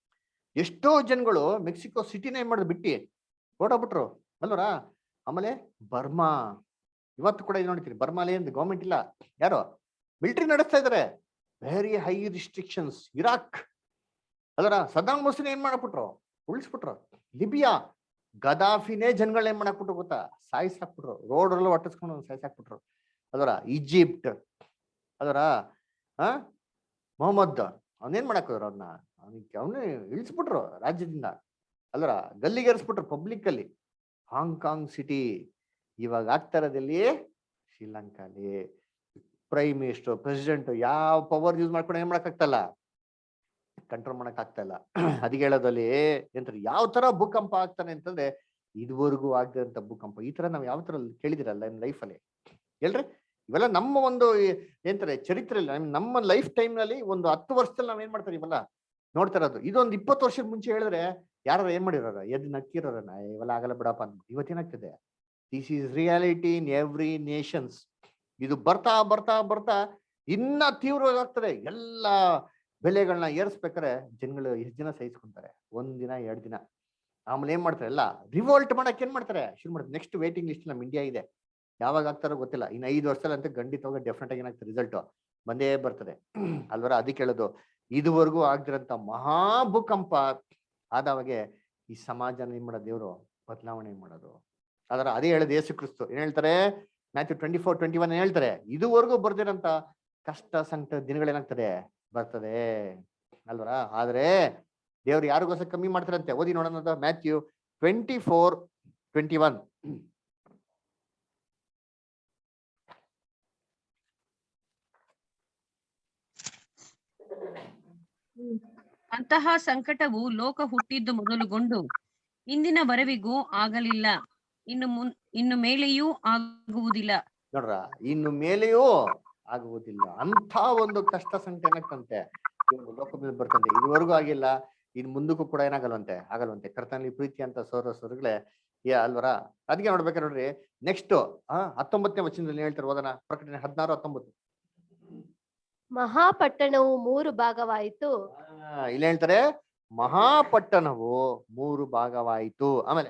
A: ಎಷ್ಟೋ ಜನಗಳು ಮೆಕ್ಸಿಕೋ ಸಿಟಿನ ಏನ್ ಮಾಡಿದ್ರು ಬಿಟ್ಟಿ ಹೊರಟೋಗ್ಬಿಟ್ರು ಅಲ್ವರ ಆಮೇಲೆ ಬರ್ಮಾ ಇವತ್ತು ಕೂಡ ಇದು ನೋಡ್ತೀರಿ ಬರ್ಮಾಲಿ ಅಂತ ಗೌರ್ಮೆಂಟ್ ಇಲ್ಲ ಯಾರು ಮಿಲಿಟರಿ ನಡೆಸ್ತಾ ಇದಾರೆ ವೆರಿ ಹೈ ರಿಸ್ಟ್ರಿಕ್ಷನ್ಸ್ ಇರಾಕ್ ಅದರ ಸದಾಂ ಹುಸೇನ್ ಏನ್ ಮಾಡಕ್ಬಿಟ್ರು ಉಳಿಸ್ಬಿಟ್ರು ಲಿಬಿಯಾ ಗದಾಫಿನೇ ಜನಗಳನ್ನ ಏನ್ ಮಾಡಕ್ಬಿಟ್ರು ಗೊತ್ತಾ ಸಾಯಿಸಾಕ್ಬಿಟ್ರು ರೋಡ್ ಅಲ್ಲೂ ಒಟ್ಟಿಸ್ಕೊಂಡು ಸಾಯಿಸಾಕ್ಬಿಟ್ರು ಅದರ ಈಜಿಪ್ಟ್ ಅದರ ಆ ಮೊಹಮ್ಮದ್ ಅವನೇನ್ ಮಾಡಕ್ ಹೋದ್ರು ಅವ್ರನ್ನ ಅವನಿಗೆ ಅವನೇ ಇಳಿಸ್ಬಿಟ್ರು ರಾಜ್ಯದಿಂದ ಅಲ್ಲರ ಗಲ್ಲಿಗೇರಿಸ್ಬಿಟ್ರು ಪಬ್ಲಿಕ್ ಅಲ್ಲಿ ಹಾಂಗ್ಕಾಂಗ್ ಸಿಟಿ ಇವಾಗ ಆಗ್ತಾ ಇರೋದಲ್ಲಿ ಶ್ರೀಲಂಕಾಲಿ ಪ್ರೈಮ್ ಮಿನಿಸ್ಟರ್ ಪ್ರೆಸಿಡೆಂಟ್ ಯಾವ ಪವರ್ ಯೂಸ್ ಮಾಡ್ಕೊಂಡು ಏನ್ ಮಾಡಕ್ ಆಗ್ತಲ್ಲ ಕಂಟ್ರೋಲ್ ಮಾಡಕ್ ಆಗ್ತಾ ಇಲ್ಲ ಅದಕ್ಕೆ ಹೇಳೋದಲ್ಲಿ ಎಂತಾರೆ ಯಾವ ತರ ಭೂಕಂಪ ಆಗ್ತಾನೆ ಅಂತಂದ್ರೆ ಇದುವರೆಗೂ ಆಗದಂತ ಭೂಕಂಪ ಈ ತರ ನಾವ್ ಯಾವ ತರ ಕೇಳಿದಿರಲ್ಲ ನಿಮ್ ಲೈಫಲ್ಲಿ ಹೇಳ್ರಿ ಇವೆಲ್ಲ ನಮ್ಮ ಒಂದು ಈ- ಏನಂತಾರೆ ಚರಿತ್ರೆಯಲ್ಲಿ ನಮ್- ನಮ್ಮ ಲೈಫ್ ಟೈಮ್ ನಲ್ಲಿ ಒಂದು ಹತ್ತು ವರ್ಷದಲ್ಲಿ ನಾವ್ ಏನ್ ಮಾಡ್ತಾರೆ ಇವೆಲ್ಲ ನೋಡ್ತಾ ಇರೋದು ಇದೊಂದು ಇಪ್ಪತ್ತು ವರ್ಷದ ಮುಂಚೆ ಹೇಳಿದ್ರೆ ಯಾರು ಏನ್ ಮಾಡಿರೋರ ಎದ್ದು ನಕ್ಕಿರೋರನ್ನ ಇವೆಲ್ಲ ಆಗಲ್ಲ ಬಿಡಪ್ಪ ಅಂತ ಇವತ್ತೇನಾಗ್ತದೆ this is reality in every nations ಇದು ಬರ್ತಾ ಬರ್ತಾ ಬರ್ತಾ ಇನ್ನ ತೀವ್ರವಾಗ್ತದೆ ಎಲ್ಲ ಬೆಲೆಗಳನ್ನ ಏರಿಸ್ಬೇಕಾರೆ ಜನಗಳು ಎಷ್ಟು ಜನ ಸಹಿಸ್ಕೊಂತಾರೆ ಒಂದ್ ದಿನ ಎರಡ್ ದಿನ ಆಮೇಲೆ ಏನ್ ಮಾಡ್ತಾರೆ ಎಲ್ಲ ರಿವೋಲ್ಟ್ ಮಾಡಕ್ ಏನ್ ಮಾಡ್ತಾರೆ ಶುರು ಮಾಡ್ತಾರೆ ನೆಕ್ಸ್ಟ್ ವೇಟಿಂಗ್ ಲಿಸ್ಟ್ ನಮ್ ಇಂಡಿಯಾ ಇದೆ ಯಾವಾಗ ಆಗ್ತಾರೋ ಗೊತ್ತಿಲ್ಲ ಇನ್ನು ಐದು ವರ್ಷದಲ್ಲಿ ಅಂತ ಖಂಡಿತವಾಗ ಡೆಫಿನೆಟ್ ಆಗಿ ಏನಾಗ್ತದೆ ರಿಸಲ್ಟ್ ಬಂದೇ ಬರ್ತದೆ ಅಲ್ವರ ಅದಕ್ಕೆ ಹೇಳೋದು ಇದುವರೆಗೂ ಆಗ್ದಿರಂತ ಮಹಾ ಭೂಕಂಪ ಆದವಾಗೆ ಈ ಸಮಾಜನ ಏನ್ ಮಾಡೋದು ದೇವರು ಬದಲಾವಣೆ ಮಾಡೋದು ಅದರ ಅದೇ ಹೇಳೋದು ಯೇಸು ಕ್ರಿಸ್ತು ಏನ್ ಹೇಳ್ತಾರೆ Matthew twenty four twenty one ಹೇಳ್ತಾರೆ ಇದುವರೆಗೂ ಬರ್ದಿರಂತ ಕಷ್ಟ ಸಂಕಟ ದಿನಗಳೇನಾಗ್ತದೆ ಬರ್ತದೆ ಅಲ್ವರ ಆದ್ರೆ ದೇವ್ರು ಯಾರಿಗೋಸ್ಕರ ಕಮ್ಮಿ ಮಾಡ್ತಾರಂತೆ ಓದಿ ನೋಡೋಣ Matthew twenty four twenty one
F: ಅಂತಹ ಸಂಕಟವು ಲೋಕ ಹುಟ್ಟಿದ್ದು ಮೊದಲುಗೊಂಡು ಇಂದಿನವರೆವಿಗೂ ಆಗಲಿಲ್ಲ ಇನ್ನು ಮುನ್ ಇನ್ನು ಮೇಲೆಯೂ ಆಗುವುದಿಲ್ಲ
A: ನೋಡ್ರ ಇನ್ನು ಮೇಲೆಯೂ ಆಗುವುದಿಲ್ಲ ಅಂತ ಒಂದು ಕಷ್ಟ ಸಂಕಟ ಏನಾಗ್ತಂತೆ ಈ ಒಂದು ಲೋಕ ಮೇಲೆ ಬರ್ತಂತೆ ಇದುವರೆಗೂ ಆಗಿಲ್ಲ ಇನ್ ಮುಂದಕ್ಕೂ ಕೂಡ ಏನಾಗಲ್ವಂತೆ ಆಗಲ್ವಂತೆ ಕರ್ತನಲ್ಲಿ ಪ್ರೀತಿ ಅಂತ ಸೋರ ಸೋರುಗಳೇ ಯಾ ಅಲ್ವರ ಅದಕ್ಕೆ ನೋಡ್ಬೇಕಾದ್ರೆ ನೋಡ್ರಿ ನೆಕ್ಸ್ಟ್ ಆ ಹತ್ತೊಂಬತ್ತನೇ ವಚನದಲ್ಲಿ ಹೇಳ್ತಾರೆ ಓದನ ಪ್ರಕಟಣೆ ಹದಿನಾರು ಹತ್ತೊಂಬತ್ತು
B: ಮಹಾಪಟ್ಟಣವು ಮೂರು ಭಾಗವಾಯಿತು
A: ಆ, ಇಲ್ಲಿ ಹೇಳ್ತಾರೆ ಮಹಾಪಟ್ಟಣವು ಮೂರು ಭಾಗವಾಯಿತು ಆಮೇಲೆ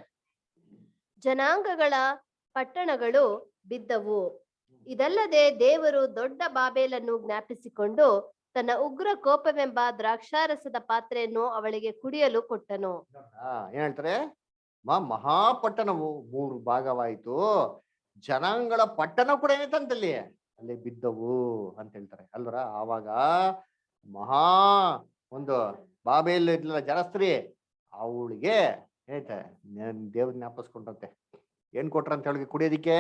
B: ಜನಾಂಗಗಳ ಪಟ್ಟಣಗಳು ಬಿದ್ದವು ಇದಲ್ಲದೆ ದೇವರು ದೊಡ್ಡ ಬಾಬೇಲನ್ನು ಜ್ಞಾಪಿಸಿಕೊಂಡು ತನ್ನ ಉಗ್ರ ಕೋಪವೆಂಬ ದ್ರಾಕ್ಷಾರಸದ ಪಾತ್ರೆಯನ್ನು ಅವಳಿಗೆ ಕುಡಿಯಲು ಕೊಟ್ಟನು
A: ಆ, ಏನ್ ಹೇಳ್ತಾರೆ ಮ ಮಹಾಪಟ್ಟಣವು ಮೂರು ಭಾಗವಾಯಿತು ಜನಾಂಗಳ ಪಟ್ಟಣ ಕೂಡ ಏನೈತಂತಲ್ಲಿ ಅಲ್ಲಿ ಬಿದ್ದವು ಅಂತ ಹೇಳ್ತಾರೆ ಅಲ್ವರ ಆವಾಗ ಮಹಾ ಒಂದು ಬಾಬೇಲ್ ಇದ್ಲಲ್ಲ ಜಲಸ್ತ್ರೀ ಅವಳಿಗೆ ಏನೈತೆ ದೇವ್ರ ಜ್ಞಾಪಿಸ್ಕೊಂಡ್ರಂತೆ ಏನ್ ಕೊಟ್ರಂತ ಹೇಳಿ ಕುಡಿಯೋದಿಕ್ಕೆ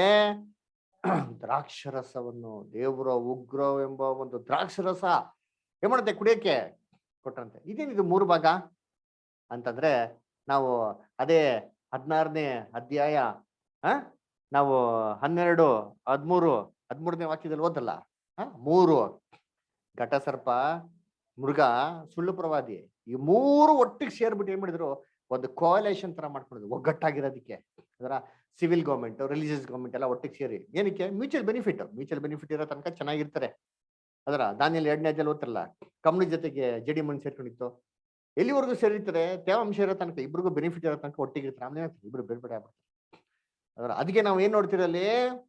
A: ದ್ರಾಕ್ಷರಸವನ್ನು ದೇವರ ಉಗ್ರ ಎಂಬ ಒಂದು ದ್ರಾಕ್ಷರಸ ಏನ್ ಮಾಡುತ್ತೆ ಕುಡಿಯಕ್ಕೆ ಕೊಟ್ರಂತೆ ಇದೇನಿದು ಮೂರು ಭಾಗ ಅಂತಂದ್ರೆ ನಾವು ಅದೇ ಹದಿನಾರನೇ ಅಧ್ಯಾಯ ಆ ನಾವು ಹನ್ನೆರಡು ಹದ್ಮೂರು ಹದ್ಮೂರನೇ ವಾಕ್ಯದಲ್ಲಿ ಓದಲ್ಲ ಆ ಮೂರು ಘಟಸರ್ಪ ಮೃಗ ಸುಳ್ಳು ಪ್ರವಾದಿ ಈ ಮೂರು ಒಟ್ಟಿಗೆ ಸೇರ್ಬಿಟ್ಟು ಏನ್ ಮಾಡಿದ್ರು ಒಂದು ಕೋಲೇಷನ್ ತರ ಮಾಡ್ಕೊಂಡಿದ್ರು ಒಗ್ಗಟ್ಟಾಗಿರೋದಕ್ಕೆ ಅದರ ಸಿವಿಲ್ ಗೌರ್ಮೆಂಟ್ ರಿಲಿಜಿಯಸ್ ಗೌರ್ಮೆಂಟ್ ಎಲ್ಲ ಒಟ್ಟಿಗೆ ಸೇರಿ ಏನಕ್ಕೆ ಮ್ಯೂಚುವಲ್ ಬೆನಿಫಿಟ್ ಮ್ಯೂಚುವಲ್ ಬೆನಿಫಿಟ್ ಇರೋ ತನಕ ಚೆನ್ನಾಗಿರ್ತಾರೆ ಅದರ ದಾನಿಯಲ್ಲಿ ಎರಡನೇ ಅಧ್ಯಾಯ ಓದ್ತಾರಲ್ಲ ಕಂಪ್ನಿ ಜೊತೆಗೆ ಜೆ ಡಿ ಮನ್ ಸೇರ್ಕೊಂಡಿತ್ತು ಎಲ್ಲಿವರೆಗೂ ಸೇರಿರ್ತಾರೆ ತೇವಾಂಶ ಇರೋ ತನಕ ಇಬ್ರಿಗೂ ಬೆನಿಫಿಟ್ ಇರೋ ತನಕ ಒಟ್ಟಿಗೆ ಇರ್ತಾರೆ ಆಮೇಲೆ ಏನಾಗ್ತದೆ? ಇಬ್ರು ಬೇರೆ ಬೇರೆ ಆಗ್ಬಿಡ್ತಾರೆ ಅದರ ಅದಕ್ಕೆ ನಾವು ಏನ್ ನೋಡ್ತಿರಲ್ಲಿ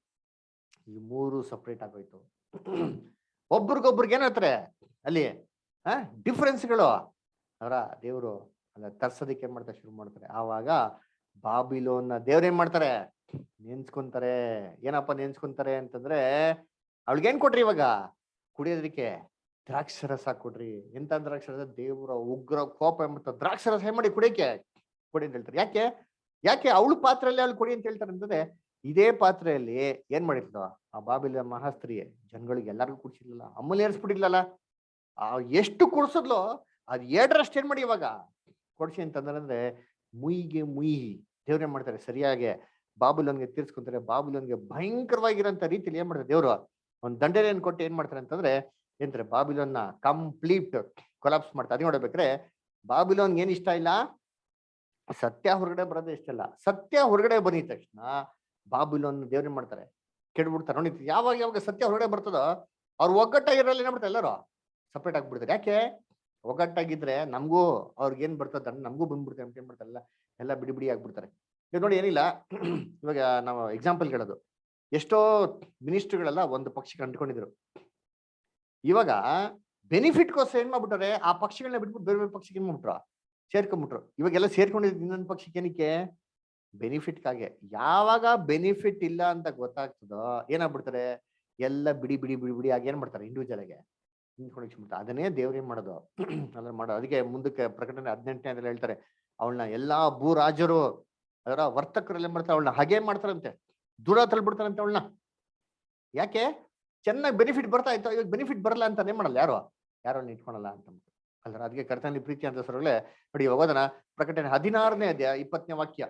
A: ಈ ಮೂರು ಸಪ್ರೇಟ್ ಆಗೋಯ್ತು ಒಬ್ರಿಗೊಬ್ರಿಗೆ ಏನ್ ಹೇಳ್ತಾರೆ ಅಲ್ಲಿ ಆ ಡಿಫ್ರೆನ್ಸ್ಗಳು ಅವರ ದೇವರು ಅಲ್ಲ ತರ್ಸೋದಕ್ಕೆ ಏನ್ ಮಾಡ್ತಾರೆ ಶುರು ಮಾಡ್ತಾರೆ ಆವಾಗ ಬಾಬಿಲೋನ್ನ ದೇವ್ರ ಏನ್ ಮಾಡ್ತಾರೆ ನೆನ್ಸ್ಕೊಂತಾರೆ ಏನಪ್ಪ ನೆನ್ಸ್ಕೊಂತಾರೆ ಅಂತಂದ್ರೆ ಅವಳಿಗೇನ್ ಕೊಟ್ರಿ ಇವಾಗ ಕುಡಿಯೋದಕ್ಕೆ ದ್ರಾಕ್ಷರಸ ಕೊಡ್ರಿ ಎಂತ ದ್ರಾಕ್ಷರಸ ದೇವರ ಉಗ್ರ ಕೋಪ ಎಂಬ ದ್ರಾಕ್ಷರಸ ಏನ್ ಮಾಡಿ ಕುಡಿಯಕ್ಕೆ ಕೊಡಿ ಅಂತ ಹೇಳ್ತಾರೆ ಯಾಕೆ ಯಾಕೆ ಅವಳು ಪಾತ್ರೆಯಲ್ಲಿ ಅವಳು ಕೊಡಿ ಅಂತ ಹೇಳ್ತಾರೆ ಅಂತಂದ್ರೆ ಇದೇ ಪಾತ್ರೆಯಲ್ಲಿ ಏನ್ ಮಾಡಿರ್ತಾವ ಆ ಬಾಬಿಲ ಮಹಾಸ್ತ್ರೀ ಜನಗಳಿಗೆ ಎಲ್ಲರಿಗೂ ಕುಡಿಸಿರ್ಲಿಲ್ಲ ಅಮ್ಮಲ್ಲಿ ಏರ್ಸ್ಬಿಟ್ಟಿರ್ಲಲ್ಲ ಆ ಎಷ್ಟು ಕುಡ್ಸದ್ಲೋ ಅದ್ ಎರಡರಷ್ಟು ಏನ್ ಮಾಡಿ ಇವಾಗ ಕೊಡ್ಸಿ ಅಂತಂದ್ರೆ ಮುಯಿಗೆ ಮುಯಿ ದೇವ್ರ ಏನ್ ಮಾಡ್ತಾರೆ ಸರಿಯಾಗಿ ಬಾಬುಲನ್ಗೆ ತೀರ್ಸ್ಕೊಂತಾರೆ ಬಾಬುಲನ್ಗೆ ಭಯಂಕರವಾಗಿರೋಂಥ ರೀತಿಯಲ್ಲಿ ಏನ್ ಮಾಡ್ತಾರೆ ದೇವ್ರು ಒಂದ್ ದಂಡನೆಯನ್ನು ಕೊಟ್ಟು ಏನ್ ಮಾಡ್ತಾರೆ ಅಂತಂದ್ರೆ ಏನ್ತಾರೆ ಬಾಬಿಲೋನ್ನ ಕಂಪ್ಲೀಟ್ ಕೊಲಾಪ್ಸ್ ಮಾಡ್ತಾರೆ ಅದೇ ನೋಡ್ಬೇಕ್ರೆ ಬಾಬಿಲೋನ್ಗೆ ಏನ್ ಇಷ್ಟ ಇಲ್ಲ ಸತ್ಯ ಹೊರಗಡೆ ಬರೋದೇ ಇಷ್ಟ ಇಲ್ಲ ಸತ್ಯ ಹೊರಗಡೆ ಬಂದಿದ ತಕ್ಷಣ ಬಾಬಿಲೋನ್ ದೇವ್ರ ಏನ್ ಮಾಡ್ತಾರೆ ಕೆಡ್ಬಿಡ್ತಾರೆ ನೋಡಿ ಯಾವಾಗ ಯಾವಾಗ ಸತ್ಯ ಹೊರಗಡೆ ಬರ್ತದೋ ಅವ್ರು ಒಗ್ಗಟ್ಟಾಗಿರಲ್ಲ ಏನ್ಬಿಡ್ತಾರೆ ಎಲ್ಲರೂ ಸಪ್ರೇಟ್ ಆಗ್ಬಿಡ್ತಾರೆ ಯಾಕೆ ಒಗ್ಗಟ್ಟಾಗಿದ್ರೆ ನಮಗೂ ಅವ್ರಿಗೆ ಏನ್ ಬರ್ತದ ನಮಗೂ ಬಂದ್ಬಿಡ್ತಾರೆ ಅಂತ ಏನ್ ಮಾಡ್ತಾರಲ್ಲ ಎಲ್ಲ ಬಿಡಿ ಬಿಡಿ ಆಗ್ಬಿಡ್ತಾರೆ ಇವಾಗ ನೋಡಿ ಏನಿಲ್ಲ ಇವಾಗ ನಾವು ಎಕ್ಸಾಂಪಲ್ ಕೇಳೋದು ಎಷ್ಟೋ ಮಿನಿಸ್ಟ್ರಿಗಳೆಲ್ಲ ಒಂದು ಪಕ್ಷಕ್ಕೆ ಅಂಟ್ಕೊಂಡಿದ್ರು ಇವಾಗ ಬೆನಿಫಿಟ್ಗೋಸ್ಕರ ಏನ್ ಮಾಡ್ಬಿಟ್ಟಾರೆ ಆ ಪಕ್ಷಗಳನ್ನ ಬಿಟ್ಬಿಟ್ಟು ಬೇರೆ ಬೇರೆ ಪಕ್ಷಕ್ಕೆ ಏನ್ ಮಾಡ್ಬಿಟ್ರು ಸೇರ್ಕೊಂಡ್ಬಿಟ್ರು ಇವಾಗೆಲ್ಲ ಸೇರ್ಕೊಂಡಿದ್ದು ಇನ್ನೊಂದು ಪಕ್ಷಕ್ಕೆ ಏನಕ್ಕೆ ಬೆನಿಫಿಟ್ಗಾಗೆ ಯಾವಾಗ ಬೆನಿಫಿಟ್ ಇಲ್ಲ ಅಂತ ಗೊತ್ತಾಗ್ತದೋ ಏನಾಗ್ಬಿಡ್ತಾರೆ ಎಲ್ಲ ಬಿಡಿ ಬಿಡಿ ಬಿಡಿ ಬಿಡಿ ಆಗಿ ಏನ್ ಮಾಡ್ತಾರೆ ಇಂಡಿವಿಜುವಲ್ ಆಗಿ ನಿಂತ್ಕೊಂಡು ಅದನ್ನೇ ದೇವ್ರು ಏನ್ ಮಾಡೋದು ಅದ್ರ ಮಾಡೋದು ಅದಕ್ಕೆ ಮುಂದಕ್ಕೆ ಪ್ರಕಟಣೆ ಹದಿನೆಂಟನೇ ಅದ್ರಲ್ಲಿ ಹೇಳ್ತಾರೆ ಅವಳನ್ನ ಎಲ್ಲಾ ಭೂ ರಾಜರು ಅದರ ವರ್ತಕರಲ್ಲಿ ಏನ್ ಮಾಡ್ತಾರೆ ಅವಳನ್ನ ಹಾಗೆ ಮಾಡ್ತಾರಂತೆ ದೂರ ತಳ್ಬಿಡ್ತಾರಂತೆ ಅವಳನ್ನ ಯಾಕೆ ಚೆನ್ನಾಗಿ ಬೆನಿಫಿಟ್ ಬರ್ತಾ ಇತ್ತು ಇವಾಗ ಬೆನಿಫಿಟ್ ಬರಲ್ಲ ಅಂತ ಏನ್ ಮಾಡಲ್ಲ ಯಾರು ಯಾರು ಇಟ್ಕೊಳಲ್ಲ ಅಂತ ಅಲ್ರ ಅದಕ್ಕೆ ಕರ್ತನಲ್ಲಿ ಪ್ರೀತಿ ಅಂತ ಸರಗಳೇ ನೋಡಿ ಇವಾಗ ಓದೋಣ ಪ್ರಕಟಣೆ ಹದಿನಾರನೇ ಅಧ್ಯಾಯ ಇಪ್ಪತ್ತನೇ ವಾಕ್ಯ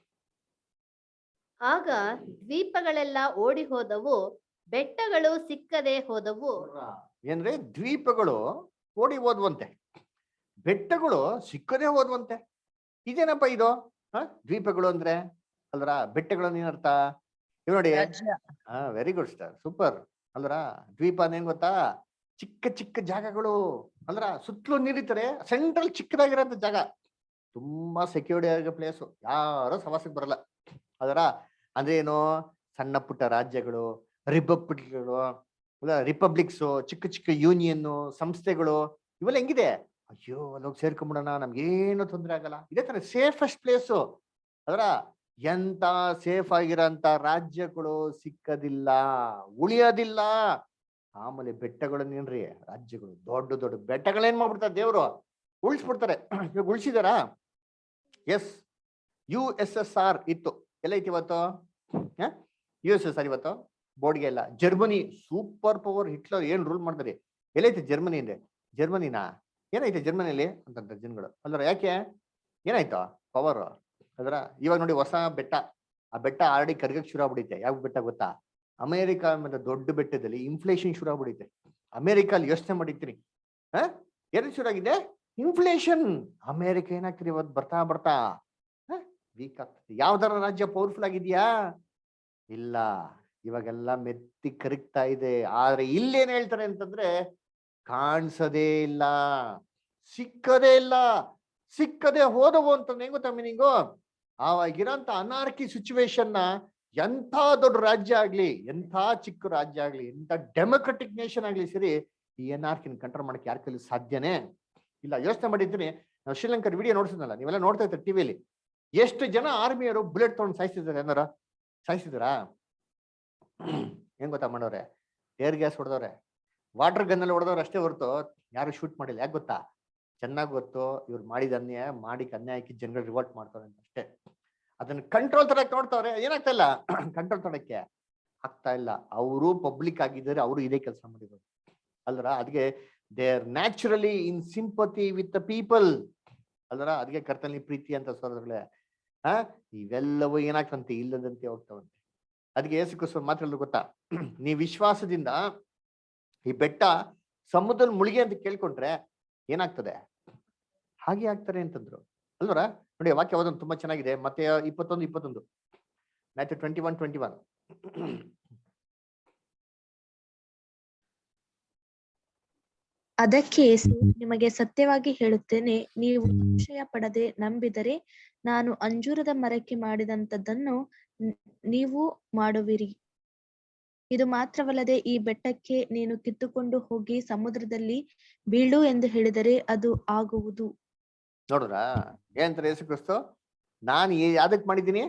B: ಆಗ ದ್ವೀಪಗಳೆಲ್ಲ ಓಡಿ ಹೋದವು ಬೆಟ್ಟಗಳು ಸಿಕ್ಕದೆ ಹೋದವು
A: ಏನ್ರಿ ದ್ವೀಪಗಳು ಓಡಿ ಹೋದ್ವಂತೆ ಬೆಟ್ಟಗಳು ಸಿಕ್ಕದೆ ಹೋದ್ವಂತೆ ಇದೇನಪ್ಪ ಇದು ಹ ದ್ವೀಪಗಳು ಅಂದ್ರೆ ಅಲ್ರ ಬೆಟ್ಟಗಳು ಏನರ್ಥ ಇವ್ ನೋಡಿ ಹಾ ವೆರಿ ಗುಡ್ ಸ್ಟಾರ್ ಸೂಪರ್ ಅಲ್ರ ದ್ವೀಪ ಏನ್ ಗೊತ್ತಾ ಚಿಕ್ಕ ಚಿಕ್ಕ ಜಾಗಗಳು ಅಂದ್ರ ಸುತ್ತಲೂ ನೀರಿತಾರೆ ಸೆಂಟ್ರಲ್ ಚಿಕ್ಕದಾಗಿರೋಂಥ ಜಾಗ ತುಂಬಾ ಸೆಕ್ಯೂರಿಟಿ ಆಗಿರೋ ಪ್ಲೇಸು ಯಾರು ಸವಾಸಕ್ಕೆ ಬರಲ್ಲ ಅದರ ಅಂದ್ರೆ ಏನು ಸಣ್ಣ ಪುಟ್ಟ ರಾಜ್ಯಗಳು ರಿಪಬ್ಲಿಕ್ಗಳು ರಿಪಬ್ಲಿಕ್ಸ್ ಚಿಕ್ಕ ಚಿಕ್ಕ ಯೂನಿಯನ್ ಸಂಸ್ಥೆಗಳು ಇವೆಲ್ಲ ಹೆಂಗಿದೆ ಅಯ್ಯೋ ಅಲ್ಲೋಗಿ ಸೇರ್ಕೊಂಬಿಡೋಣ ನಮ್ಗೇನು ತೊಂದರೆ ಆಗಲ್ಲ ಇದೇ ತರ ಸೇಫೆಸ್ಟ್ ಪ್ಲೇಸು ಅದರ ಎಂತ ಸೇಫ್ ಆಗಿರೋಂತ ರಾಜ್ಯಗಳು ಸಿಕ್ಕದಿಲ್ಲ ಉಳಿಯೋದಿಲ್ಲ ಆಮೇಲೆ ಬೆಟ್ಟಗಳನ್ನೇನ್ರಿ ರಾಜ್ಯಗಳು ದೊಡ್ಡ ದೊಡ್ಡ ಬೆಟ್ಟಗಳೇನ್ ಮಾಡ್ಬಿಡ್ತಾರೆ ದೇವ್ರು ಉಳಿಸ್ಬಿಡ್ತಾರೆ ಇವಾಗ ಉಳಿಸಿದಾರಾ yes U S S R ಇತ್ತು ಎಲ್ಲ ಐತಿ ಇವತ್ತು ಯು ಎಸ್ ಎಸ್ ಆರ್ ಇವತ್ತು ಬೋರ್ಡ್ಗೆ ಎಲ್ಲ ಜರ್ಮನಿ ಸೂಪರ್ ಪವರ್ ಹಿಟ್ಲರ್ ಏನ್ ರೂಲ್ ಮಾಡ್ತಾರೆ ಎಲ್ಲೈತಿ ಜರ್ಮನಿ ಅಂದ್ರೆ ಜರ್ಮನಿನಾ ಏನೈತೆ ಜರ್ಮನಿಯಲ್ಲಿ ಅಂತಂತ ಜನಗಳು ಅಲ್ರ ಯಾಕೆ ಏನಾಯ್ತು ಪವರ್ ಅದರ ಇವಾಗ ನೋಡಿ ಹೊಸ ಬೆಟ್ಟ ಆ ಬೆಟ್ಟ ಆಲ್ರೆಡಿ ಕರ್ಗಕ್ ಶುರು ಆಗ್ಬಿಡೈತೆ ಯಾವ ಬೆಟ್ಟ ಗೊತ್ತಾ ಅಮೆರಿಕ ಮತ್ತೆ ದೊಡ್ಡ ಬೆಟ್ಟದಲ್ಲಿ ಇನ್ಫ್ಲೇಷನ್ ಶುರು ಆಗ್ಬಿಡೈತೆ ಅಮೆರಿಕಲ್ಲಿ ಯೋಚನೆ ಮಾಡಿರ್ತೀನಿ ಹ ಏನು ಶುರು ಆಗಿದೆ ಇನ್ಫ್ಲೇಷನ್ ಅಮೆರಿಕ ಏನಾಗ್ತದೆ ಇವತ್ತು ಬರ್ತಾ ಬರ್ತಾ ವೀಕ್ ಆಗ್ತದೆ ಯಾವ್ದಾರ ರಾಜ್ಯ ಪವರ್ಫುಲ್ ಆಗಿದ್ಯಾ ಇಲ್ಲ ಇವಾಗೆಲ್ಲ ಮೆತ್ತಿ ಕರಗ್ತಾ ಇದೆ ಆದ್ರೆ ಇಲ್ಲೇನ್ ಹೇಳ್ತಾರೆ ಅಂತಂದ್ರೆ ಕಾಣಿಸದೇ ಇಲ್ಲ ಸಿಕ್ಕದೇ ಇಲ್ಲ ಸಿಕ್ಕದೆ ಹೋದವು ಅಂತ ಹೆಂಗ್ ಗೊತ್ತಾ ಮೀನಿಂಗು ಆವಾಗಿರೋಂಥ ಅನಾರ್ಕಿ ಸಿಚುವೇಶನ್ ನ ಎಂಥ ದೊಡ್ಡ ರಾಜ್ಯ ಆಗ್ಲಿ ಎಂಥ ಚಿಕ್ಕ ರಾಜ್ಯ ಆಗ್ಲಿ ಎಂಥ ಡೆಮೊಕ್ರೆಟಿಕ್ ನೇಷನ್ ಆಗ್ಲಿ ಸರಿ ಈ ಎನ್ಆರ್ಕಿನ ಕಂಟ್ರೋಲ್ ಮಾಡಕ್ಕೆ ಯಾರ ಕೈಲಿ ಸಾಧ್ಯನೇ ಇಲ್ಲ ಯೋಚನೆ ಮಾಡಿದ್ದೀನಿ ನಾವು ಶ್ರೀಲಂಕರ್ ವಿಡಿಯೋ ನೋಡ್ಸಿದ್ನಲ್ಲ ನೀವೆಲ್ಲ ನೋಡ್ತಾ ಇರ್ತಾರೆ ಟಿವಿಯಲ್ಲಿ ಎಷ್ಟು ಜನ ಆರ್ಮಿಯರು ಬುಲೆಟ್ ತಗೊಂಡು ಸಾಯಿಸಿದ್ದಾರೆ ಏನಾರ ಸಾಯಿಸಿದಾರಾ ಏನ್ ಗೊತ್ತಾ ಮಾಡೋರೆ ಏರ್ ಗ್ಯಾಸ್ ಹೊಡೆದವ್ರೆ ವಾಟರ್ ಗನ್ ಅಲ್ಲಿ ಹೊಡೆದವ್ರು ಅಷ್ಟೇ ಹೊರತು ಯಾರು ಶೂಟ್ ಮಾಡಿಲ್ಲ ಯಾಕೆ ಗೊತ್ತಾ ಚೆನ್ನಾಗಿ ಗೊತ್ತು ಇವ್ರು ಮಾಡಿದ ಅನ್ಯಾಯ ಮಾಡಿ ಅನ್ಯಾಯಕ್ಕೆ ಜನಗಳು ರಿವೋಲ್ಟ್ ಮಾಡ್ತಾರೆ ಅಂತ ಅಷ್ಟೇ ಅದನ್ನ ಕಂಟ್ರೋಲ್ ತರಕ್ ನೋಡ್ತಾವ್ರೆ ಏನಾಗ್ತಾ ಇಲ್ಲ ಕಂಟ್ರೋಲ್ ತರಕ್ಕೆ ಆಗ್ತಾ ಇಲ್ಲ ಅವರು ಪಬ್ಲಿಕ್ ಆಗಿದ್ದಾರೆ ಅವರು ಇದೇ ಕೆಲಸ ಮಾಡಿರೋದು ಅಲ್ರ ಅದಕ್ಕೆ they are naturally in sympathy with the people ಅಲ್ರ ಅದಕ್ಕೆ ಕರ್ತನಲ್ಲಿ ಪ್ರೀತಿ ಅಂತ ಸೋದರಗಳೇ ಆ ಇವೆಲ್ಲವೂ ಏನಾಗ್ತಂತೆ ಇಲ್ಲದಂತೆ ಹೋಗ್ತಾವಂತೆ ಅದಕ್ಕೆ ಯೇಸು ಕ್ರಿಸ್ತ ಮಾತ್ರ ಹೇಳಿದ್ರು ಗೊತ್ತಾ ನೀ ವಿಶ್ವಾಸದಿಂದ ಈ ಬೆಟ್ಟ ಸಮುದ್ರದಲ್ಲಿ ಮುಳುಗಿ ಅಂತ ಕೇಳ್ಕೊಂಡ್ರೆ ಏನಾಗ್ತದೆ ಹಾಗೆ ಆಗ್ತಾರೆ ಅಂತಂದ್ರು ಅಲ್ವರ ನೋಡಿ ವಾಕ್ಯ ಓದೋದು ತುಂಬಾ ಚೆನ್ನಾಗಿದೆ ಮತ್ತೆ ಇಪ್ಪತ್ತೊಂದು ಇಪ್ಪತ್ತೊಂದು Matthew twenty one twenty one
C: ಅದಕ್ಕೆ ಯೇಸು ನಿಮಗೆ ಸತ್ಯವಾಗಿ ಹೇಳುತ್ತೇನೆ ನೀವು ಸಂಶಯ ಪಡದೆ ನಂಬಿದರೆ ನಾನು ಅಂಜೂರದ ಮರಕ್ಕೆ ಮಾಡಿದಂತದ್ದನ್ನು ನ್- ನೀವು ಮಾಡುವಿರಿ ಇದು ಮಾತ್ರವಲ್ಲದೆ ಈ ಬೆಟ್ಟಕ್ಕೆ ನೀನು ಕಿತ್ತುಕೊಂಡು ಹೋಗಿ ಸಮುದ್ರದಲ್ಲಿ ಬೀಳು ಎಂದು ಹೇಳಿದರೆ ಅದು ಆಗುವುದು
A: ನೋಡ್ರ ಏನಂತಾರೆ ಯೇಸು ಕ್ರಿಸ್ತು ನಾನು ಯಾವ್ದಕ್ ಮಾಡಿದ್ದೀನಿ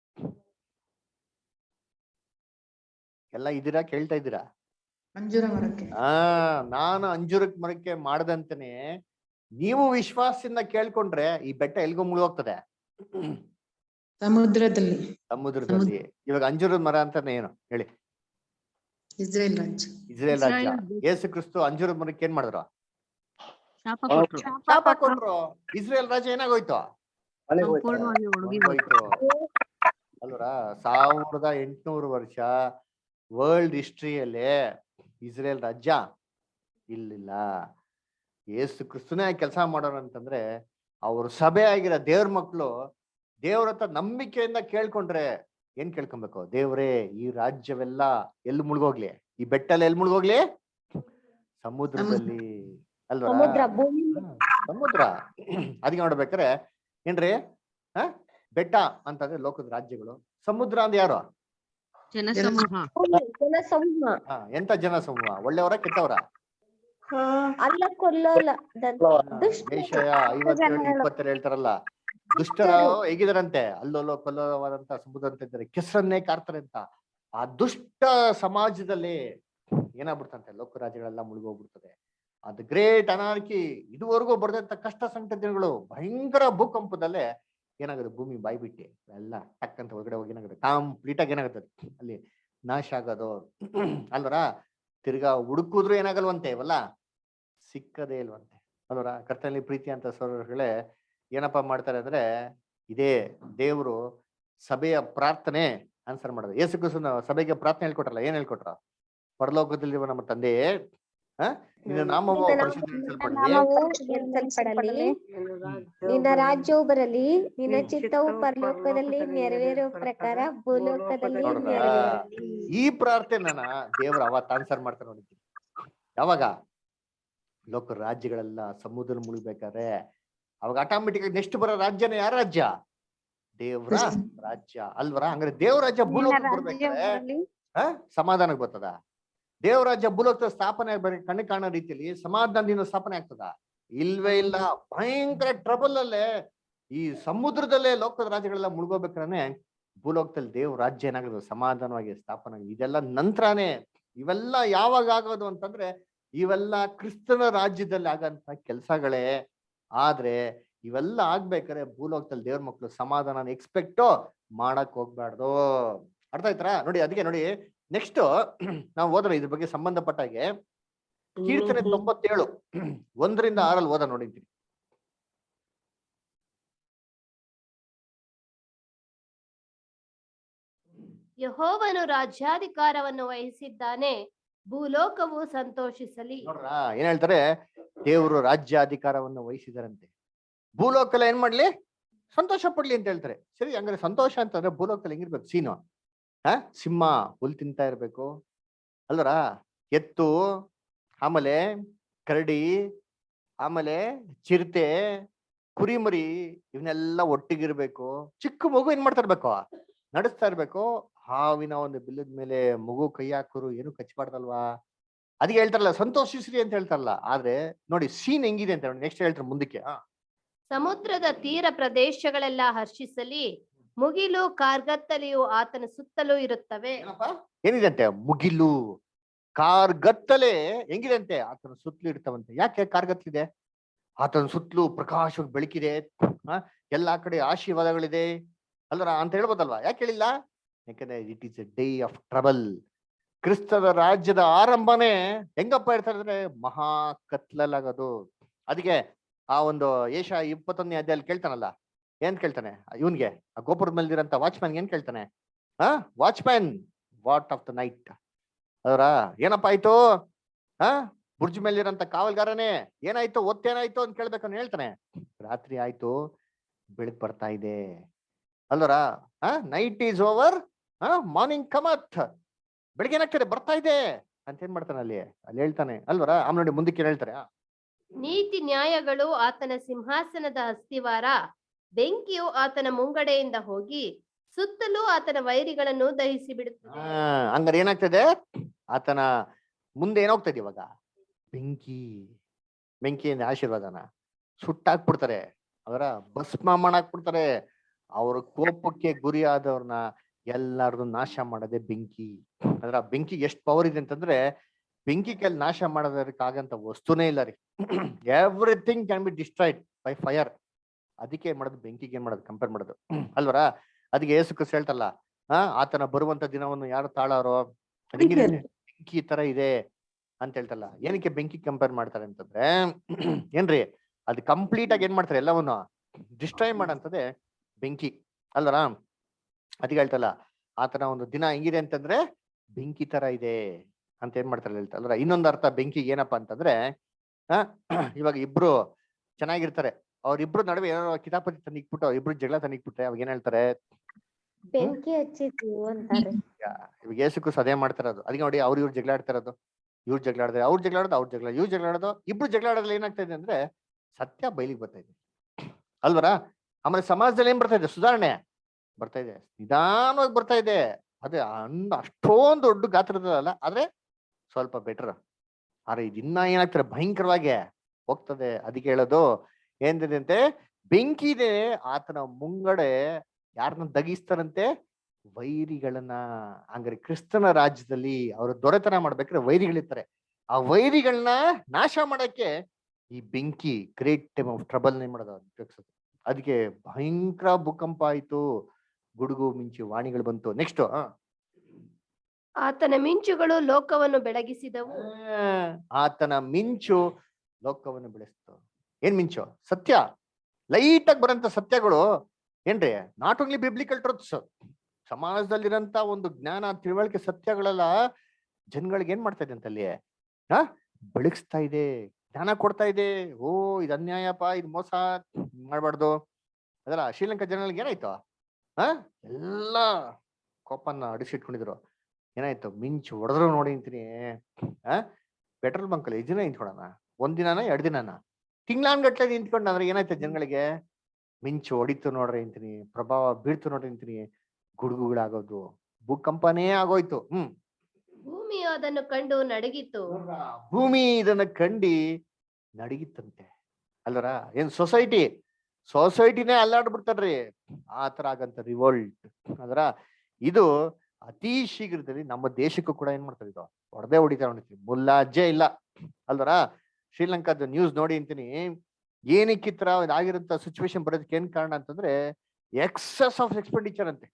A: ಎಲ್ಲ ಇದ್ದೀರಾ ಕೇಳ್ತಾ ಇದ್ದೀರಾ
H: ಅಂಜೂರ ಮರಕ್ಕೆ
A: ಆ ನಾನು ಅಂಜೂರಕ್ ಮರಕ್ಕೆ ಮಾಡದಂತಾನೆ ನೀವು ವಿಶ್ವಾಸದಿಂದ ಕೇಳ್ಕೊಂಡ್ರೆ ಈ ಬೆಟ್ಟ ಎಲ್ಗೋ ಮುಳುಗೋಗ್ತದೆ
H: ಸಮುದ್ರದಲ್ಲಿ
A: ಸಮುದ್ರದಲ್ಲಿ ಇವಾಗ ಅಂಜೂರದ ಮರ ಅಂತಾನೆ ಏನು ಹೇಳಿ
H: ಇಸ್ರೇಲ್ ರಾಜ್ಯ
A: ಇಸ್ರೇಲ್ ರಾಜ್ಯ
F: ಇಸ್ರಾಯೇಲ್
A: ಯೇಸು ಕ್ರಿಸ್ತು ಅಂಜೂರದ ಮರಕ್ಕೆ ಏನ್ ಮಾಡಿದ್ರು
F: ಶಾಪ ಕೊಟ್ರು
A: ಶಾಪ ಕೊಟ್ರು ಇಸ್ರೇಲ್ ರಾಜ್ಯ ಏನಾಗೋಯ್ತು
F: ಸಂಪೂರ್ಣವಾಗಿ ಒಣಗಿ ಹೋಯ್ತು
A: ಹೋಯ್ತು ಅಲ್ವರ ಸಾವಿರದ ಎಂಟುನೂರು ವರ್ಷ ವರ್ಲ್ಡ್ ಹಿಸ್ಟ್ರಿಯಲ್ಲಿ ಇಸ್ರೇಲ್ ರಾಜ್ಯ ಇಲ್ಲಿಲ್ಲ ಏಸು ಕ್ರಿಸ್ತನೇ ಕೆಲಸ ಮಾಡೋರು ಅಂತಂದ್ರೆ ಅವ್ರ ಸಭೆ ಆಗಿರೋ ದೇವ್ರ ಮಕ್ಕಳು ದೇವ್ರ ಹತ್ರ ನಂಬಿಕೆಯಿಂದ ಕೇಳ್ಕೊಂಡ್ರೆ ಏನ್ ಕೇಳ್ಕೊಬೇಕು ದೇವ್ರೇ ಈ ರಾಜ್ಯವೆಲ್ಲ ಎಲ್ಲಿ ಮುಳುಗೋಗ್ಲಿ ಈ ಬೆಟ್ಟ ಎಲ್ಲ ಎಲ್ಲಿ ಮುಳುಗೋಗ್ಲಿ ಸಮುದ್ರದಲ್ಲಿ ಅಲ್ವಾ
C: ಸಮುದ್ರ ಭೂಮಿ
A: ಸಮುದ್ರ ಅದಕ್ಕೆ ನೋಡ್ಬೇಕಾರೆ ಏನ್ರಿ ಹ ಬೆಟ್ಟ ಅಂತಂದ್ರೆ ಲೋಕದ ರಾಜ್ಯಗಳು ಸಮುದ್ರ ಅಂದ್ರೆ ಯಾರು
F: ಜನಸಮೂಹ
C: ಜನಸಮೂಹ
A: ಹ ಎಂತ ಜನ ಸಮೂಹ ಒಳ್ಳೆಯವರ ಕೆಟ್ಟವರ
I: ಅಲ್ಲ ಕೊಲ್ಲೋಲ್ಲ ದುಷ್ಟ
A: ಏಷಯ ಐವತ್ತೆರಡು ಇಪ್ಪತ್ತೆರಡು ಹೇಳ್ತಾರಲ್ಲ ದುಷ್ಟರ ಹೇಗಿದಾರಂತೆ ಅಲ್ಲೋಲೋ ಕೊಲ್ಲೋವಾದಂತ ಸಮುದ್ರ ಅಂತ ಇದ್ದಾರೆ ಕೆಸರನ್ನೇ ಕಾರ್ತಾರೆ ಅಂತ ಆ ದುಷ್ಟ ಸಮಾಜದಲ್ಲಿ ಏನಾಗ್ಬಿಡ್ತಂತೆ ಲೋಕ ರಾಜ್ಯಗಳೆಲ್ಲ ಮುಳುಗೋಗ್ಬಿಡ್ತದೆ ಅದು ಗ್ರೇಟ್ ಅನಾರ್ಕಿ ಇದುವರೆಗೂ ಬರ್ದಂತ ಕಷ್ಟ ಸಂಕಟ ದಿನಗಳು ಭಯಂಕರ ಭೂಕಂಪದಲ್ಲೇ ಏನಾಗುತ್ತೆ ಭೂಮಿ ಬಾಯ್ಬಿಟ್ಟಿ ಎಲ್ಲ ಟಕ್ ಅಂತ ಹೊರಗಡೆ ಹೋಗಿ ಏನಾಗುತ್ತೆ ಕಂಪ್ಲೀಟ್ ಆಗಿ ಏನಾಗುತ್ತೆ ಅಲ್ಲಿ ನಾಶ ಆಗೋದು ಅಲ್ವರ ತಿರ್ಗಾ ಹುಡುಕಿದ್ರು ಏನಾಗಲ್ವಂತೆ ಇವೆಲ್ಲ ಸಿಕ್ಕದೇ ಇಲ್ವಂತೆ ಅಲ್ವರ ಕರ್ತನಲ್ಲಿ ಪ್ರೀತಿ ಅಂತ ಸೋದರಗಳೇ ಏನಪ್ಪಾ ಮಾಡ್ತಾರೆ ಅಂದ್ರೆ ಇದೇ ದೇವರು ಸಭೆಯ ಪ್ರಾರ್ಥನೆ ಆನ್ಸರ್ ಮಾಡೋದು ಯೇಸು ಕ್ರಿಸ್ತನ ಸಭೆಗೆ ಪ್ರಾರ್ಥನೆ ಹೇಳ್ಕೊಟ್ರಲ್ಲ ಏನ್ ಹೇಳ್ಕೊಟ್ರ ಪರಲೋಕದಲ್ಲಿರುವ ನಮ್ಮ ತಂದೆ ಹ ನಿನ್ನ ನಾಮವು
I: ನಿನ್ನ
A: ಪರಿಶುದ್ಧೀಕರಿಸಲ್ಪಡಲಿ
I: ನಾಮವು ಎತ್ತಲ್ಪಡಲಿ ನಿನ್ನ ರಾಜ್ಯವು ಬರಲಿ ನಿನ್ನ ಚಿತ್ತವು ಪರಲೋಕದಲ್ಲಿ ನೆರವೇರುವ ಪ್ರಕಾರ ಭೂಲೋಕದಲ್ಲಿ
A: ನೋಡ್ರಾ?
I: ನೆರವೇರಲಿ
A: ಈ ಪ್ರಾರ್ಥನೆನ ದೇವ್ರ ಅವತ್ ಆನ್ಸರ್ ಮಾಡ್ತಾರೆ ನೋಡಿದ್ವಿ ಯಾವಾಗ ಲೋಕ ರಾಜ್ಯಗಳೆಲ್ಲ ಸಮುದ್ರ ಮುಳುಗ್ಬೇಕಾದ್ರೆ ಅವಾಗ ಆಟೋಮೆಟಿಕ್ ಆಗಿ ನೆಕ್ಸ್ಟ್ ಬರೋ ರಾಜ್ಯನ ಯಾರ ರಾಜ್ಯ ದೇವ್ರ ರಾಜ್ಯ ಅಲ್ವರ ಹಂಗಾರೆ ದೇವ್ರ ರಾಜ್ಯ ಭೂಲೋಕ ಬರ್ಬೇಕಾದ್ರೆ ಆ ಸಮಾಧಾನಕ್ಕೆ ಬರ್ತದ ದೇವ್ರ ರಾಜ್ಯ ಭೂಲೋಕದ ಸ್ಥಾಪನೆ ಆಗ್ಬೇಕು ಕಣ್ಣು ಕಾಣೋ ರೀತಿಯಲ್ಲಿ ಸಮಾಧಾನದಿಂದ ಸ್ಥಾಪನೆ ಆಗ್ತದ ಇಲ್ವೇ ಇಲ್ಲ ಭಯಂಕರ ಟ್ರಬಲ್ ಅಲ್ಲೇ ಈ ಸಮುದ್ರದಲ್ಲೇ ಲೋಕದ ರಾಜ್ಯಗಳೆಲ್ಲ ಮುಳುಗೋಬೇಕಾದ್ರೆ ಭೂಲೋಕದಲ್ಲಿ ದೇವ್ರ ರಾಜ್ಯ ಏನಾಗೋದು ಸಮಾಧಾನವಾಗಿ ಸ್ಥಾಪನೆ ಆಗಿದೆ ಇದೆಲ್ಲ ನಂತರನೇ ಇವೆಲ್ಲ ಯಾವಾಗ ಆಗೋದು ಅಂತಂದ್ರೆ ಇವೆಲ್ಲ ಕ್ರಿಸ್ತನ ರಾಜ್ಯದಲ್ಲಿ ಆಗಂತ ಕೆಲ್ಸಗಳೇ ಆದ್ರೆ ಇವೆಲ್ಲ ಆಗ್ಬೇಕಾದ್ರೆ ಭೂಲೋಕದಲ್ಲಿ ದೇವ್ರ ಮಕ್ಳು ಸಮಾಧಾನ ಎಕ್ಸ್ಪೆಕ್ಟ್ ಮಾಡಕ್ ಹೋಗ್ಬಾರ್ದು ಅರ್ಥ ಆಯ್ತಾ ನೋಡಿ ಅದಕ್ಕೆ ನೋಡಿ ನೆಕ್ಸ್ಟ್ ನಾವು ಹೋದ್ರೆ ಇದ್ರ ಬಗ್ಗೆ ಸಂಬಂಧಪಟ್ಟ ಹಾಗೆ ಕೀರ್ತನೆ ತೊಂಬತ್ತೇಳು ಒಂದರಿಂದ ಆರಲ್ಲಿ ಓದ ನೋಡಿದ್ದೀನಿ
B: ಯಹೋವನು ರಾಜ್ಯಾಧಿಕಾರವನ್ನು ವಹಿಸಿದ್ದಾನೆ ಭೂಲೋಕವು ಸಂತೋಷಿಸಲಿ
A: ನೋಡ್ರ ಏನ್ ಹೇಳ್ತಾರೆ ದೇವರು ರಾಜ್ಯಾಧಿಕಾರವನ್ನು ವಹಿಸಿದಾರಂತೆ ಭೂಲೋಕಲ್ಲ ಏನ್ ಮಾಡ್ಲಿ ಸಂತೋಷ ಪಡ್ಲಿ ಅಂತ ಹೇಳ್ತಾರೆ ಸರಿ ಹಂಗಾರೆ ಸಂತೋಷ ಅಂತಂದ್ರೆ ಭೂಲೋಕದಲ್ಲಿ ಹೆಂಗಿರ್ಬೇಕು ಸೀನು ಹ ಸಿಂಹ ಹುಲ್ ತಿಂತಾ ಇರ್ಬೇಕು ಅಲ್ವರ ಎತ್ತು ಆಮೇಲೆ ಕರಡಿ ಆಮೇಲೆ ಚಿರತೆ ಕುರಿಮರಿ ಇವನ್ನೆಲ್ಲ ಒಟ್ಟಿಗಿರ್ಬೇಕು ಚಿಕ್ಕ ಮಗು ಏನ್ ಮಾಡ್ತಾ ಇರ್ಬೇಕು ನಡೆಸ್ತಾ ಇರ್ಬೇಕು ಹಾವಿನ ಒಂದು ಬಿಲ್ಲದ ಮೇಲೆ ಮಗು ಕೈ ಹಾಕೋರು ಏನು ಕಚ್ಬಾರ್ದಲ್ವಾ ಅದಕ್ಕೆ ಹೇಳ್ತಾರಲ್ಲ ಸಂತೋಷಿಸ್ರಿ ಅಂತ ಹೇಳ್ತಾರಲ್ಲ ಆದ್ರೆ ನೋಡಿ ಸೀನ್ ಹೆಂಗಿದೆ ಅಂತ ನೆಕ್ಸ್ಟ್ ಹೇಳ್ತಾರೆ ಮುಂದಕ್ಕೆ ಆ,
B: ಸಮುದ್ರದ ತೀರ ಪ್ರದೇಶಗಳೆಲ್ಲ ಹರ್ಷಿಸಲಿ ಮುಗಿಲು ಕಾರ್ಗತ್ತಲೆಯು ಆತನ ಸುತ್ತಲೂ ಇರುತ್ತವೆ
A: ಏನಪ್ಪ ಏನಿದೆ ಅಂತೆ ಮುಗಿಲು ಕಾರ್ಗತ್ತಲೆ ಹೆಂಗಿದೆ ಅಂತೆ ಆತನ ಸುತ್ತಲೂ ಇರ್ತಾವಂತೆ ಯಾಕೆ ಕಾರ್ಗತ್ತಲಿದೆ ಆತನ ಸುತ್ತಲೂ ಪ್ರಕಾಶವಾಗಿ ಬೆಳಕಿದೆ ಆ ಎಲ್ಲಾ ಕಡೆ ಆಶೀರ್ವಾದಗಳಿದೆ ಅಲ್ವರ ಅಂತ ಹೇಳ್ಬೋದಲ್ವಾ ಯಾಕೆ ಹೇಳಿಲ್ಲ ಯಾಕಂದ್ರೆ it is a day of trouble ಕ್ರಿಸ್ತದ ರಾಜ್ಯದ ಆರಂಭನೇ ಹೆಂಗಪ್ಪ ಇರ್ತಾರೆ ಅಂದ್ರೆ ಮಹಾ ಕತ್ಲಲ್ಲಾಗೋದು ಅದಕ್ಕೆ ಆ ಒಂದು ಏಷ ಇಪ್ಪತ್ತೊಂದನೇ ಅಧ್ಯಾಯಲ್ಲಿ ಕೇಳ್ತಾನಲ್ಲ ಏನ್ ಕೇಳ್ತಾನೆ ಇವನ್ಗೆ ಆ ಗೋಪುರದ ಮೇಲ್ದಿರಂತ ವಾಚ್ಮ್ಯಾನ್ ಏನ್ ಕೇಳ್ತಾನೆ ಹಾ watchman what of the night ಅದರ ಏನಪ್ಪ ಆಯ್ತು ಹಾ ಬುರ್ಜ್ ಮೇಲಿರಂತ ಕಾವಲ್ಗಾರನೇ ಏನಾಯ್ತು ಒತ್ತೇನಾಯ್ತು ಅಂತ ಕೇಳ್ಬೇಕಂತ ಹೇಳ್ತಾನೆ ರಾತ್ರಿ ಆಯ್ತು ಬೆಳಕ್ ಬರ್ತಾ ಇದೆ ಅಲ್ವರ ಹಾ ನೈಟ್ ಈಸ್ ಓವರ್ ಹಾ ಮಾರ್ನಿಂಗ್ ಕಮತ್ ಬೆಳಿಗ್ಗೆ ಏನಾಗ್ತದೆ ಬರ್ತಾ ಇದೆ ಅಂತ ಏನ್ ಮಾಡ್ತಾನೆ ಅಲ್ಲಿ ಅಲ್ಲಿ ಹೇಳ್ತಾನೆ ಅಲ್ವರ ಆಮೇಲೆ ನೋಡಿ ಮುಂದಕ್ಕೆ ಏನ್ ಹೇಳ್ತಾರೆ ಆ,
B: ನೀತಿ ನ್ಯಾಯಗಳು ಆತನ ಸಿಂಹಾಸನದ ಅಸ್ತಿವಾರ ಬೆಂಕಿಯು ಆತನ ಮುಂಗಡೆಯಿಂದ ಹೋಗಿ ಸುತ್ತಲೂ ಆತನ ವೈರಿಗಳನ್ನು ದಹಿಸಿ ಬಿಡುತ್ತದೆ
A: ಆ, ಹಂಗಾರೆ ಏನಾಗ್ತದೆ ಆತನ ಮುಂದೆ ಏನಾಗ್ತದೆ ಇವಾಗ ಬೆಂಕಿ ಬೆಂಕಿಯಿಂದ ಆಶೀರ್ವಾದನ ಸುಟ್ಟಾಕ್ಬಿಡ್ತಾರೆ ಅವರ ಭಸ್ಮ ಮಾಡಾಕ್ಬಿಡ್ತಾರೆ ಅವ್ರ ಕೋಪಕ್ಕೆ ಗುರಿಯಾದವ್ರನ್ನ ಎಲ್ಲಾರ್ದು ನಾಶ ಮಾಡೋದೇ ಬೆಂಕಿ ಅದ್ರ ಬೆಂಕಿ ಎಷ್ಟು ಪವರ್ ಇದೆ ಅಂತಂದ್ರೆ ಬೆಂಕಿ ಕೈಲಿ ನಾಶ ಮಾಡೋದಕ್ಕಾಗಂತ ವಸ್ತುನೇ ಇಲ್ಲ ರೀ everything can be destroyed by fire ಅದಕ್ಕೆ ಏನ್ ಮಾಡೋದು ಬೆಂಕಿಗೆ ಏನ್ ಮಾಡೋದು ಕಂಪೇರ್ ಮಾಡೋದು ಅಲ್ವರ ಅದಕ್ಕೆ ಏಸು ಕ್ರಿಸ್ತ ಹೇಳ್ತಲ್ಲ ಹಾ ಆತನ ಬರುವಂತ ದಿನವನ್ನು ಯಾರು ತಾಳಾರೋ ಅದ್ ಹೆಂಗಿದೆ ಅಂದ್ರೆ ಬೆಂಕಿ ತರ ಇದೆ ಅಂತ ಹೇಳ್ತಲ್ಲ ಏನಕ್ಕೆ ಬೆಂಕಿ ಕಂಪೇರ್ ಮಾಡ್ತಾರೆ ಅಂತಂದ್ರೆ ಏನ್ರಿ ಅದು ಕಂಪ್ಲೀಟ್ ಆಗಿ ಏನ್ ಮಾಡ್ತಾರೆ ಎಲ್ಲವನ್ನು ಡಿಸ್ಟ್ರಾಯ್ ಮಾಡಂತದೆ ಬೆಂಕಿ ಅಲ್ವರ ಅದಕ್ಕೆ ಹೇಳ್ತಲ್ಲ ಆತನ ಒಂದು ದಿನ ಹೆಂಗಿದೆ ಅಂತಂದ್ರೆ ಬೆಂಕಿ ತರ ಇದೆ ಅಂತ ಏನ್ ಮಾಡ್ತಾರೆ ಹೇಳ್ತಲ್ರ ಇನ್ನೊಂದು ಅರ್ಥ ಬೆಂಕಿ ಏನಪ್ಪಾ ಅಂತಂದ್ರೆ ಆ ಇವಾಗ ಇಬ್ರು ಚೆನ್ನಾಗಿರ್ತಾರೆ ಅವ್ರಿಬ್ರು ನಡುವೆ ಏನೋ ಕಿತಾಪತಿ ತಂದಿಕ್ಬಿಟ್ಟು ಇಬ್ರು ಜಗಳ ತಂದಿಕ್ಬಿಟ್ರೆ ಅವಾಗ ಏನ್ ಹೇಳ್ತಾರೆ
I: ಬೆಂಕಿ ಹಚ್ಚಿದ್ವು ಅಂತಾರೆ
A: ಇವಾಗ ಏಸು ಕ್ರಿಸ್ತ ಅದೇ ಮಾಡ್ತಿರೋದು ಅದಕ್ಕೆ ನೋಡಿ ಅವ್ರು ಇವ್ರು ಜಗಳ ಆಡ್ತಾ ಇರೋದು ಇವ್ರು ಜಗಳ ಆಡಿದ್ರೆ ಅವ್ರು ಜಗಳ ಆಡೋದು ಅವ್ರು ಜಗಳ ಇವ್ರು ಜಗಳ ಆಡೋದು ಇಬ್ರು ಜಗಳ ಆಡೋದ್ರಲ್ಲಿ ಏನಾಗ್ತಾ ಇದೆ ಅಂದ್ರೆ ಸತ್ಯ ಬಯಲಿಗೆ ಬರ್ತಾ ಇದೆ ಅಲ್ವರ ಆಮೇಲೆ ಸಮಾಜದಲ್ಲಿ ಏನ್ ಬರ್ತಾ ಇದೆ ಸುಧಾರಣೆ ಬರ್ತಾ ಇದೆ ನಿಧಾನವಾಗಿ ಬರ್ತಾ ಇದೆ ಅದೇ ಅಂದ್ ಅಷ್ಟೊಂದು ದೊಡ್ಡ ಗಾತ್ರದಲ್ಲ ಆದ್ರೆ ಸ್ವಲ್ಪ ಬೆಟರ್ ಆದ್ರೆ ಇದಿನ್ನ ಏನಾಗ್ತಾರೆ ಭಯಂಕರವಾಗಿ ಹೋಗ್ತದೆ ಅದಕ್ಕೆ ಹೇಳೋದು ಏನಿದೆ ಬೆಂಕಿ ಇದೆ ಆತನ ಮುಂಗಡೆ ಯಾರನ್ನ ದಗಿಸ್ತಾರಂತೆ ವೈರಿಗಳನ್ನ ಹಂಗಾರೆ ಕ್ರಿಸ್ತನ ರಾಜ್ಯದಲ್ಲಿ ಅವರು ದೊರೆತನ ಮಾಡ್ಬೇಕಾದ್ರೆ ವೈರಿಗಳಿರ್ತಾರೆ ಆ ವೈರಿಗಳನ್ನ ನಾಶ ಮಾಡಕ್ಕೆ ಈ ಬೆಂಕಿ ಗ್ರೇಟ್ ಟೈಮ್ ಆಫ್ ಟ್ರಬಲ್ ನೇ ಮಾಡೋದು ಉಪಯೋಗಿಸೋದು ಅದಕ್ಕೆ ಭಯಂಕರ ಭೂಕಂಪ ಆಯ್ತು ಗುಡುಗು ಮಿಂಚು ವಾಣಿಗಳು ಬಂತು ನೆಕ್ಸ್ಟ್
B: ಆತನ ಮಿಂಚುಗಳು ಲೋಕವನ್ನು ಬೆಳಗಿಸಿದವು
A: ಆತನ ಮಿಂಚು ಲೋಕವನ್ನು ಬೆಳೆಸ್ತು ಏನ್ ಮಿಂಚು ಸತ್ಯ ಲೈಟ್ ಆಗಿ ಬರಂತ ಸತ್ಯಗಳು ಏನ್ರಿ ನಾಟ್ ಓನ್ಲಿ ಬಿಬ್ಲಿಕಲ್ ಟ್ರೂತ್ಸ್ ಸಮಾಜದಲ್ಲಿರಂತ ಒಂದು ಜ್ಞಾನ ತಿಳುವಳಿಕೆ ಸತ್ಯಗಳೆಲ್ಲ ಜನಗಳಿಗೆ ಏನ್ ಮಾಡ್ತಾ ಇದೆ ಅಂತ ಅಲ್ಲಿ ಹಾ ಬೆಳಗಿಸ್ತಾ ಇದೆ ಜ್ಞಾನ ಕೊಡ್ತಾ ಇದೆ ಓ ಇದು ಅನ್ಯಾಯಪ್ಪ ಇದು ಮೋಸ ಮಾಡ್ಬಾರ್ದು ಅದಲ್ಲ ಶ್ರೀಲಂಕಾ ಜನಗಳಿಗೆ ಏನಾಯ್ತು ಹಾ ಎಲ್ಲ ಕೋಪನ್ನ ಅಡಿಸಿಟ್ಕೊಂಡಿದ್ರು ಏನಾಯ್ತು ಮಿಂಚು ಹೊಡೆದ್ರು ನೋಡಿ ಅಂತೀನಿ ಆ ಪೆಟ್ರೋಲ್ ಬಂಕ್ ಅಲ್ಲಿ ದಿನ ನಿಂತ್ಕೊಳ್ಳೋಣ ಒಂದ್ ದಿನಾನ ಎರಡ್ ದಿನಾನ ತಿಂಗ್ಳಾನ್ಗಟ್ಲೆ ನಿಂತ್ಕೊಂಡು ಅಂದ್ರೆ ಏನಾಯ್ತು ಜನಗಳಿಗೆ ಮಿಂಚು ಹೊಡಿತು ನೋಡ್ರಿ ಅಂತೀನಿ ಪ್ರಭಾವ ಬೀಳ್ತು ನೋಡ್ರಿ ಅಂತೀನಿ ಗುಡುಗುಗಳಾಗೋದು ಭೂಕಂಪನೇ ಆಗೋಯ್ತು ಹ್ಮ್
B: ಭೂಮಿಯು ಅದನ್ನು ಕಂಡು ನಡುಗಿತು
A: ಭೂಮಿ ಇದನ್ನ ಕಂಡಿ ನಡಗಿತ್ತಂತೆ ಅಲ್ಲರ ಏನ್ ಸೊಸೈಟಿ ಸೊಸೈಟಿನೇ ಅಲ್ಲಾಡ್ಬಿಡ್ತಾರ್ರಿ ಆ ತರ ಆಗಂತ ರಿವೋಲ್ಟ್ ಅದರ ಇದು ಅತಿ ಶೀಘ್ರದಲ್ಲಿ ನಮ್ಮ ದೇಶಕ್ಕೂ ಕೂಡ ಏನ್ ಮಾಡ್ತಾರೆ ಇದು ಹೊಡೆದೇ ಹೊಡಿತಾ ಹೊಡಿತೀವಿ ಮುಲ್ಲಾಜೆ ಇಲ್ಲ ಅಲ್ವರ ಶ್ರೀಲಂಕಾದ ನ್ಯೂಸ್ ನೋಡಿ ಅಂತೀನಿ ಏನಕ್ಕೆ ಈ ತರ ಆಗಿರೋಂಥ ಸಿಚುವೇಶನ್ ಬರೋದಕ್ಕೆ ಏನ್ ಕಾರಣ ಅಂತಂದ್ರೆ ಎಕ್ಸಸ್ ಆಫ್ ಎಕ್ಸ್ಪೆಂಡಿಚರ್ ಅಂತೆ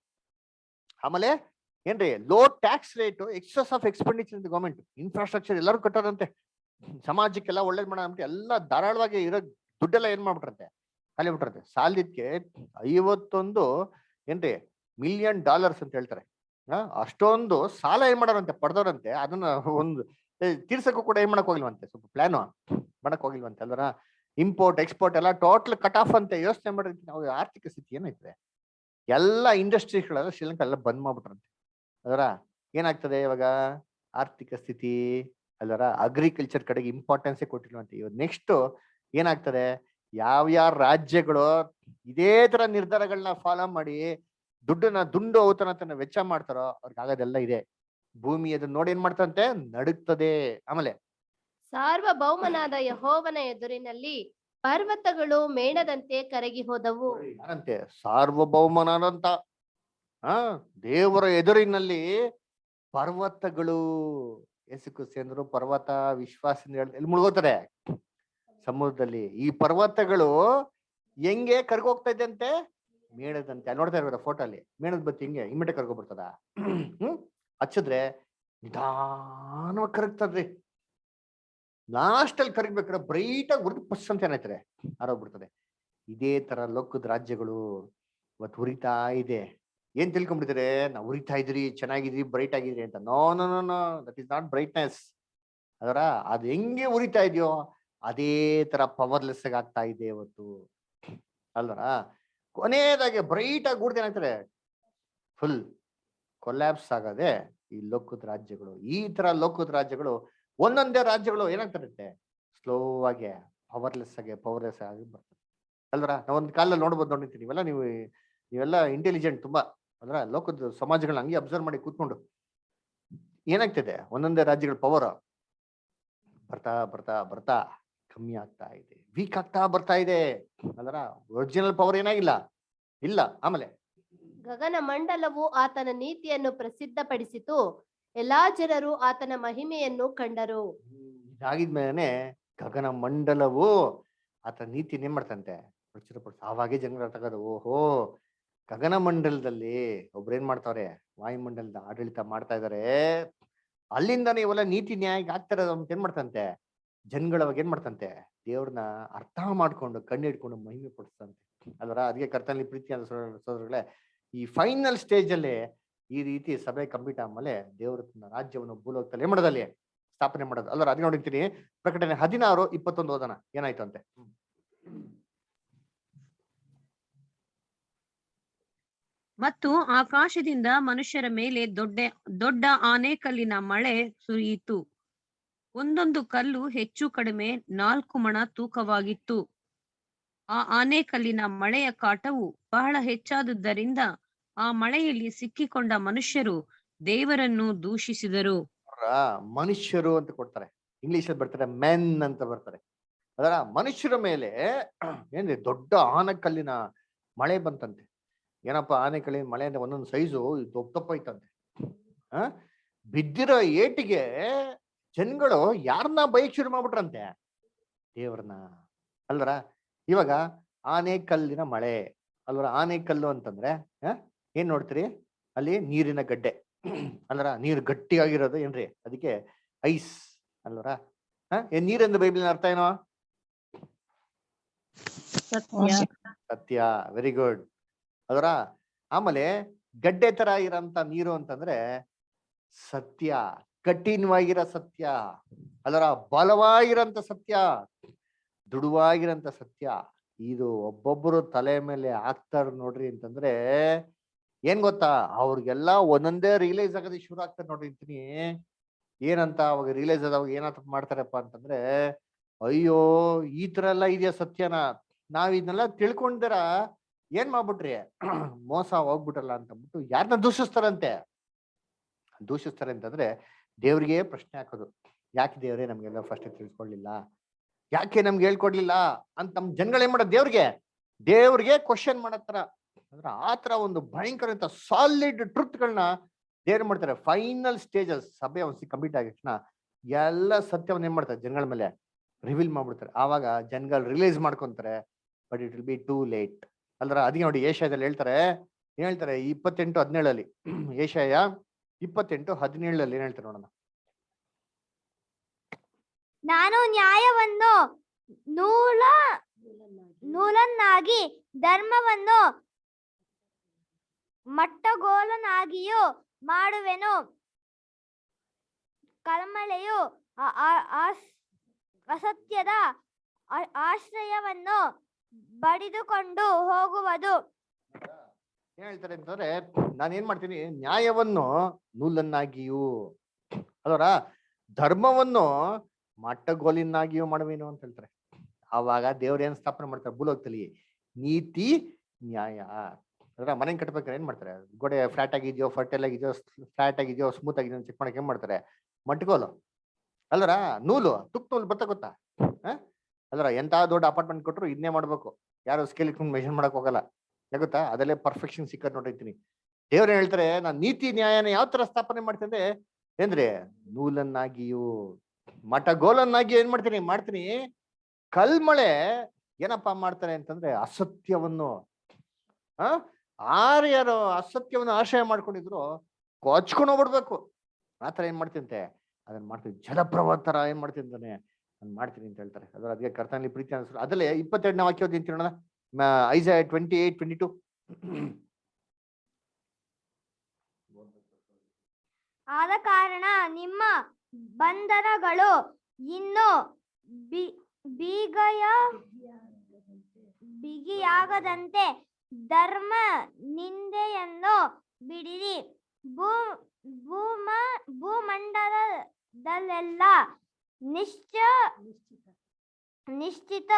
A: ಆಮೇಲೆ ಏನ್ರಿ low tax rate excess of expenditure ಅಂತ ಗೌರ್ಮೆಂಟ್ ಇನ್ಫ್ರಾಸ್ಟ್ರಕ್ಚರ್ ಎಲ್ಲರೂ ಕಟ್ಟೋದಂತೆ ಸಮಾಜಕ್ಕೆಲ್ಲ ಒಳ್ಳೇದ್ ಮಾಡೋಣ ಅಂತ ಎಲ್ಲ ಧಾರಾಳವಾಗಿ ಇರೋ ದುಡ್ಡೆಲ್ಲ ಏನ್ ಮಾಡ್ಬಿಟ್ರಂತೆ ಖಾಲಿ ಬಿಟ್ರಂತೆ ಸಾಲದಿದ್ಕೆ ಐವತ್ತೊಂದು ಏನ್ರಿ ಮಿಲಿಯನ್ ಡಾಲರ್ಸ್ ಅಂತ ಹೇಳ್ತಾರೆ ಆ, ಅಷ್ಟೊಂದು ಸಾಲ ಏನ್ ಮಾಡೋರಂತೆ ಪಡೆದವ್ರಂತೆ ಅದನ್ನ ಒಂದು ಏ, ತೀರ್ಸಕ್ಕೂ ಕೂಡ ಏನ್ ಮಾಡಕ್ ಹೋಗಿಲ್ವಂತೆ ಸ್ವಲ್ಪ ಪ್ಲಾನ್ ಮಾಡಕ್ ಹೋಗಿಲ್ವಂತೆ ಅಲ್ವರ ಇಂಪೋರ್ಟ್ ಎಕ್ಸ್ಪೋರ್ಟ್ ಎಲ್ಲ ಟೋಟಲ್ ಕಟ್ ಆಫ್ ಅಂತ ಯೋಚನೆ ಮಾಡಿದ್ರೆ ನಾವು ಆರ್ಥಿಕ ಸ್ಥಿತಿ ಏನಾಯ್ತದೆ ಎಲ್ಲ ಇಂಡಸ್ಟ್ರೀಸ್ಗಳೆಲ್ಲ ಶ್ರೀಲಂಕಾ ಎಲ್ಲ ಬಂದ್ ಮಾಡ್ಬಿಟ್ರಂತೆ ಅದರ ಏನಾಗ್ತದೆ ಇವಾಗ ಆರ್ಥಿಕ ಸ್ಥಿತಿ ಅಲ್ಲರ ಅಗ್ರಿಕಲ್ಚರ್ ಕಡೆಗೆ ಇಂಪಾರ್ಟೆನ್ಸೇ ಕೊಟ್ಟಿಲ್ವಂತೆ ಇವಾಗ ನೆಕ್ಸ್ಟ್ ಏನಾಗ್ತದೆ ಯಾವ್ಯಾವ ರಾಜ್ಯಗಳು ಇದೇ ತರ ನಿರ್ಧಾರಗಳನ್ನ ಫಾಲೋ ಮಾಡಿ ದುಡ್ಡನ್ನ ದುಂಡು ಔತಣತನ ವೆಚ್ಚ ಮಾಡ್ತಾರೋ ಅವ್ರಿಗೆ ಆಗೋದೆಲ್ಲ ಇದೆ ಭೂಮಿ ಅದನ್ನ ನೋಡಿ ಏನ್ ಮಾಡ್ತಂತೆ ನಡುಗ್ತದೆ ಆಮೇಲೆ
B: ಸಾರ್ವಭೌಮನಾದ ಯಹೋವನ ಎದುರಿನಲ್ಲಿ ಪರ್ವತಗಳು ಮೇಣದಂತೆ ಕರಗಿ ಹೋದವು
A: ಯಾರಂತೆ ಸಾರ್ವಭೌಮನಾದಂತ ಆ ದೇವರ ಎದುರಿನಲ್ಲಿ ಪರ್ವತಗಳು ಎಸುಕು ಸೇಂದ್ರು ಪರ್ವತ ವಿಶ್ವಾಸದಿಂದ ಹೇಳ್- ಎಲ್ಲಿ ಮುಳುಗೋತಾರೆ ಸಮುದ್ರದಲ್ಲಿ ಈ ಪರ್ವತಗಳು ಹೆಂಗೆ ಕರ್ಗೋಗ್ತಾ ಇದ್ದಂತೆ ಮೇಣದಂತೆ ಅಲ್ಲಿ ನೋಡ್ತಾ ಇರ್ಬೋದ ಫೋಟೋ ಅಲ್ಲಿ ಮೇಣದ ಬತ್ತಿ ಹಿಂಗೆ ಇಮ್ಮಿಡಿಯೇಟ್ ಕರ್ಗೋ ಬರ್ತದ ಹ್ಮ್ ಹಚ್ಚಿದ್ರೆ ನಿಧಾನವಾಗಿ ಕರಗ್ತದ್ರಿ ಲಾಸ್ಟ್ ಅಲ್ಲಿ ಕರಗ್ಬೇಕಾದ್ರೆ ಬ್ರೈಟ್ ಆಗಿ ಉರಿದು ಪಸ್ ಅಂತ ಏನಾಯ್ತದೆ ಆರೋಗ್ಬಿಡ್ತದೆ ಇದೇ ತರ ಲೋಕದ ರಾಜ್ಯಗಳು ಇವತ್ತು ಉರಿತಾ ಇದೆ ಏನ್ ತಿಳ್ಕೊಂಡ್ಬಿಟ್ಟಿದ್ರೆ ನಾವು ಉರಿತಾ ಇದ್ರಿ ಚೆನ್ನಾಗಿದ್ರಿ ಬ್ರೈಟ್ ಆಗಿದ್ರಿ ಅಂತ no no no no that is not brightness ಅದರ ಅದು ಹೆಂಗೆ ಉರಿತಾ ಇದೆಯೋ ಅದೇ ತರ ಪವರ್ಲೆಸ್ ಆಗ್ತಾ ಇದೆ ಇವತ್ತು ಅಲ್ವರ ಕೊನೆಯದಾಗಿ ಬ್ರೈಟ್ ಆಗಿ ಗುಡ್ದು ಏನಾಗ್ತಾರೆ ಫುಲ್ ಕೊಲ್ಯಾಪ್ಸ್ ಆಗದೆ ಈ ಲೋಕದ ರಾಜ್ಯಗಳು ಈ ತರ ಲೋಕದ ರಾಜ್ಯಗಳು ಒಂದೊಂದೇ ರಾಜ್ಯಗಳು ಏನಾಗ್ತಾರಂತೆ ಸ್ಲೋ ಆಗಿ ಪವರ್ಲೆಸ್ ಆಗಿ ಪವರ್ಲೆಸ್ ಆಗಿ ಬರ್ತದೆ ಅಲ್ವರ ನಾವು ಒಂದು ಕಾಲದಲ್ಲಿ ನೋಡ್ಬೋದು ನೋಡಿರ್ತೀನಿ ನೀವೆಲ್ಲ ನೀವು ನೀವೆಲ್ಲ ಇಂಟೆಲಿಜೆಂಟ್ ತುಂಬಾ ಅಲ್ರ ಲೋಕದ ಸಮಾಜಗಳನ್ನ ಹಂಗೆ ಅಬ್ಸರ್ವ್ ಮಾಡಿ ಕೂತ್ಕೊಂಡು ಏನಾಗ್ತಿದೆ ಒಂದೊಂದೇ ರಾಜ್ಯಗಳ ಪವರ್ ಬರ್ತಾ ಬರ್ತಾ ಬರ್ತಾ ಕಮ್ಮಿ ಆಗ್ತಾ ಇದೆ ವೀಕ್ ಆಗ್ತಾ ಬರ್ತಾ ಇದೆ ಅಲ್ರ ಒರಿಜಿನಲ್ ಪವರ್ ಏನಾಗಿಲ್ಲ ಇಲ್ಲ ಆಮೇಲೆ
B: ಗಗನ ಮಂಡಲವು ಆತನ ನೀತಿಯನ್ನು ಪ್ರಸಿದ್ಧಪಡಿಸಿತು ಎಲ್ಲಾ ಜನರು ಆತನ ಮಹಿಮೆಯನ್ನು ಕಂಡರು
A: ಇದಾಗಿದ್ಮೇಲೆ ಗಗನ ಮಂಡಲವು ಆತ ನೀತಿ ಏನ್ ಮಾಡ್ತಂತೆ ಪ್ರಚುರಪಡಿಸ ಆವಾಗೆ ಜನಗಳ ತಗೋದು ಓಹೋ ಗಗನ ಮಂಡಲದಲ್ಲಿ ಒಬ್ರು ಏನ್ ಮಾಡ್ತಾವ್ರೆ ವಾಯುಮಂಡಲದ ಆಡಳಿತ ಮಾಡ್ತಾ ಇದಾರೆ ಅಲ್ಲಿಂದಾನೆ ಇವೆಲ್ಲ ನೀತಿ ನ್ಯಾಯ ಆಗ್ತಾ ಇರೋದು ಅಂತ ಏನ್ ಮಾಡ್ತಂತೆ ಜನಗಳವಾಗ ಏನ್ ಮಾಡ್ತಂತೆ ದೇವ್ರನ್ನ ಅರ್ಥ ಮಾಡ್ಕೊಂಡು ಕಣ್ಣು ಹಿಡ್ಕೊಂಡು ಮಹಿಮೆ ಪಡಿಸ್ತಂತೆ ಅಲ್ವರ ಅದಕ್ಕೆ ಕರ್ತನಲ್ಲಿ ಪ್ರೀತಿ ಅಂತ ಸೋದರಗಳೇ ಈ ಫೈನಲ್ ಸ್ಟೇಜ್ ಅಲ್ಲಿ ಈ ರೀತಿ ಸಭೆ ಕಂಪ್ಲೀಟ್ ಆದ್ಮೇಲೆ ದೇವ್ರ ತನ್ನ ರಾಜ್ಯವನ್ನು ಭೂಲೋಕದಲ್ಲಿ ಏನ್ ಮಾಡೋದಲ್ಲಿ ಸ್ಥಾಪನೆ ಮಾಡೋದು ಅಲ್ವರ ಅದಕ್ಕೆ ನೋಡಿರ್ತೀನಿ ಪ್ರಕಟಣೆ ಹದಿನಾರು ಇಪ್ಪತ್ತೊಂದು ಓದನ ಏನಾಯ್ತು ಅಂತೆ
F: ಮತ್ತು ಆಕಾಶದಿಂದ ಮನುಷ್ಯರ ಮೇಲೆ ದೊಡ್ಡ ದೊಡ್ಡ ಆನೆಕಲ್ಲಿನ ಮಳೆ ಸುರಿಯಿತು ಒಂದೊಂದು ಕಲ್ಲು ಹೆಚ್ಚು ಕಡಿಮೆ ನಾಲ್ಕು ಮಣ ತೂಕವಾಗಿತ್ತು ಆ ಆನೆಕಲ್ಲಿನ ಮಳೆಯ ಕಾಟವು ಬಹಳ ಹೆಚ್ಚಾದುದರಿಂದ ಆ ಮಳೆಯಲ್ಲಿ ಸಿಕ್ಕಿಕೊಂಡ ಮನುಷ್ಯರು ದೇವರನ್ನು ದೂಷಿಸಿದರು
A: ಅವ್ರ ಮನುಷ್ಯರು ಅಂತ ಕೊಡ್ತಾರೆ ಇಂಗ್ಲಿಷ್ ಅಲ್ಲಿ ಬರ್ತಾರೆ ಮೆನ್ ಅಂತ ಬರ್ತಾರೆ ಅದರ ಮನುಷ್ಯರ ಮೇಲೆ ಏನ್ರಿ ದೊಡ್ಡ ಆನಕಲ್ಲಿನ ಮಳೆ ಬಂತಂತೆ ಏನಪ್ಪ ಆನೆಕಲ್ಲಿನ ಮಳೆ ಅಂದ್ರೆ ಒಂದೊಂದು ಸೈಜು ದೊಡ್ಡ ದಪ್ಪ ಐತಂತೆ ಆ ಬಿದ್ದಿರೋ ಏಟಿಗೆ ಜನಗಳು ಯಾರನ್ನ ಬೈಕ್ ಶುರು ಮಾಡ್ಬಿಟ್ರಂತೆ ದೇವ್ರನ್ನ ಅಲ್ವರ ಇವಾಗ ಆನೆಕಲ್ಲಿನ ಮಳೆ ಅಲ್ವರ ಆನೆಕಲ್ಲು ಅಂತಂದ್ರೆ ಆ ಏನ್ ನೋಡ್ತೀರಿ ಅಲ್ಲಿ ನೀರಿನ ಗಡ್ಡೆ ಅಲ್ವರ ನೀರು ಗಟ್ಟಿಯಾಗಿರೋದು ಏನ್ರಿ ಅದಕ್ಕೆ ಐಸ್ ಅಲ್ವರ ಹ ಏನ್ ನೀರೆಂದು ಬೈಬಲಿನ ಅರ್ಥ ಏನೋ
F: ಸತ್ಯ
A: ಸತ್ಯ ವೆರಿ ಗುಡ್ ಅದರ ಆಮೇಲೆ ಗಡ್ಡೆ ತರ ಇರೋಂತ ನೀರು ಅಂತಂದ್ರೆ ಸತ್ಯ ಕಠಿಣವಾಗಿರೋ ಸತ್ಯ ಅದರ ಬಲವಾಗಿರೋಂತ ಸತ್ಯ ದುಡುವಾಗಿರೋಂತ ಸತ್ಯ ಇದು ಒಬ್ಬೊಬ್ಬರು ತಲೆ ಮೇಲೆ ಹಾಕ್ತಾರ ನೋಡ್ರಿ ಅಂತಂದ್ರೆ ಏನ್ ಗೊತ್ತಾ ಅವ್ರಿಗೆಲ್ಲ ಒಂದೊಂದೇ ರಿಯಲೈಸ್ ಆಗೋದಕ್ಕೆ ಶುರು ಆಗ್ತದೆ ನೋಡ್ರಿ ಅಂತೀನಿ ಏನಂತ ಅವಾಗ ರಿಯಲೈಸ್ ಆದವಾಗ ಏನಂತ ಮಾಡ್ತಾರಪ್ಪ ಅಂತಂದ್ರೆ ಅಯ್ಯೋ ಈ ತರ ಎಲ್ಲ ಇದೆಯಾ ಸತ್ಯನ ನಾವ್ ಇದನ್ನೆಲ್ಲ ತಿಳ್ಕೊಂಡಿರ ಏನ್ ಮಾಡ್ಬಿಟ್ರಿ ಮೋಸ ಹೋಗ್ಬಿಟ್ರಲ್ಲ ಅಂತ ಅಂದ್ಬಿಟ್ಟು ಯಾರನ್ನ ದೂಷಿಸ್ತಾರಂತೆ ದೂಷಿಸ್ತಾರೆ ಅಂತಂದ್ರೆ ದೇವ್ರಿಗೆ ಪ್ರಶ್ನೆ ಹಾಕೋದು ಯಾಕೆ ದೇವ್ರೇ ನಮ್ಗೆಲ್ಲ ಫಸ್ಟ್ ತಿಳ್ಸ್ಕೊಡ್ಲಿಲ್ಲ ಯಾಕೆ ನಮ್ಗೆ ಹೇಳ್ಕೊಡ್ಲಿಲ್ಲ ಅಂತ ನಮ್ ಜನಗಳು ಏನ್ ಮಾಡೋದು ದೇವ್ರಿಗೆ ದೇವ್ರಿಗೆ ಕ್ವಶನ್ ಮಾಡತ್ತರ ಅಂದ್ರೆ ಆತರ ಒಂದು ಭಯಂಕರ ಸಾಲಿಡ್ ಟ್ರುತ್ಗಳನ್ನ ದೇವ್ರು ಮಾಡ್ತಾರೆ ಫೈನಲ್ ಸ್ಟೇಜಸ್ ಸಭೆ ಒಂದ್ಸಿ ಕಂಪ್ಲೀಟ್ ಆಗಿದ ತಕ್ಷಣ ಎಲ್ಲ ಸತ್ಯವನ್ನ ಏನ್ ಮಾಡ್ತಾರೆ ಜನಗಳ ಮೇಲೆ ರಿವೀಲ್ ಮಾಡ್ಬಿಡ್ತಾರೆ ಆವಾಗ ಜನಗಳು ರಿಲೀಸ್ ಮಾಡ್ಕೊಂತಾರೆ but it will be too late ಅಲ್ರ ಅದಕ್ಕೆ ನೋಡಿ ಏಷ್ಯಾದಲ್ಲಿ ಹೇಳ್ತಾರೆ ಏನ್ ಹೇಳ್ತಾರೆ ಇಪ್ಪತ್ತೆಂಟು ಹದಿನೇಳಲ್ಲಿ ಏಷ್ಯಾಯ ಇಪ್ಪತ್ತೆಂಟು ಹದಿನೇಳಲ್ಲಿ ಏನ್ ಹೇಳ್ತಾರೆ ನೋಡೋಣ
J: ನಾನು ನ್ಯಾಯವನ್ನು ನೂಲ ನೂಲನ್ನಾಗಿ ಧರ್ಮವನ್ನು ಮಟ್ಟಗೋಲನಾಗಿಯೂ ಮಾಡುವೆನು ಕಲ್ಮಳೆಯು ಆ- ಆ- ಆಸ್- ಅಸತ್ಯದ ಆ- ಆಶ್ರಯವನ್ನು ಬಡಿದುಕೊಂಡು ಹೋಗುವುದು
A: ಏನ್ ಹೇಳ್ತಾರೆ ಅಂತಂದ್ರೆ ನಾನು ಏನ್ ಮಾಡ್ತೀನಿ ನ್ಯಾಯವನ್ನು ನೂಲನ್ನಾಗಿಯೂ ಅದರ ಧರ್ಮವನ್ನು ಮಟ್ಟಗೋಲಿನಾಗಿಯೂ ಮಾಡುವೇನು ಅಂತ ಹೇಳ್ತಾರೆ ಆವಾಗ ದೇವ್ರ ಏನ್ ಸ್ಥಾಪನೆ ಮಾಡ್ತಾರೆ ಭೂಲೋಕದಲ್ಲಿ ನೀತಿ ನ್ಯಾಯ ಅದರ ಮನೆ ಕಟ್ಬೇಕಾದ್ರೆ ಏನ್ ಮಾಡ್ತಾರೆ ಗೋಡೆ ಫ್ಲಾಟ್ ಆಗಿದೆಯೋ ಫರ್ಟೈಲ್ ಆಗಿದೆಯೋ ಫ್ಲಾಟ್ ಆಗಿದೆಯೋ ಸ್ಮೂತ್ ಆಗಿದೆಯೋ ಚೆಕ್ ಮಾಡಕ್ ಏನ್ ಮಾಡ್ತಾರೆ ಮಟ್ಗೋಲು ಅಲ್ಲರ ನೂಲು ತುಕ್ ನೂಲು ಬತ್ತ ಗೊತ್ತಾ ಹ ಅಲ್ಲರ ಎಂತ ದೊಡ್ಡ ಅಪಾರ್ಟ್ಮೆಂಟ್ ಕೊಟ್ರು ಇದನ್ನೇ ಮಾಡ್ಬೇಕು ಯಾರು ಸ್ಕೇಲ್ ಇಟ್ಕೊಂಡು ಮೆಷರ್ ಮಾಡಕ್ ಹೋಗಲ್ಲ ಗೊತ್ತಾ ಅದಲ್ಲೇ ಪರ್ಫೆಕ್ಷನ್ ಸಿಕ್ಕದ್ ನೋಡಿರ್ತೀನಿ ದೇವ್ರ ಹೇಳ್ತಾರೆ ನಾನ್ ನೀತಿ ನ್ಯಾಯನ ಯಾವ ತರ ಸ್ಥಾಪನೆ ಮಾಡ್ತೀನಿ ಏನ್ರಿ ನೂಲನ್ನಾಗಿಯೂ ಮಠಗೋಲನ್ನಾಗಿ ಏನ್ ಮಾಡ್ತೀನಿ ಮಾಡ್ತೀನಿ ಕಲ್ಮಳೆ ಏನಪ್ಪಾ ಮಾಡ್ತಾರೆ ಅಂತಂದ್ರೆ ಅಸತ್ಯವನ್ನು ಆ ಆರ್ಯಾರು ಅಸತ್ಯವನ್ನು ಆಶ್ರಯ ಮಾಡ್ಕೊಂಡಿದ್ರು ಕೊಚ್ಕೊಂಡು ಹೋಗ್ಬಿಡ್ಬೇಕು ಆತರ ಏನ್ ಮಾಡ್ತಿಂತೆ ಅದನ್ನ ಮಾಡ್ತೀನಿ ಜಲಪ್ರವಾಹ ತರ ಏನ್ ಮಾಡ್ತೀನಿ ಅಂತಾನೆ ನಾನು ಮಾಡ್ತೀನಿ ಅಂತ ಹೇಳ್ತಾರೆ ಅದ್ರ ಅದಕ್ಕೆ ಕರ್ತನಲ್ಲಿ ಪ್ರೀತಿ ಅನ್ಸರು ಅದಲ್ಲೇ ಇಪ್ಪತ್ತೆರಡನೇ ವಾಕ್ಯ ಓದಿ ಅಂತ ನೋಡೋಣ Isaiah twenty eight twenty two
J: ಆದ ಕಾರಣ ನಿಮ್ಮ ಬಂಧನಗಳು ಇನ್ನು ಬಿ ಬೀಗಯ ಬಿಗಿಯಾಗದಂತೆ ಧರ್ಮ ನಿಂದೆಯನ್ನು ಬಿಡಿರಿ ಭೂ ಭೂಮ ಭೂಮಂಡಲದಲ್ಲೆಲ್ಲ ನಿಶ್ಚ ನಿಶ್ಚಿತ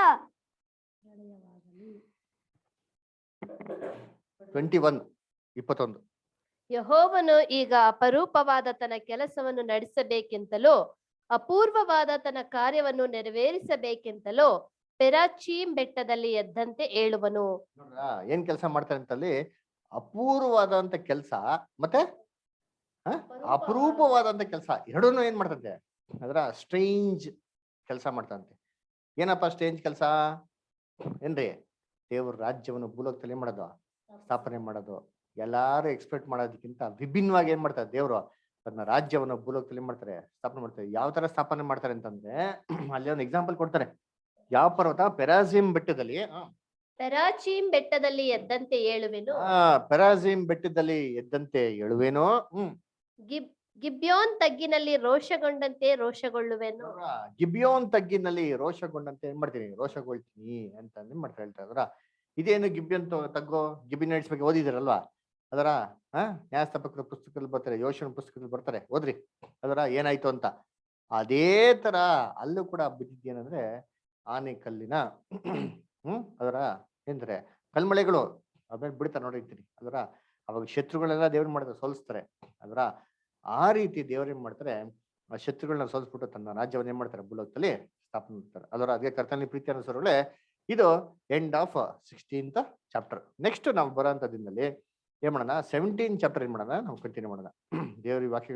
A: ಟ್ವೆಂಟಿ ಒನ್ ಇಪ್ಪತ್ತೊಂದು
B: ಯಹೋವನು ಈಗ ಅಪರೂಪವಾದ ತನ್ನ ಕೆಲಸವನ್ನು ನಡೆಸಬೇಕೆಂತಲೂ ಅಪೂರ್ವವಾದ ತನ್ನ ಕಾರ್ಯವನ್ನು ನೆರವೇರಿಸಬೇಕೆಂತಲೂ ಪೆರಾಚೀಮ್ ಬೆಟ್ಟದಲ್ಲಿ ಎದ್ದಂತೆ ಏಳುವನು
A: ನೋಡ್ರಾ ಏನ್ ಕೆಲಸ ಮಾಡ್ತಾರೆ ಅಂತಲ್ಲಿ ಅಪೂರ್ವವಾದಂತ ಕೆಲಸ ಮತ್ತೆ ಹ? ಅಪರೂಪವಾದಂತ ಕೆಲಸ ಎರಡೂನು ಏನ್ ಮಾಡ್ತಂತೆ ಅದರ ಸ್ಟ್ರೇಂಜ್ ಕೆಲಸ ಮಾಡ್ತಂತೆ ಏನಪ್ಪ ಸ್ಟ್ರೇಂಜ್ ಕೆಲಸ ಏನ್ರಿ ದೇವ್ರ ರಾಜ್ಯವನ್ನು ಭೂಲೋಕದಲ್ಲಿ ಏನ್ ಮಾಡೋದು ಸ್ಥಾಪನೆ ಮಾಡೋದು ಎಲ್ಲಾರು ಎಕ್ಸ್ಪೆಕ್ಟ್ ಮಾಡೋದಕ್ಕಿಂತ ವಿಭಿನ್ನವಾಗಿ ಏನ್ ಮಾಡ್ತಾರೆ ದೇವ್ರು ತನ್ನ ರಾಜ್ಯವನ್ನು ಭೂಲೋಕದಲ್ಲಿ ಏನ್ ಮಾಡ್ತಾರೆ ಸ್ಥಾಪನೆ ಮಾಡ್ತಾರೆ ಯಾವ ತರ ಸ್ಥಾಪನೆ ಮಾಡ್ತಾರೆ ಅಂತಂದ್ರೆ ಅಲ್ಲಿ ಒಂದು ಎಕ್ಸಾಂಪಲ್ ಕೊಡ್ತಾರೆ ಯಾವ ಪರ್ವತ ಪೆರಾಜಿಮ್ ಬೆಟ್ಟದಲ್ಲಿ ಆ,
B: ಪೆರಾಚೀಮ್ ಬೆಟ್ಟದಲ್ಲಿ ಎದ್ದಂತೆ ಏಳುವೆನು
A: ಆ ಪೆರಾಜಿಮ್ ಬೆಟ್ಟದಲ್ಲಿ ಎದ್ದಂತೆ ಎಳುವೇನೋ ಹ್ಮ್
B: ಗಿಬ್ ಗಿಬ್ಯೋನ್ ತಗ್ಗಿನಲ್ಲಿ ರೋಷಗೊಂಡಂತೆ ರೋಷಗೊಳ್ಳುವೆನು
A: ನೋಡ್ರಾ, ಗಿಬಿಯೋನ್ ತಗ್ಗಿನಲ್ಲಿ ರೋಷಗೊಂಡಂತೆ ಏನ್ ಮಾಡ್ತೀನಿ ರೋಷಗೊಳ್ತೀನಿ ಅಂತ ಏನ್ ಮಾಡ್ತಾ ಹೇಳ್ತಾರೆ ಅದರ ಇದೇನು ಗಿಬಿಯನ್ ತ- ತಗ್ಗೋ ಗಿಬಿ ನೈಟ್ಸ್ ಬಗ್ಗೆ ಓದಿದಿರಲ್ವಾ ಅದರ ಹಾ ನ್ಯಾಯಸ್ಥಾಪಕರ ಪುಸ್ತಕದಲ್ಲಿ ಬರ್ತಾರೆ ಯೋಶನ ಪುಸ್ತಕದಲ್ಲಿ ಬರ್ತಾರೆ ಓದ್ರಿ ಅದರ ಏನಾಯ್ತು ಅಂತ ಅದೇ ತರ ಅಲ್ಲೂ ಕೂಡ ಬಿದ್ದಿದ್ದೇನಂದ್ರೆ ಆನೆ ಕಲ್ಲಿನ ಹ್ಮ್ ಅದರ ಏನ್ತಾರೆ ಕಲ್ಮಳೆಗಳು ಅದ್ಮೇಲೆ ಬಿಡ್ತಾರೆ ನೋಡಿರ್ತೀನಿ ಅದರ ಅವಾಗ ಶತ್ರುಗಳೆಲ್ಲ ದೇವ್ರ ಮಾಡ್ತಾರೆ ಸೋಲಿಸ್ತಾರೆ ಅದರ ಆ ರೀತಿ ದೇವ್ರ ಏನ್ ಮಾಡ್ತಾರೆ ಆ ಶತ್ರುಗಳನ್ನ ಸೋಲಿಸ್ಬಿಟ್ಟು ತನ್ನ ರಾಜ್ಯವನ್ನು ಏನ್ ಮಾಡ್ತಾರೆ ಭೂಲೋಕದಲ್ಲಿ ಸ್ಥಾಪನೆ ಮಾಡ್ತಾರೆ ಅದರ ಅದೇ ಕರ್ತನಲ್ಲಿ ಪ್ರೀತಿ ಅನುಸರಗಳೇ ಇದು end of sixteenth chapter next ನಾವು ಬರೋಂಥ ದಿನದಲ್ಲಿ ಏನ್ ಮಾಡೋಣ ಸೆವೆಂಟೀನ್ ಚಾಪ್ಟರ್ ಏನ್ ಮಾಡೋಣ ನಾವು ಕಂಟಿನ್ಯೂ ಮಾಡೋಣ ದೇವ್ರ ಈ ವಾಕ್ಯ